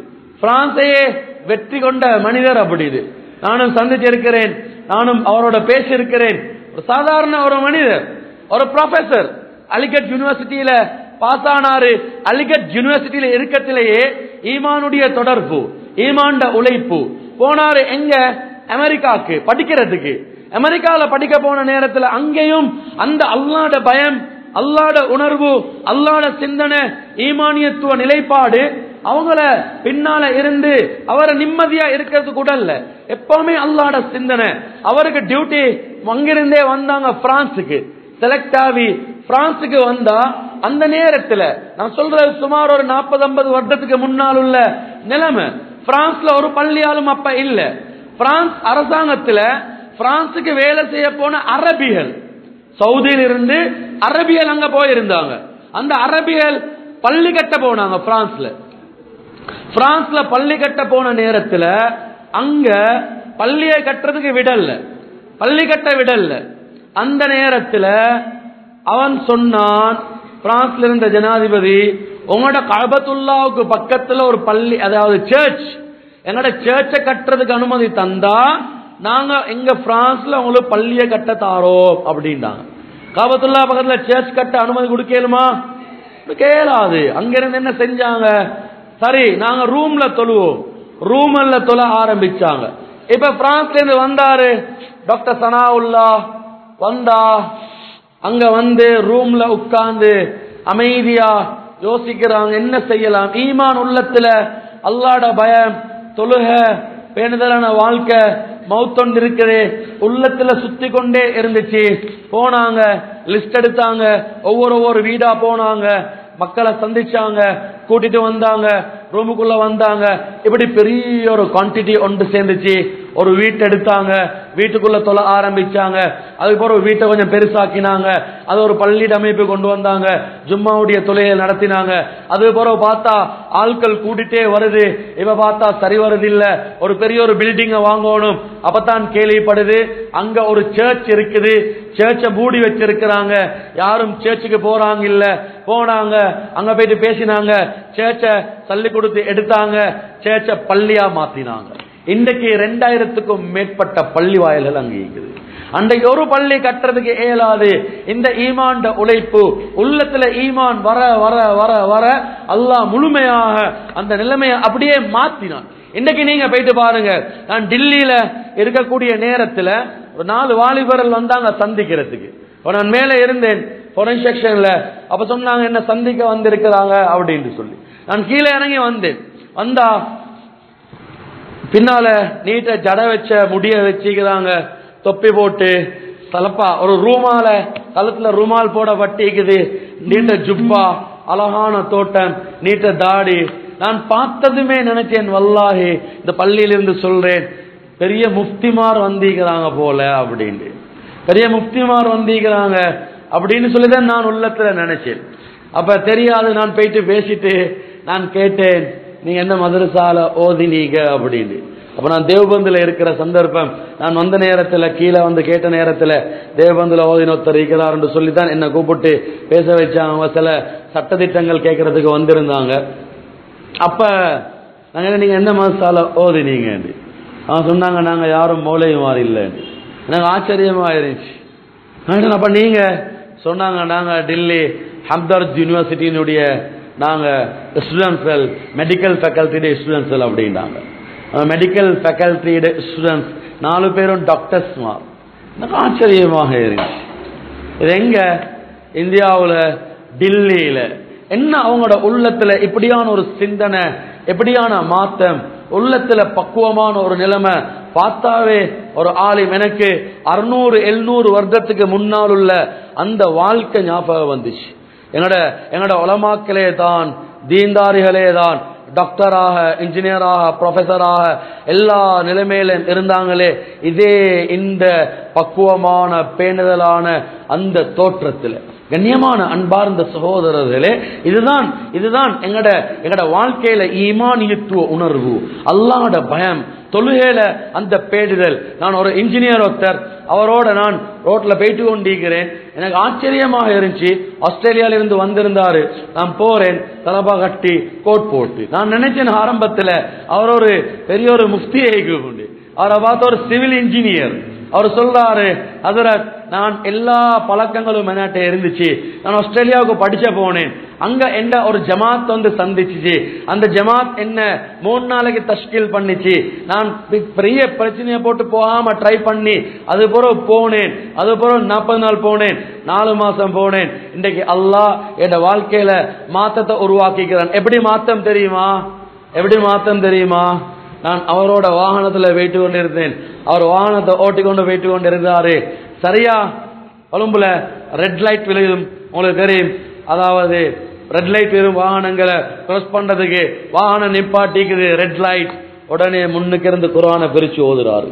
பிரான்சையே வெற்றி கொண்ட மனிதர் அப்படி இது நானும் சந்திச்சிருக்கிறேன் நானும் அவரோட பேசியிருக்கிறேன் ஒரு சாதாரண ஒரு மனிதர் ஒரு ப்ரொஃபசர் அலிகட் யூனிவர்சிட்டியில பாஸ் ஆனாரு அலிகட் யூனிவர்சிட்டியில இருக்கத்திலேயே ஈமானுடைய தொடர்பு ஈமாண்ட உழைப்பு போனாரு எங்க அமெரிக்காக்கு படிக்கிறதுக்கு அமெரிக்கால படிக்க போன நேரத்துல அங்கேயும் அந்த அல்லாட பயம் அல்லாட உணர்வு அல்லாட சிந்தனை ஈமானியத்துவ நிலைப்பாடு அவங்கள பின்னால இருந்து அவரை நிம்மதியா இருக்கிறது கூட இல்ல எப்பவுமே அல்லாட சிந்தனை அவருக்கு டியூட்டி அங்கிருந்தே வந்தாங்க பிரான்ஸுக்கு செலக்ட் ஆகி பிரான்ஸுக்கு வந்தா அந்த நேரத்துல நான் சொல்றது சுமார் ஒரு நாற்பது ஐம்பது வருடத்துக்கு முன்னால் உள்ள நிலைமை பிரான்ஸ்ல ஒரு பள்ளியாலும் அப்ப இல்ல பிரான்ஸ் அரசாங்கத்துல பிரான்ஸுக்கு வேலை செய்ய போன அரபிகள் சவுதியில் இருந்து அரபியல் அங்க போயிருந்தாங்க அந்த அரபியல் பள்ளி கட்ட போனாங்க பிரான்ஸ்ல பிரான்ஸ்ல பள்ளி கட்ட போன நேரத்துல அங்க பள்ளியை கட்டுறதுக்கு விடல பள்ளி கட்ட விடல அந்த நேரத்துல அவன் சொன்னான் பிரான்ஸ்ல இருந்த ஜனாதிபதி உங்களோட கபத்துல்லாவுக்கு பக்கத்துல ஒரு பள்ளி அதாவது சர்ச் எங்களோட சர்ச்சை கட்டுறதுக்கு அனுமதி தந்தா நாங்க எங்க பிரான்ஸ்ல உங்களுக்கு பள்ளியை கட்ட தாரோம் அப்படின்றாங்க காபத்துல்லா பக்கத்துல சர்ச் கட்ட அனுமதி கொடுக்கலுமா கேளாது அங்கிருந்து என்ன செஞ்சாங்க சரி நாங்க ரூம்ல தொழுவோம் ரூம்ல தொழ ஆரம்பிச்சாங்க இப்ப பிரான்ஸ்ல இருந்து வந்தாரு டாக்டர் சனாவுல்லா வந்தா அங்க வந்து ரூம்ல உட்கார்ந்து அமைதியா யோசிக்கிறாங்க என்ன செய்யலாம் ஈமான் உள்ளத்துல அல்லாட பயம் தொழுக பேணுதலான வாழ்க்கை மவுத்தொண்டு இருக்குது உள்ளத்துல சுத்தி கொண்டே இருந்துச்சு போனாங்க லிஸ்ட் எடுத்தாங்க ஒவ்வொரு ஒவ்வொரு வீடா போனாங்க மக்களை சந்திச்சாங்க கூட்டிட்டு வந்தாங்க ரூமுக்குள்ள வந்தாங்க இப்படி பெரிய ஒரு குவான்டிட்டி ஒன்று சேர்ந்துச்சு ஒரு வீட்டை எடுத்தாங்க வீட்டுக்குள்ள தொலை ஆரம்பிச்சாங்க அதுக்கப்புறம் ஒரு வீட்டை கொஞ்சம் பெருசாக்கினாங்க அது ஒரு பள்ளியிட அமைப்பு கொண்டு வந்தாங்க ஜும்மாவுடைய தொலையை நடத்தினாங்க அதுக்கப்புறம் பார்த்தா ஆட்கள் கூட்டிட்டே வருது இப்ப பார்த்தா சரி வருது இல்ல ஒரு பெரிய ஒரு பில்டிங்க வாங்கணும் அப்பதான் கேள்விப்படுது அங்க ஒரு சர்ச் இருக்குது சர்ச்சை மூடி வச்சிருக்கிறாங்க யாரும் சர்ச்சுக்கு போறாங்க இல்ல போனாங்க அங்க போயிட்டு பேசினாங்க சர்ச்சை தள்ளி கொடுத்து எடுத்தாங்க சர்ச்சை பள்ளியா மாத்தினாங்க இன்றைக்கு ரெண்டாயிரத்துக்கும் மேற்பட்ட பள்ளி வாயில்கள் அங்க இருக்குது அன்றைக்கு ஒரு பள்ளி கட்டுறதுக்கு இயலாது இந்த ஈமான்ட உழைப்பு உள்ளத்துல ஈமான் வர வர வர வர அல்லாஹ் முழுமையாக அந்த நிலைமையை அப்படியே மாத்தினான் இன்னைக்கு நீங்க போயிட்டு பாருங்க நான் டில்லியில இருக்கக்கூடிய நேரத்துல ஒரு நாலு வாலிபர்கள் வந்தாங்க சந்திக்கிறதுக்கு இப்ப நான் மேலே இருந்தேன் ஃபொரன் செக்ஷன்ல அப்ப சொன்னாங்க என்ன சந்திக்க வந்திருக்கிறாங்க அப்படின்னு சொல்லி நான் கீழே இறங்கி வந்தேன் வந்தா பின்னால நீட்ட ஜட வச்ச முடிய வச்சுக்கிறாங்க தொப்பி போட்டு தலப்பா ஒரு ரூமால கழுத்துல ரூமால் போட வட்டிக்குது நீட்ட ஜுப்பா அழகான தோட்டம் நீட்ட தாடி நான் பார்த்ததுமே நினைச்சேன் வல்லாஹி இந்த பள்ளியிலிருந்து சொல்றேன் பெரிய முஃப்திமார் வந்திக்கிறாங்க போல அப்படின்னு பெரிய முஃப்திமார் வந்திக்கிறாங்க அப்படின்னு சொல்லிதான் நான் உள்ளத்துல நினைச்சேன் அப்ப தெரியாது நான் போயிட்டு பேசிட்டு நான் கேட்டேன் நீங்க என்ன மதரசால ஓதினீங்க அப்படின்னு அப்ப நான் தேவபந்துல இருக்கிற சந்தர்ப்பம் நான் வந்த நேரத்துல கீழே வந்து கேட்ட நேரத்துல தேவபந்துல ஓதினொத்தர் இருக்கிறார் சொல்லித்தான் என்ன கூப்பிட்டு பேச வச்சாங்க அவங்க சில சட்டதிட்டங்கள் கேட்கறதுக்கு வந்திருந்தாங்க அப்ப நாங்க நீங்க எந்த மதரசால ஓதினீங்க அவன் சொன்னாங்க நாங்க யாரும் மூளையும் மாறி இல்லைன்னு எனக்கு ஆச்சரியமா இருந்துச்சு நான் அப்ப நீங்க சொன்னாங்க நாங்க டெல்லி ஹம்தர்த் யூனிவர்சிட்டியினுடைய நாங்க ஸ்டூடெண்ட்ஸ்கள் மெடிக்கல் ஃபேக்கல்ட்டியுடைய ஸ்டூடெண்ட்ஸ்கள் அப்படின்னாங்க மெடிக்கல் ஃபேக்கல்ட்டியுடைய ஸ்டூடெண்ட்ஸ் நாலு பேரும் டாக்டர்ஸ் எனக்கு ஆச்சரியமாக இருந்துச்சு இது எங்க இந்தியாவில் டில்லியில என்ன அவங்களோட உள்ளத்துல இப்படியான ஒரு சிந்தனை எப்படியான மாத்தம் உள்ளத்துல பக்குவமான ஒரு நிலைமை பார்த்தாவே ஒரு ஆலிம் எனக்கு அறுநூறு எழுநூறு வருடத்துக்கு முன்னால் உள்ள அந்த வாழ்க்கை ஞாபகம் வந்துச்சு எங்கட எங்கட உலமாக்களே தான் தீன்தாரிகளே தான் டாக்டராக இன்ஜினியராக ப்ரொஃபஸராக எல்லா நிலைமையிலும் இருந்தாங்களே இதே இந்த பக்குவமான பேணுதலான அந்த தோற்றத்தில் கண்ணியமான அன்பார்ந்த சகோதரர்களே இதுதான் இதுதான் எங்கட எங்கட வாழ்க்கையில ஈமானியத்துவ உணர்வு அல்லாட பயம் தொழுகையில அந்த பேடுதல் நான் ஒரு இன்ஜினியர் ஒருத்தர் அவரோட நான் ரோட்ல போயிட்டு கொண்டிருக்கிறேன் எனக்கு ஆச்சரியமாக இருந்துச்சு ஆஸ்திரேலியால இருந்து வந்திருந்தாரு நான் போறேன் தலபா கட்டி கோட் போட்டு நான் நினைச்சேன் ஆரம்பத்துல அவர் ஒரு பெரிய ஒரு முஃப்தியை கொண்டு அவரை பார்த்த ஒரு சிவில் இன்ஜினியர் அவர் சொல்றாரு ஹசரத் நான் எல்லா பழக்கங்களும் என்கிட்ட இருந்துச்சு நான் ஆஸ்திரேலியாவுக்கு படிச்ச போனேன் அங்க என்ன ஒரு ஜமாத் வந்து சந்திச்சுச்சு அந்த ஜமாத் என்ன மூணு நாளைக்கு தஷ்கீல் பண்ணிச்சு நான் பி- பெரிய பிரச்சனையை போட்டு போகாம ட்ரை பண்ணி அது பிறகு போனேன் அது பிறகு நாற்பது நாள் போனேன் நாலு மாசம் போனேன் இன்றைக்கு அல்லாஹ் என் வாழ்க்கையில மாத்தத்தை உருவாக்கிக்கிறான் எப்படி மாத்தம் தெரியுமா எப்படி மாத்தம் தெரியுமா நான் அவரோட வாகனத்துல போயிட்டு கொண்டிருந்தேன் அவர் வாகனத்தை ஓட்டி கொண்டு போயிட்டு கொண்டிருந்தாரு சரியா கொழும்புல ரெட் லைட் விழுகும் உங்களுக்கு தெரியும் அதாவது ரெட் லைட் வரும் வாகனங்களை கிராஸ் பண்றதுக்கு வாகனம் நிப்பாட்டிக்குது ரெட் லைட் உடனே முன்னுக்கு இருந்து குரானை பிரிச்சு ஓதுறாரு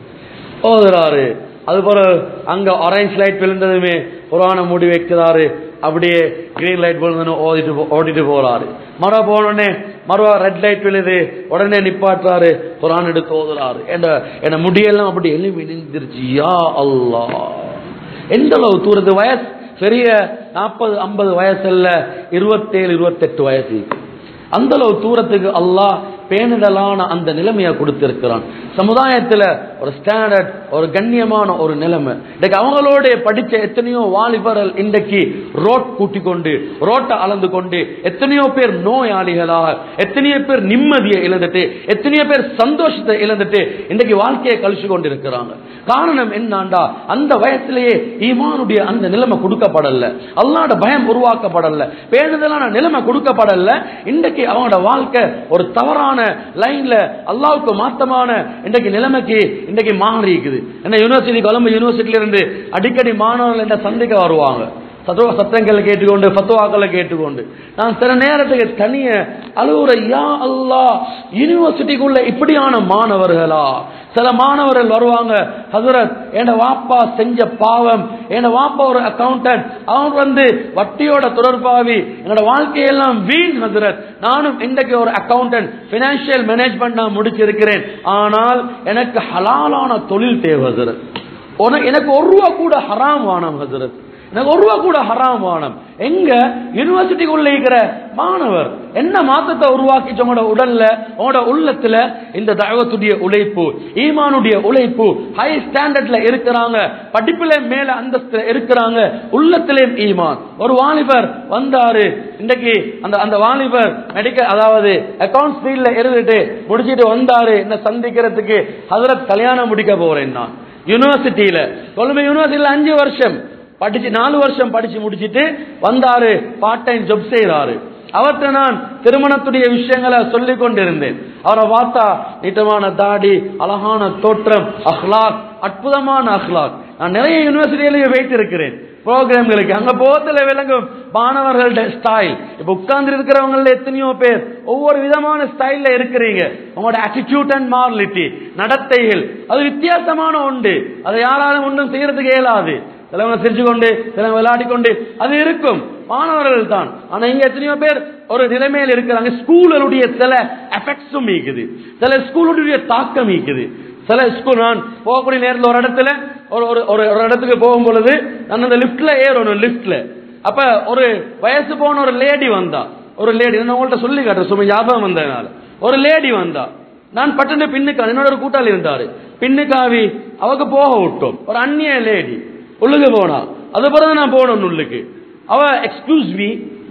ஓதுறாரு அது போல அங்க ஆரஞ்சு லைட் விழுந்ததுமே குரானை மூடி வைக்கிறாரு அப்படியே கிரீன் லைட் விழுந்ததுன்னு ஓதிட்டு போ- ஓட்டிட்டு போறாரு மர போனோடனே மறுவா ரெட் லைட் விழுது உடனே நிப்பாட்டுறாரு குரான் எடுத்து ஓதுறாரு என்ன என்ன முடியெல்லாம் அப்படி எழுப்பி நின்றுருச்சு யா அல்லாஹ் எந்த அளவு தூரத்து வயசு பெரிய நாற்பது ஐம்பது வயசு இல்ல இருபத்தேழு இருபத்தெட்டு வயசு அந்த அளவு தூரத்துக்கு அல்லாஹ் பேணுதலான அந்த நிலைமையை கொடுத்திருக்கிறான் சமுதாயத்துல ஒரு ஸ்டாண்டர்ட் ஒரு கண்ணியமான ஒரு நிலைமை இன்னைக்கு அவங்களோட படிச்ச எத்தனையோ வாலிபர்கள் இன்றைக்கு ரோட் கூட்டி கொண்டு ரோட்டை அளந்து கொண்டு எத்தனையோ பேர் நோயாளிகளாக எத்தனையோ பேர் நிம்மதியை இழந்துட்டு எத்தனையோ பேர் சந்தோஷத்தை இழந்துட்டு இன்றைக்கு வாழ்க்கையை கழிச்சு கொண்டிருக்கிறாங்க காரணம் என்னண்டா அந்த வயசுலயே ஈமானுடைய அந்த நிலைமை கொடுக்கப்படல அல்லாட பயம் உருவாக்கப்படல பேணுதலான நிலைமை கொடுக்கப்படல இன்றைக்கு அவனோட வாழ்க்கை ஒரு தவறான லைன்ல அல்லாவுக்கு மாத்தமான இன்றைக்கு நிலைமைக்கு இன்றைக்கு மாறி இருக்குது என்ன யூனிவர்சிட்டி கொலம்பு யூனிவர்சிட்டியில இருந்து அடிக்கடி மாணவர்கள் என்ன சந்திக்க வருவாங்க சத்துவ சத்தங்களை கேட்டுக்கொண்டு ஃபத்துவாக்களை கேட்டுக்கொண்டு நான் சில நேரத்துக்கு தனிய அழுகுற யா அல்லாஹ் யூனிவர்சிட்டிக்குள்ள இப்படியான மாணவர்களா சில மாணவர்கள் வருவாங்க ஹசரத் என் வாப்பா செஞ்ச பாவம் என் வாப்பா ஒரு அக்கௌண்டன்ட் அவன் வந்து வட்டியோட தொடர்பாவி என்னோட வாழ்க்கையெல்லாம் வீண் ஹசரத் நானும் இன்றைக்கு ஒரு அக்கௌண்டன்ட் பினான்சியல் மேனேஜ்மெண்ட் நான் முடிச்சிருக்கிறேன் ஆனால் எனக்கு ஹலாலான தொழில் தேவை ஹசரத் உனக்கு எனக்கு ஒரு ரூபா கூட ஹராம் வானம் ஹசரத் எனக்கு ஒரு ரூபா கூட ஹராம் வானம் எங்க யூனிவர்சிட்டிக்குள்ள இருக்கிற மாணவர் என்ன மாற்றத்தை உருவாக்கிச்சு உங்களோட உடல்ல உங்களோட உள்ளத்துல இந்த தகவத்துடைய உழைப்பு ஈமானுடைய உழைப்பு ஹை ஸ்டாண்டர்ட்ல இருக்கிறாங்க படிப்புல மேல அந்தஸ்துல இருக்கிறாங்க உள்ளத்திலேயும் ஈமான் ஒரு வாலிபர் வந்தாரு இன்னைக்கு அந்த அந்த வாலிபர் மெடிக்கல் அதாவது அக்கவுண்ட்ஸ் ஃபீல்ட்ல இருந்துட்டு முடிச்சிட்டு வந்தாரு என்ன சந்திக்கிறதுக்கு ஹசரத் கல்யாணம் முடிக்க போறேன் நான் யூனிவர்சிட்டியில கொழும்பு யூனிவர்சிட்டியில அஞ்சு வருஷம் படிச்சு நாலு வருஷம் படிச்சு முடிச்சிட்டு வந்தாரு பார்ட் டைம் ஜாப் செய்யறாரு அவர்கிட்ட நான் திருமணத்துடைய விஷயங்களை சொல்லிக் கொண்டிருந்தேன் அவரை பார்த்தா நீட்டமான தாடி அழகான தோற்றம் அஹ்லாக் அற்புதமான அஹ்லாக் நான் நிறைய யூனிவர்சிட்டியிலேயே வைத்திருக்கிறேன் ப்ரோக்ராம்களுக்கு அங்க போகத்துல விளங்கும் மாணவர்கள்ட ஸ்டைல் இப்ப உட்கார்ந்து இருக்கிறவங்கள எத்தனையோ பேர் ஒவ்வொரு விதமான ஸ்டைல்ல இருக்கிறீங்க உங்களோட attitude அண்ட் மாரலிட்டி நடத்தைகள் அது வித்தியாசமான உண்டு அதை யாராலும் ஒன்றும் செய்யறதுக்கு இயலாது சிலவங்க சிரிச்சு கொண்டு சிலவங்க விளையாடி கொண்டு அது இருக்கும் மாணவர்கள் தான் ஆனா இங்க எத்தனையோ பேர் ஒரு நிலைமையில் இருக்கிறாங்க ஸ்கூலுடைய சில எஃபெக்ட்ஸும் மீக்குது சில ஸ்கூலுடைய தாக்கம் மீக்குது சில ஸ்கூல் நான் போகக்கூடிய நேரத்தில் ஒரு இடத்துல ஒரு ஒரு ஒரு ஒரு இடத்துக்கு போகும் பொழுது நான் அந்த லிப்ட்ல ஏறணும் லிப்ட்ல அப்ப ஒரு வயசு போன ஒரு லேடி வந்தா ஒரு லேடி நான் உங்கள்ட்ட சொல்லி காட்டுறேன் சும்மா ஞாபகம் வந்ததுனால ஒரு லேடி வந்தா நான் பட்டுன்னு பின்னுக்கா என்னோட ஒரு கூட்டாளி இருந்தாரு பின்னுக்காவி அவக்கு போக விட்டோம் ஒரு அந்நிய லேடி உள்ளுக்கு போனா அது பிறகு நான் போனோம் உள்ளுக்கு அவ excuse me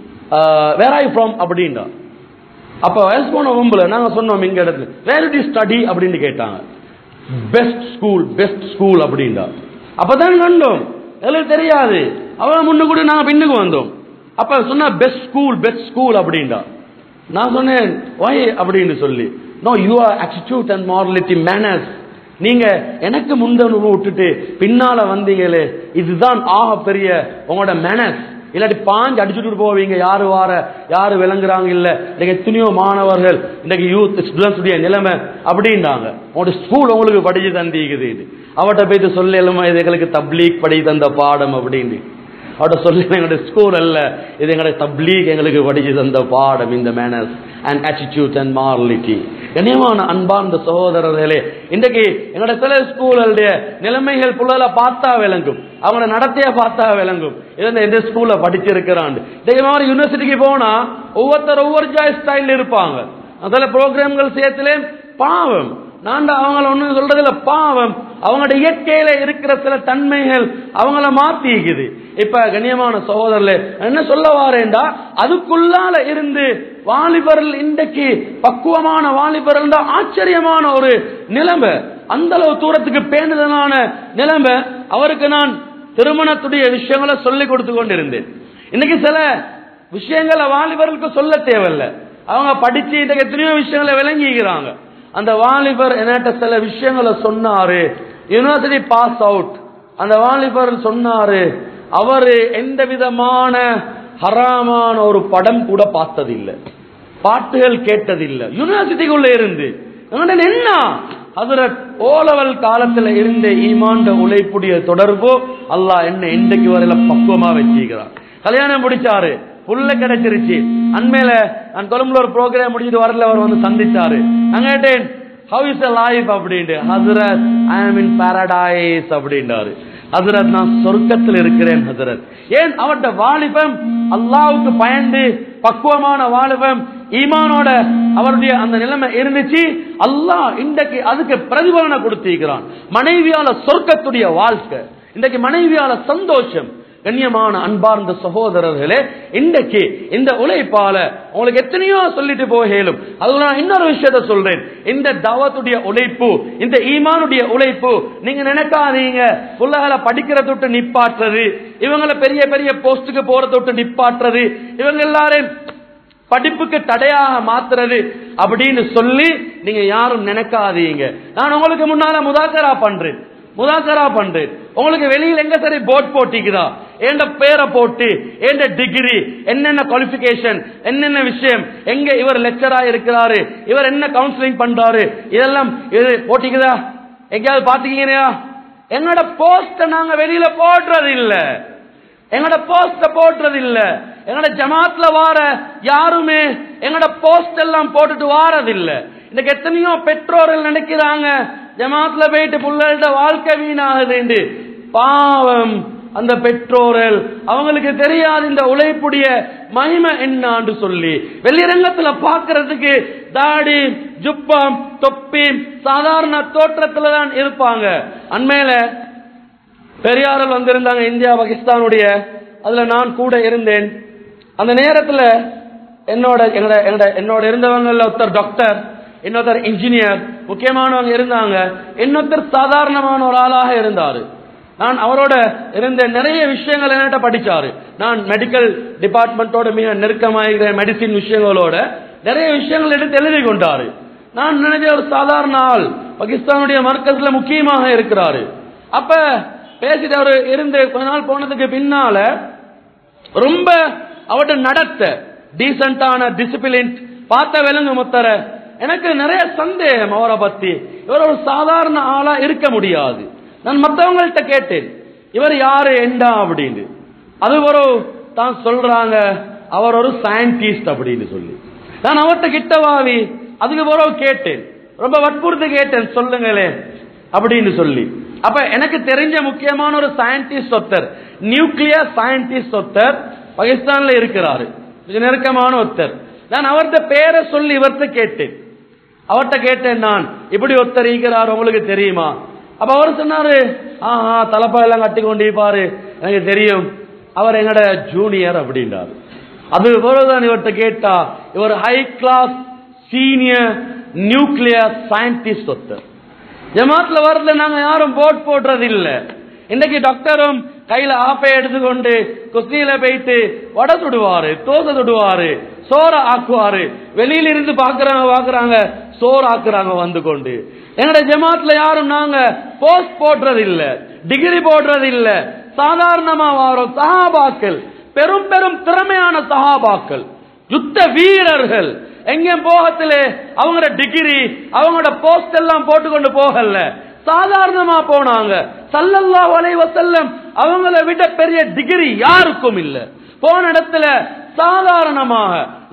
where I from அப்படின்டா அப்ப வயசு போன ஒம்புல நாங்க சொன்னோம் இங்க இடத்துல வேர் டு ஸ்டடி அப்படின்னு கேட்டாங்க பெஸ்ட் ஸ்கூல் பெஸ்ட் ஸ்கூல் அப்படின்டா அப்பதான் கண்டோம் எங்களுக்கு தெரியாது அவ முன்ன கூட நாங்க பின்னுக்கு வந்தோம் அப்ப சொன்னா பெஸ்ட் ஸ்கூல் பெஸ்ட் ஸ்கூல் அப்படின்டா நான் சொன்னேன் வை அப்படின்னு சொல்லி no you are attitude and morality manners நீங்க எனக்கு முந்தனு விட்டுட்டு பின்னால வந்தீங்களே இதுதான் ஆக பெரிய உங்களோட மேனர்ஸ் இல்லாட்டி பாஞ்சு அடிச்சுட்டு போவீங்க யாரு வார யாரு விளங்குறாங்க இல்ல இன்னைக்கு எத்தனையோ மாணவர்கள் இன்னைக்கு யூத் ஸ்டூடெண்ட்ஸ் உடைய நிலைமை அப்படின்றாங்க உங்களோட ஸ்கூல் உங்களுக்கு படிச்சு தந்திக்குது இது அவட்ட போயிட்டு சொல்ல இது எங்களுக்கு தப்லீக் படி தந்த பாடம் அப்படின்னு அவட்ட சொல்லி எங்களுடைய ஸ்கூல் அல்ல இது எங்களுடைய தப்லீக் எங்களுக்கு படிச்சு தந்த பாடம் இந்த manners and attitude and morality கண்ணியமான அன்பார்ந்த சகோதரர்களே இன்றைக்கு எங்களோட சில ஸ்கூலுடைய நிலைமைகள் புள்ளல பார்த்தா விளங்கும் அவங்களோட நடத்தைய பார்த்தா விளங்கும் இது எந்த ஸ்கூல்ல படிச்சிருக்கிறான் இதே மாதிரி யூனிவர்சிட்டிக்கு போனா ஒவ்வொருத்தர் ஒவ்வொரு ஜாய் ஸ்டைல் இருப்பாங்க அதில் ப்ரோக்ராம்கள் சேர்த்துலே பாவம் நான் அவங்கள ஒண்ணு சொல்றதுல பாவம் அவங்களோட இயற்கையில இருக்கிற சில தன்மைகள் அவங்கள மாத்திக்குது இப்ப கண்ணியமான சகோதரர்களே என்ன சொல்ல வாரேன்டா அதுக்குள்ளால இருந்து வாலிபர்கள் இன்றைக்கு பக்குவமான வாலிபர்கள் தான் ஆச்சரியமான ஒரு நிலைமை அந்த அளவு தூரத்துக்கு பேணுதலான நிலைமை அவருக்கு நான் திருமணத்துடைய விஷயங்களை சொல்லி கொடுத்து கொண்டிருந்தேன் இன்னைக்கு சில விஷயங்களை வாலிபர்களுக்கு சொல்ல தேவையில்லை அவங்க படிச்சு இன்றைக்கு எத்தனையோ விஷயங்களை விளங்கிக்கிறாங்க அந்த வாலிபர் என்கிட்ட சில விஷயங்களை சொன்னாரு யூனிவர்சிட்டி பாஸ் அவுட் அந்த வாலிபர் சொன்னாரு அவரு எந்த விதமான ஹராமான ஒரு படம் கூட பார்த்ததில்லை பாட்டுகள் கேட்டதில்லை யூனிவர்சிட்டிக்குள்ள இருந்து என்கிட்ட என்ன ஹசரத் ஓலவல் காலத்துல இருந்த ஈமாண்ட உழைப்புடைய தொடர்பு அல்லாஹ் என்ன இன்றைக்கு வரையில பக்குவமா வச்சிருக்கிறான் கல்யாணம் முடிச்சாரு புல்ல கிடைச்சிருச்சு அண்மையில நான் கொழும்புல ஒரு ப்ரோக்ராம் முடிச்சிட்டு வரல அவர் வந்து சந்திச்சாரு நான் கேட்டேன் ஹவ் இஸ் லைஃப் அப்படின்ட்டு ஹசரத் ஐ ஆம் இன் பாரடைஸ் அப்படின்றாரு ஹசரத் நான் சொர்க்கத்தில் இருக்கிறேன் ஹசரத் ஏன் அவர்கிட்ட வாலிபம் அல்லாவுக்கு பயந்து பக்குவமான வாலிபம் ஈமானோட அவருடைய அந்த நிலைமை இருந்துச்சு அல்லாஹ் இன்றைக்கு அதுக்கு பிரதிபலனை கொடுத்திருக்கிறான் மனைவியால சொர்க்கத்துடைய வாழ்க்கை இன்றைக்கு மனைவியால சந்தோஷம் கண்ணியமான அன்பார்ந்த சகோதரர்களே இன்றைக்கு இந்த உழைப்பால உங்களுக்கு எத்தனையோ சொல்லிட்டு போகலும் அதுல நான் இன்னொரு விஷயத்த சொல்றேன் இந்த தவத்துடைய உழைப்பு இந்த ஈமானுடைய உழைப்பு நீங்க நினைக்காதீங்க புள்ளகளை படிக்கிற தொட்டு நிப்பாட்டுறது இவங்களை பெரிய பெரிய போஸ்டுக்கு போற தொட்டு நிப்பாட்டுறது இவங்க எல்லாரும் படிப்புக்கு தடையாக மாத்துறது அப்படின்னு சொல்லி நீங்க யாரும் நினைக்காதீங்க நான் உங்களுக்கு முன்னால முதாக்கரா பண்றேன் முதாக்கரா பண்றேன் உங்களுக்கு வெளியில எங்க சரி போர்ட் போட்டிக்குதா என்ற பேரை போட்டு என்ற டிகிரி என்னென்ன குவாலிபிகேஷன் என்னென்ன விஷயம் எங்க இவர் லெக்சரா இருக்கிறாரு இவர் என்ன கவுன்சிலிங் பண்றாரு இதெல்லாம் இது போட்டிக்குதா எங்கேயாவது பாத்துக்கீங்கயா எங்களோட போஸ்ட நாங்க வெளியில போடுறது இல்ல எங்களோட போஸ்ட போடுறது இல்ல எங்களோட ஜமாத்ல வார யாருமே எங்களோட போஸ்ட் எல்லாம் போட்டுட்டு வாரதில்ல இன்னைக்கு எத்தனையோ பெற்றோர்கள் நினைக்கிறாங்க ஜமாத்ல போயிட்டு புள்ளல்ட வாழ்க்கை வீணாகுது பாவம் அந்த பெற்றோர்கள் அவங்களுக்கு தெரியாது இந்த உழைப்புடைய மகிமை என்னான்னு சொல்லி வெளிரங்கத்துல பாக்குறதுக்கு தாடி ஜுப்பம் தொப்பி சாதாரண தோற்றத்துல தான் இருப்பாங்க அண்மையில பெரியார்கள் வந்திருந்தாங்க இந்தியா பாகிஸ்தானுடைய அதுல நான் கூட இருந்தேன் அந்த நேரத்துல என்னோட என்னோட என்னோட என்னோட இருந்தவங்கல ஒருத்தர் டாக்டர் இன்னொருத்தர் இன்ஜினியர் முக்கியமானவங்க இருந்தாங்க இன்னொருத்தர் சாதாரணமான ஒரு ஆளாக இருந்தாரு நான் அவரோட இருந்த நிறைய விஷயங்கள் என்கிட்ட படிச்சாரு நான் மெடிக்கல் டிபார்ட்மெண்டோட மிக நெருக்கமாகிற மெடிசின் விஷயங்களோட நிறைய விஷயங்கள் எடுத்து எழுதி கொண்டாரு நான் நினைச்ச ஒரு சாதாரண ஆள் பாகிஸ்தானுடைய மர்க்கஸ்ல முக்கியமாக இருக்கிறாரு அப்ப பேசிட்டு அவரு இருந்து கொஞ்ச நாள் போனதுக்கு பின்னால ரொம்ப அவட்ட நடத்த டீசென்டான டிசிப்ளின் பார்த்த விலங்கு முத்தர எனக்கு நிறைய சந்தேகம் அவரை பத்தி இவர் ஒரு சாதாரண ஆளா இருக்க முடியாது நான் மற்றவங்கள்ட்ட கேட்டேன் இவர் யாரு என்றா அப்படின்னு அது ஒரு தான் சொல்றாங்க அவர் ஒரு சயின்டிஸ்ட் அப்படின்னு சொல்லி நான் அவர்கிட்ட கிட்டவாவி அதுக்கு பிறகு கேட்டேன் ரொம்ப வற்புறுத்தி கேட்டேன் சொல்லுங்களே அப்படின்னு சொல்லி அப்ப எனக்கு தெரிஞ்ச முக்கியமான ஒரு சயின்டிஸ்ட் ஒருத்தர் நியூக்ளியர் சயின்டிஸ்ட் ஒருத்தர் பாகிஸ்தான்ல இருக்கிறாரு மிக நெருக்கமான ஒருத்தர் நான் அவர்கிட்ட பேரை சொல்லி இவர்கிட்ட கேட்டேன் அவர்கிட்ட கேட்டேன் நான் இப்படி ஒருத்தர் இருக்கிறார் உங்களுக்கு தெரியுமா அப்ப அவர் சொன்னாரு ஆஹா தலப்பா எல்லாம் கட்டி கொண்டு பாரு எனக்கு தெரியும் அவர் எங்கட ஜூனியர் அப்படின்றாரு அது பிறகுதான் இவர்கிட்ட கேட்டா இவர் high class senior nuclear scientist ஒருத்தர் ஜமாத்ல வரல நாங்க யாரும் போட் போடுறது இல்ல இன்னைக்கு டாக்டரும் கையில ஆப்பை எடுத்துக்கொண்டு குஸ்தியில போயிட்டு வடை சுடுவாரு தோசை சுடுவாரு சோற ஆக்குவாரு வெளியில இருந்து பாக்குறாங்க பாக்குறாங்க சோறு ஆக்குறாங்க வந்து கொண்டு எங்கட ஜமாத்ல யாரும் நாங்க போஸ்ட் போடுறது இல்ல டிகிரி போடுறது இல்ல சாதாரணமா வரும் சஹாபாக்கள் பெரும் பெரும் திறமையான சஹாபாக்கள் யுத்த வீரர்கள் எங்க போகத்திலே அவங்களோட டிகிரி அவங்களோட போஸ்ட் எல்லாம் போட்டுக்கொண்டு போகல சாதாரணமா போனாங்க சல்லல்லாஹு அலைஹி வஸல்லம் அவங்கள விட பெரிய டிகிரி யாருக்கும் இல்ல போன இடத்துல சாதாரணமாக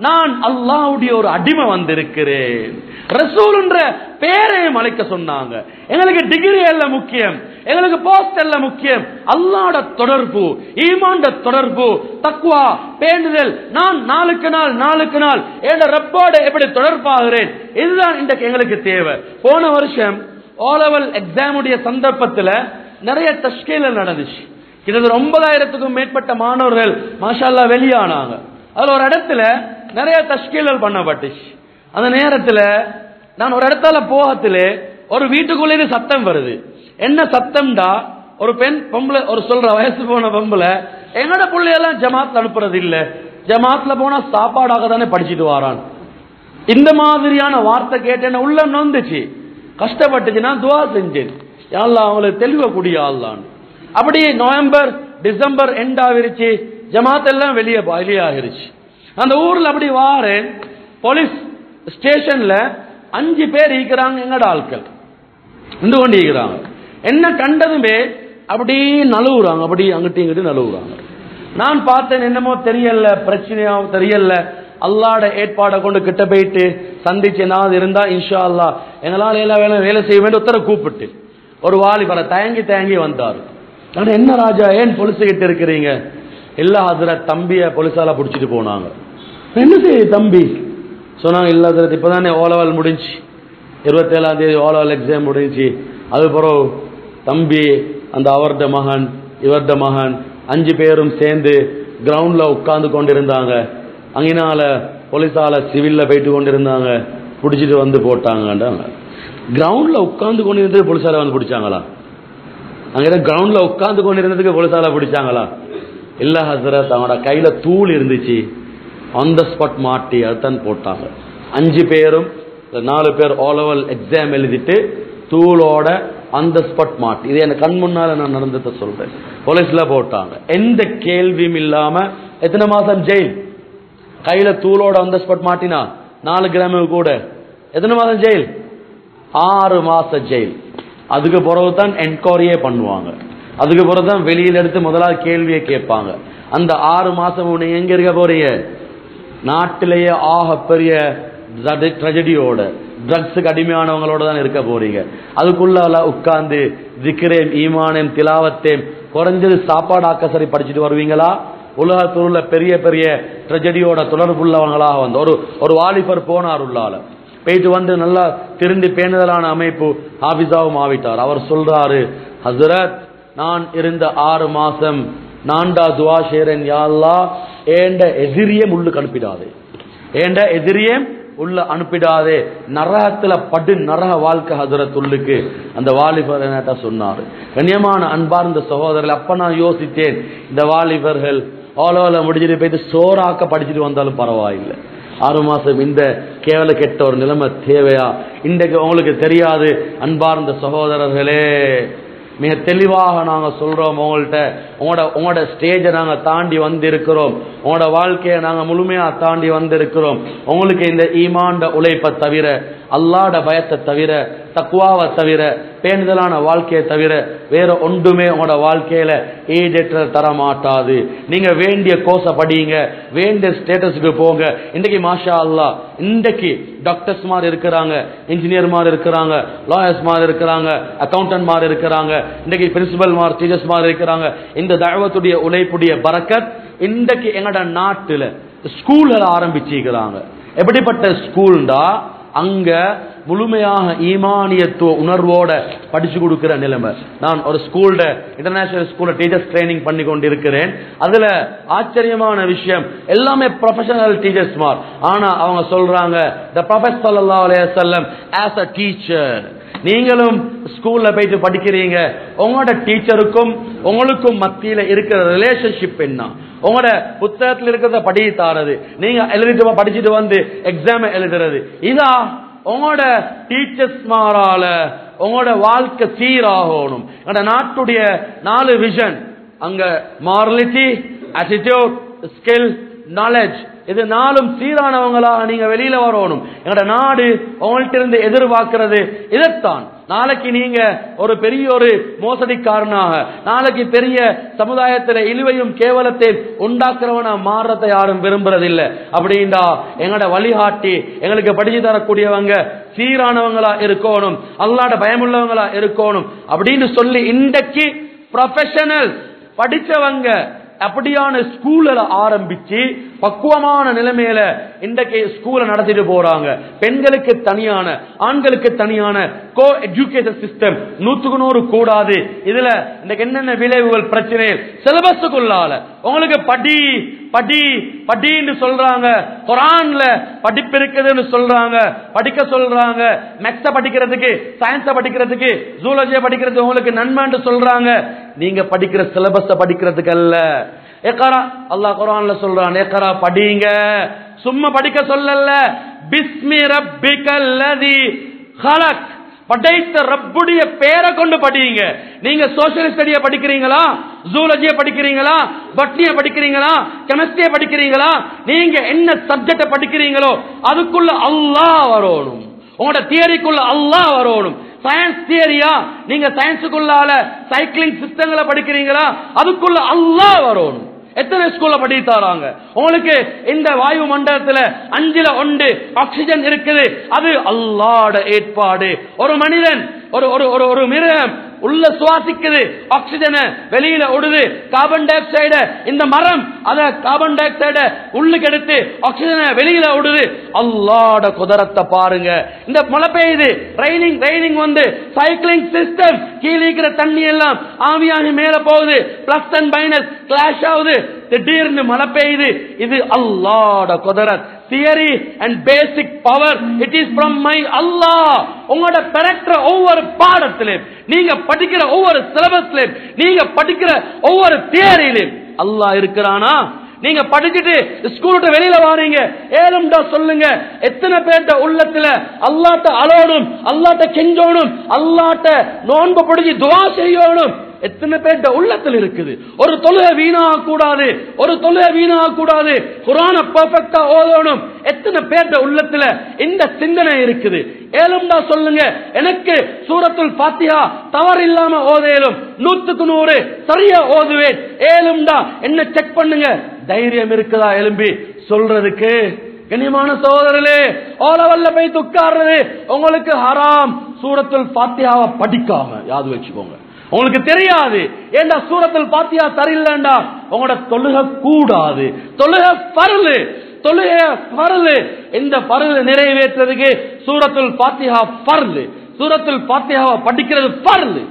நான் அல்லாஹ்வுடைய ஒரு அடிமை வந்திருக்கிறேன் ரசூல்ன்ற பேரையும் அழைக்க சொன்னாங்க எங்களுக்கு டிகிரி அல்ல முக்கியம் எங்களுக்கு போஸ்ட் அல்ல முக்கியம் அல்லாட தொடர்பு ஈமாண்ட தொடர்பு தக்குவா பேண்டுதல் நான் நாளுக்கு நாள் நாளுக்கு நாள் என் ரப்போட எப்படி தொடர்பாகிறேன் இதுதான் இன்றைக்கு எங்களுக்கு தேவை போன வருஷம் ஓ லெவல் எக்ஸாமுடைய சந்தர்ப்பத்தில் நிறைய தஷ்கீல நடந்துச்சு கிட்டத்தட்ட ஒன்பதாயிரத்துக்கும் மேற்பட்ட மாணவர்கள் மாஷால்லா வெளியானாங்க அதுல ஒரு இடத்துல நிறைய தஷ்கீலல் பண்ணப்பட்டுச்சு அந்த நேரத்துல நான் ஒரு இடத்துல போகத்துல ஒரு வீட்டுக்குள்ளே சத்தம் வருது என்ன சத்தம்டா ஒரு பெண் பொம்பளை ஒரு சொல்ற வயசு போன பொம்பளை எங்கட பிள்ளையெல்லாம் ஜமாத்ல அனுப்புறது இல்ல ஜமாத்ல போனா சாப்பாடாக தானே படிச்சுட்டு வாரான் இந்த மாதிரியான வார்த்தை கேட்டேன்னு உள்ள நொந்துச்சு கஷ்டப்பட்டுச்சு நான் துவா செஞ்சேன் யாழ்லா அவங்களுக்கு தெளிவக்கூடிய ஆள்தான் அப்படி நவம்பர் டிசம்பர் எண்ட் ஆகிருச்சு ஜமாத் எல்லாம் வெளியே வெளியாகிருச்சு அந்த ஊர்ல அப்படி வாரேன் போலீஸ் ஸ்டேஷன்ல அஞ்சு பேர் இருக்கிறாங்க எங்கட ஆட்கள் நின்று கொண்டு இருக்கிறாங்க என்ன கண்டதுமே அப்படி நழுவுறாங்க அப்படி அங்கிட்டு இங்கிட்டு நழுவுறாங்க நான் பார்த்தேன் என்னமோ தெரியல பிரச்சனையாவும் தெரியல அல்லாட ஏற்பாடை கொண்டு கிட்ட போயிட்டு சந்திச்சு ஏதாவது இருந்தா இன்ஷா அல்லா எங்களால் எல்லாம் வேலை வேலை செய்ய வேண்டிய ஒருத்தரை கூப்பிட்டு ஒரு வாலிபரை தயங்கி தயங்கி வந்தார் நான் என்ன ராஜா ஏன் பொலிசு கிட்ட இருக்கிறீங்க இல்ல அதுல தம்பிய பொலிசால புடிச்சிட்டு போனாங்க என்ன செய்ய தம்பி சொன்னாங்க இல்ல ஹசரத் இப்பதானே ஓலவல் முடிஞ்சு இருபத்தேழாம் தேதி ஓலவல் எக்ஸாம் முடிஞ்சு அது பிறகு தம்பி அந்த அவர்ட மகன் இவர்ட மகன் அஞ்சு பேரும் சேர்ந்து கிரவுண்ட்ல உட்கார்ந்து கொண்டிருந்தாங்க அங்கினால போலீஸால சிவில்ல போயிட்டு கொண்டிருந்தாங்க பிடிச்சிட்டு வந்து போட்டாங்கன்றாங்க கிரவுண்ட்ல உட்கார்ந்து கொண்டிருந்தது போலீஸால வந்து பிடிச்சாங்களா அங்க கிரவுண்ட்ல உட்கார்ந்து கொண்டிருந்ததுக்கு போலீஸால பிடிச்சாங்களா இல்ல ஹசரத் அவனோட கையில தூள் இருந்துச்சு ஆன் த ஸ்பாட் மாட்டி அதுதான் போட்டாங்க அஞ்சு பேரும் இந்த நாலு பேர் ஆல் ஓவல் எக்ஸாம் எழுதிட்டு தூளோட அந்த ஸ்பாட் மாட்டி இது எனக்கு கண் முன்னால நான் நடந்ததை சொல்றேன் போலீஸ்ல போட்டாங்க எந்த கேள்வியும் இல்லாம எத்தனை மாசம் ஜெயில் கையில தூளோட அந்த ஸ்பாட் மாட்டினா நாலு கிராம கூட எத்தனை மாசம் ஜெயில் ஆறு மாச ஜெயில் அதுக்கு பிறகு தான் என்கொயரியே பண்ணுவாங்க அதுக்கு பிறகு தான் வெளியில எடுத்து முதலாவது கேள்வியை கேட்பாங்க அந்த ஆறு மாசம் உன்னை எங்க இருக்க போறீங்க நாட்டிலேயே ஆக பெரிய ட்ரெஜடியோட ட்ரக்ஸுக்கு அடிமையானவங்களோட தான் இருக்க போறீங்க அதுக்குள்ள உட்கார்ந்து திக்ரேம் ஈமானேம் திலாவத்தேம் குறைஞ்சது சாப்பாடு ஆக்கசரி படிச்சுட்டு வருவீங்களா உலகத்தில் உள்ள பெரிய பெரிய ட்ரெஜடியோட தொடர்புள்ளவங்களாக வந்து ஒரு ஒரு வாலிபர் போனார் உள்ளால போயிட்டு வந்து நல்லா திருந்தி பேணுதலான அமைப்பு ஹாபிஸாவும் ஆவிட்டார் அவர் சொல்றாரு ஹசரத் நான் இருந்த ஆறு மாசம் நான்டா துவா ஷேரன் யாழ்லா ஏண்ட எதிரியே முள்ளுக்கு அனுப்பிடாதே ஏண்ட எதிரியே உள்ள அனுப்பிடாதே நரகத்துல படு நரக வாழ்க்கை ஹசரத் உள்ளுக்கு அந்த வாலிபர் என்னட்ட சொன்னாரு கண்ணியமான அன்பார்ந்த சகோதரர்கள் அப்ப நான் யோசித்தேன் இந்த வாலிபர்கள் ஓலோல முடிஞ்சுட்டு போயிட்டு சோறாக்க படிச்சுட்டு வந்தாலும் பரவாயில்லை ஆறு மாசம் இந்த கேவல கெட்ட ஒரு நிலைமை தேவையா இன்றைக்கு உங்களுக்கு தெரியாது அன்பார்ந்த சகோதரர்களே மிக தெளிவாக நாங்க சொல்றோம் உங்கள்கிட்ட உங்களோட உங்களோட ஸ்டேஜை நாங்க தாண்டி வந்திருக்கிறோம் உங்களோட வாழ்க்கையை நாங்க முழுமையா தாண்டி வந்திருக்கிறோம் உங்களுக்கு இந்த ஈமாண்ட உழைப்பை தவிர அல்லாட பயத்தை தவிர தக்குவாவை தவிர பேணுதலான வாழ்க்கையை தவிர வேற ஒன்றுமே உங்களோட வாழ்க்கையில ஈடேற்ற தர மாட்டாது நீங்க வேண்டிய கோர்ஸை படிங்க வேண்டிய ஸ்டேட்டஸுக்கு போங்க இன்றைக்கு மாஷா அல்லா இன்றைக்கு டாக்டர்ஸ் மாதிரி இருக்கிறாங்க இன்ஜினியர் மாதிரி இருக்கிறாங்க லாயர்ஸ் மாதிரி இருக்கிறாங்க அக்கௌண்டன்ட் மாதிரி இருக்கிறாங்க இன்றைக்கு பிரின்சிபல் மாதிரி டீச்சர்ஸ் மாதிரி இருக்கிறாங்க இந்த தழவத்துடைய உழைப்புடைய பறக்கத் இன்றைக்கு எங்கட நாட்டுல ஸ்கூல்ல ஆரம்பிச்சிருக்கிறாங்க எப்படிப்பட்ட ஸ்கூல்டா அங்க முழுமையாக ஈமானியத்துவ உணர்வோட படிச்சு கொடுக்கிற நிலைமை நான் ஒரு ஸ்கூல்ல இன்டர்நேஷனல் ஸ்கூல்ல டீச்சர்ஸ் ட்ரைனிங் பண்ணி கொண்டிருக்கிறேன் அதுல ஆச்சரியமான விஷயம் எல்லாமே ப்ரொஃபஷனல் டீச்சர்ஸ் மார் ஆனா அவங்க சொல்றாங்க த ப்ரொஃபஸர் அலையம் ஆஸ் அ டீச்சர் நீங்களும் ஸ்கூல்ல போயிட்டு படிக்கிறீங்க உங்களோட டீச்சருக்கும் உங்களுக்கும் மத்தியில இருக்கிற ரிலேஷன்ஷிப் என்ன உங்களோட புத்தகத்தில் இருக்கிறத படி தாரது நீங்க எழுதிட்டு படிச்சுட்டு வந்து எக்ஸாம் எழுதுறது இதா உங்களோட டீச்சர்ஸ் மாறால உங்களோட வாழ்க்கை சீராகணும் எங்களோட நாட்டுடைய நாலு விஷன் அங்க மாரலிட்டி attitude ஸ்கில் நாலேஜ் இது நாளும் சீரானவங்களாக நீங்க வெளியில வரணும் எங்களோட நாடு உங்கள்ட்ட இருந்து எதிர்பார்க்கிறது இதைத்தான் நாளைக்கு நீங்க ஒரு பெரிய ஒரு மோசடிக்காரனாக நாளைக்கு பெரிய சமுதாயத்தில் இழிவையும் கேவலத்தையும் உண்டாக்குறவனா மாறத்தை யாரும் விரும்புறதில்லை அப்படின்டா எங்களோட வழிகாட்டி எங்களுக்கு படிச்சு தரக்கூடியவங்க சீரானவங்களா இருக்கணும் அல்லாட பயமுள்ளவங்களா இருக்கணும் அப்படின்னு சொல்லி இன்றைக்கு ப்ரொஃபஷனல் படிச்சவங்க அப்படியான ஸ்கூல்ல ஆரம்பிச்சு பக்குவமான நிலைமையில இன்றைக்கு ஸ்கூல நடத்திட்டு போறாங்க பெண்களுக்கு தனியான ஆண்களுக்கு தனியான கோ எஜுகேஷன் சிஸ்டம் நூத்துக்கு நூறு கூடாது இதுல இன்னைக்கு என்னென்ன விளைவுகள் பிரச்சனை சிலபஸுக்குள்ளால உங்களுக்கு படி படி படின்னு சொல்றாங்க குரான்ல படிப்பு இருக்குதுன்னு சொல்றாங்க படிக்க சொல்றாங்க மேக்ஸ படிக்கிறதுக்கு சயின்ஸ படிக்கிறதுக்கு ஜூலஜிய படிக்கிறது உங்களுக்கு நன்மைன்னு சொல்றாங்க நீங்க படிக்கிற சிலபஸ படிக்கிறதுக்கு அல்ல ஏக்கரா அல்லாஹ் குரான்ல சொல்றான் ஏக்கரா படிங்க சும்மா படிக்க சொல்லல பிஸ்மி ரப்பிகல்லதி ஹலக் படைத்த ரப்புடைய பேரை கொண்டு படிங்க நீங்க சோசியல் ஸ்டடிய படிக்கிறீங்களா ஜூலஜிய படிக்கிறீங்களா பட்னிய படிக்கிறீங்களா கெமிஸ்ட்ரிய படிக்கிறீங்களா நீங்க என்ன சப்ஜெக்ட படிக்கிறீங்களோ அதுக்குள்ள அல்லாஹ் வரணும் உங்களோட தியரிக்குள்ள அல்லாஹ் வரணும் சயின்ஸ் தியரியா நீங்க சயின்ஸுக்குள்ளால சைக்கிளிங் சிஸ்டங்களை படிக்கிறீங்களா அதுக்குள்ள அல்லாஹ் வரணும் எத்தனை ஸ்கூல்ல படித்து தராங்க உங்களுக்கு இந்த வாயு மண்டலத்துல அஞ்சுல ஒன்று ஆக்சிஜன் இருக்குது அது அல்லாட ஏற்பாடு ஒரு மனிதன் ஒரு ஒரு ஒரு ஒரு மிருகம் உள்ள சுவாசிக்குது ஆக்சிஜனை வெளியில விடுது கார்பன் டை ஆக்சைட இந்த மரம் அத கார்பன் டை ஆக்சைட உள்ளுக்கு எடுத்து ஆக்சிஜனை வெளியில விடுது அல்லாட குதிரத்தை பாருங்க இந்த மழை பெய்யுது ரைனிங் ரைனிங் வந்து சைக்கிளிங் சிஸ்டம் கீழே இருக்கிற தண்ணி எல்லாம் ஆவியாகி மேல போகுது பிளஸ் அண்ட் மைனஸ் கிளாஷ் ஆகுது திடீர்னு மழை பெய்யுது இது அல்லாட குதிரத் theory and basic power it is from my Allah உங்களோட பிறக்கிற ஒவ்வொரு பாடத்திலும் நீங்க படிக்கிற ஒவ்வொரு சிலபஸ்லயும் நீங்க படிக்கிற ஒவ்வொரு தியரியிலும் அல்லாஹ் இருக்கிறானா நீங்க படிச்சுட்டு ஸ்கூல்ட்ட வெளியில வாரீங்க ஏழும்டா சொல்லுங்க எத்தனை பேர்ட்ட உள்ளத்துல அல்லாட்ட அலோணும் அல்லாட்ட கெஞ்சோணும் அல்லாட்ட நோன்பு பிடிச்சி துவா செய்யணும் எத்தனை பேர்ட்ட உள்ளத்தில் இருக்குது ஒரு தொழுகை வீணாக கூடாது ஒரு தொழுகை வீணாக கூடாது குரான பெர்ஃபெக்டா ஓதணும் எத்தனை பேர்ட்ட உள்ளத்துல இந்த சிந்தனை இருக்குது ஏழும்டா சொல்லுங்க எனக்கு சூரத்துல் பாத்தியா தவறு இல்லாம ஓதேலும் நூத்துக்கு நூறு சரியா ஓதுவேன் ஏழும்டா என்ன செக் பண்ணுங்க தைரியம் இருக்குதா எலும்பி சொல்றதுக்கு கண்ணியமான சகோதரர்களே ஓலவல்ல போய் துக்காடுறது உங்களுக்கு ஹராம் சூரத்துல் பாத்தியாவை படிக்காம யாது வச்சுக்கோங்க உங்களுக்கு தெரியாது ஏண்டா சூரத்தில் பாத்தியா சரியில்லைண்டா உங்களோட தொழுக கூடாது தொழுக பருளு தொழுக பருளு இந்த பருளு நிறைவேற்றுறதுக்கு சூரத்துல் பாத்தியா பருளு சூரத்துல் பாத்தியாவை படிக்கிறது பருளு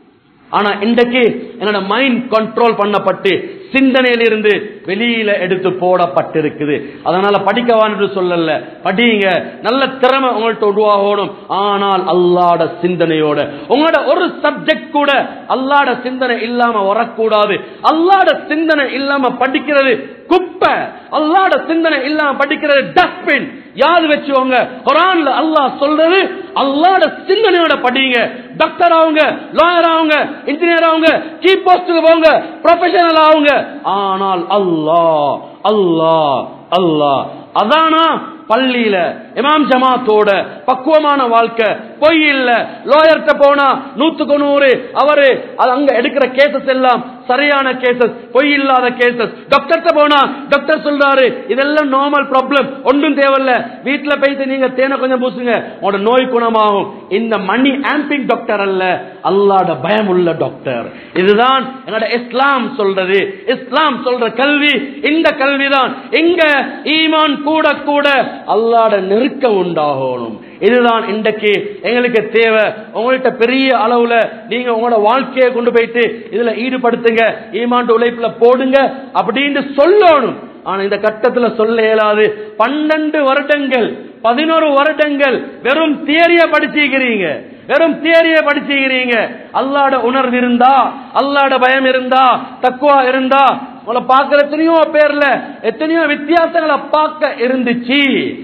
ஆனா இன்றைக்கு என்னோட மைண்ட் கண்ட்ரோல் பண்ணப்பட்டு சிந்தனையிலிருந்து வெளியில எடுத்து போடப்பட்டிருக்குது அதனால படிக்கவான்னு சொல்லல படிங்க நல்ல திறமை உங்கள்ட்ட உருவாகணும் ஆனால் அல்லாட சிந்தனையோட உங்களோட ஒரு சப்ஜெக்ட் கூட அல்லாட சிந்தனை இல்லாம வரக்கூடாது அல்லாட சிந்தனை இல்லாம படிக்கிறது குப்பை அல்லாட சிந்தனை இல்லாம படிக்கிறது டஸ்ட்பின் யாரு வச்சுக்கோங்க குரான்ல அல்லாஹ் சொல்றது அல்லாட சிந்தனையோட படிங்க டாக்டர் ஆகுங்க லாயர் ஆகுங்க இன்ஜினியர் ஆகுங்க சீப் போஸ்டுக்கு போங்க ப்ரொஃபஷனல் ஆகுங்க ஆனால் அல்லாஹ் அல்லாஹ் அல்லாஹ் அதானா பள்ளியில இமாம் ஜமாத்தோட பக்குவமான வாழ்க்கை பொய் இல்ல லோயர்கிட்ட போனா நூத்துக்கு நூறு அவரு அது அங்க எடுக்கிற கேசஸ் எல்லாம் சரியான கேசஸ் பொய் இல்லாத கேசஸ் டாக்டர்கிட்ட போனா டாக்டர் சொல்றாரு இதெல்லாம் நார்மல் ப்ராப்ளம் ஒன்றும் தேவையில்ல வீட்டுல போயிட்டு நீங்க தேனை கொஞ்சம் பூசுங்க உங்களோட நோய் குணமாகும் இந்த மணி ஆம்பிங் டாக்டர் அல்ல அல்லாட பயம் உள்ள டாக்டர் இதுதான் என்னோட இஸ்லாம் சொல்றது இஸ்லாம் சொல்ற கல்வி இந்த கல்விதான் இங்க ஈமான் கூட கூட அல்லாட நெருக்கம் உண்டாகணும் இதுதான் இன்றைக்கு எங்களுக்கு தேவை உங்கள்கிட்ட பெரிய அளவுல நீங்க உங்களோட வாழ்க்கையை கொண்டு போயிட்டு இதுல ஈடுபடுத்துங்க ஈமான் உழைப்புல போடுங்க அப்படின்னு சொல்லணும் ஆனா இந்த கட்டத்துல சொல்ல இயலாது பன்னெண்டு வருடங்கள் பதினோரு வருடங்கள் வெறும் தியரிய படிச்சிருக்கிறீங்க வெறும் தியரிய படிச்சிருக்கிறீங்க அல்லாட உணர்வு இருந்தா அல்லாட பயம் இருந்தா தக்குவா இருந்தா உங்களை பார்க்கிற எத்தனையோ பேர்ல எத்தனையோ வித்தியாசங்களை பார்க்க இருந்துச்சு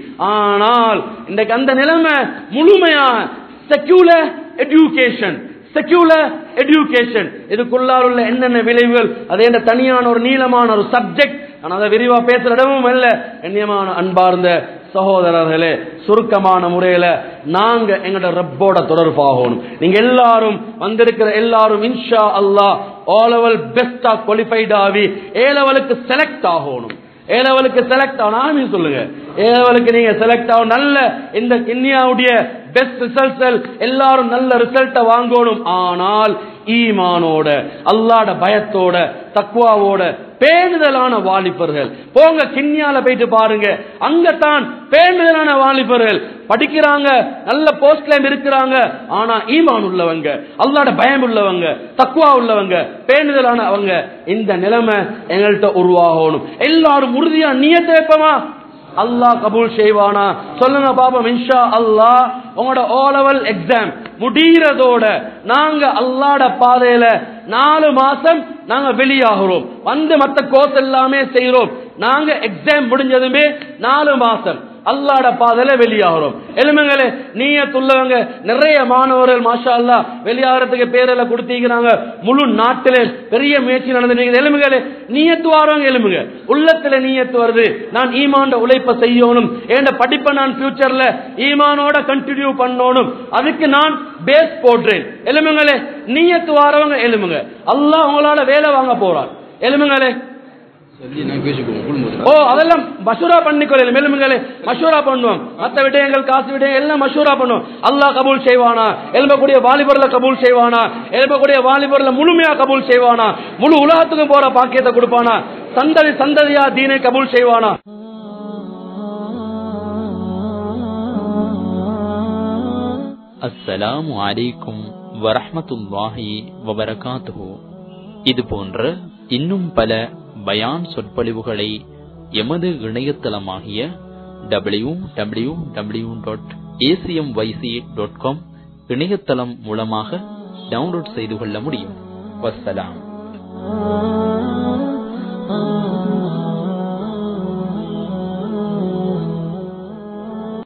ஆனால் இன்றைக்கு அந்த நிலைமை முழுமையா செக்யூலர் எஜுகேஷன் செக்யூலர் எஜுகேஷன் இதுக்குள்ளார் உள்ள என்னென்ன விளைவுகள் அதே தனியான ஒரு நீளமான ஒரு சப்ஜெக்ட் நான் அதை விரிவா பேசுற இடமும் இல்ல கண்ணியமான அன்பார்ந்த சகோதரர்களே சுருக்கமான முறையில நாங்க எங்கட ரப்போட தொடர்பாகணும் நீங்க எல்லாரும் வந்திருக்கிற எல்லாரும் இன்ஷா அல்லாஹ் ஓ லெவல் பெஸ்டா குவாலிஃபைட் ஆகி ஏ லெவலுக்கு செலக்ட் ஆகணும் ஏ லெவலுக்கு செலக்ட் ஆகணும் சொல்லுங்க ஏ லெவலுக்கு நீங்க செலக்ட் ஆகும் நல்ல இந்த இந்தியாவுடைய பெஸ்ட் ரிசல்ட்ஸ் எல்லாரும் நல்ல ரிசல்ட்டை வாங்கணும் ஆனால் ஈமானோட அல்லாட பயத்தோட தக்குவாவோட பேணுதலான வாலிபர்கள் போங்க கிண்ணியால போயிட்டு பாருங்க அங்கத்தான் பேணுதலான வாலிபர்கள் படிக்கிறாங்க நல்ல போஸ்ட்ல இருக்கிறாங்க ஆனா ஈமான் உள்ளவங்க அல்லாட பயம் உள்ளவங்க தக்குவா உள்ளவங்க பேணுதலான அவங்க இந்த நிலைமை எங்கள்கிட்ட உருவாகணும் எல்லாரும் உறுதியா நியத்தை வைப்பமா அல்லாஹ் கபூல் செய்வானா சொல்லுங்க பாப்போம் இன்ஷா அல்லாஹ் உங்களோட ஓ லெவல் எக்ஸாம் முடிகிறதோட நாங்க அல்லாட பாதையில நாலு மாசம் நாங்க வெளியாகிறோம் வந்து மத்த கோர்ஸ் எல்லாமே செய்யறோம் நாங்க எக்ஸாம் முடிஞ்சதுமே நாலு மாசம் அல்லாட பாதையில வெளியாகிறோம் எலும்புங்களே நீயத்துள்ளவங்க நிறைய மாணவர்கள் மாஷா அல்லா வெளியாகிறதுக்கு பேரெல்லாம் கொடுத்தீங்கிறாங்க முழு நாட்டிலே பெரிய முயற்சி நடந்துட்டு எலும்புகளே நீயத்து வாரவங்க எலும்புங்க உள்ளத்துல நீயத்து வருது நான் ஈமாண்ட உழைப்ப செய்யணும் என் படிப்பை நான் ஃபியூச்சர்ல ஈமானோட கண்டினியூ பண்ணணும் அதுக்கு நான் பேஸ் போடுறேன் எலும்புங்களே நீயத்து வாரவங்க எலும்புங்க அல்லாஹ் உங்களால வேலை வாங்க போறான் எலும்புங்களே ஓ அதெல்லாம் மஷூரா பண்ணிக்கொள்ள மேலுங்களே மஷூரா பண்ணுவோம் மத்த விடயங்கள் காசு விடயங்கள் எல்லாம் மஷூரா பண்ணுவோம் அல்லாஹ் கபூல் செய்வானா எழும்பக்கூடிய வாலிபர்ல கபூல் செய்வானா எழும்பக்கூடிய வாலிபர்ல முழுமையா கபூல் செய்வானா முழு உலகத்துக்கும் போற பாக்கியத்தை கொடுப்பானா சந்ததி சந்ததியா தீனை கபூல் செய்வானா அஸ்ஸலாமு அலைக்கும் வரஹ்மத்துல்லாஹி வபரகாத்துஹு இது போன்ற இன்னும் பல பயான் சொற்பொழிவுகளை எமது இணையதளமாகிய W W W dot ACM YC dot com இணையதளம் மூலமாக டவுன்லோட் செய்து கொள்ள முடியும் வஸ்ஸலாம்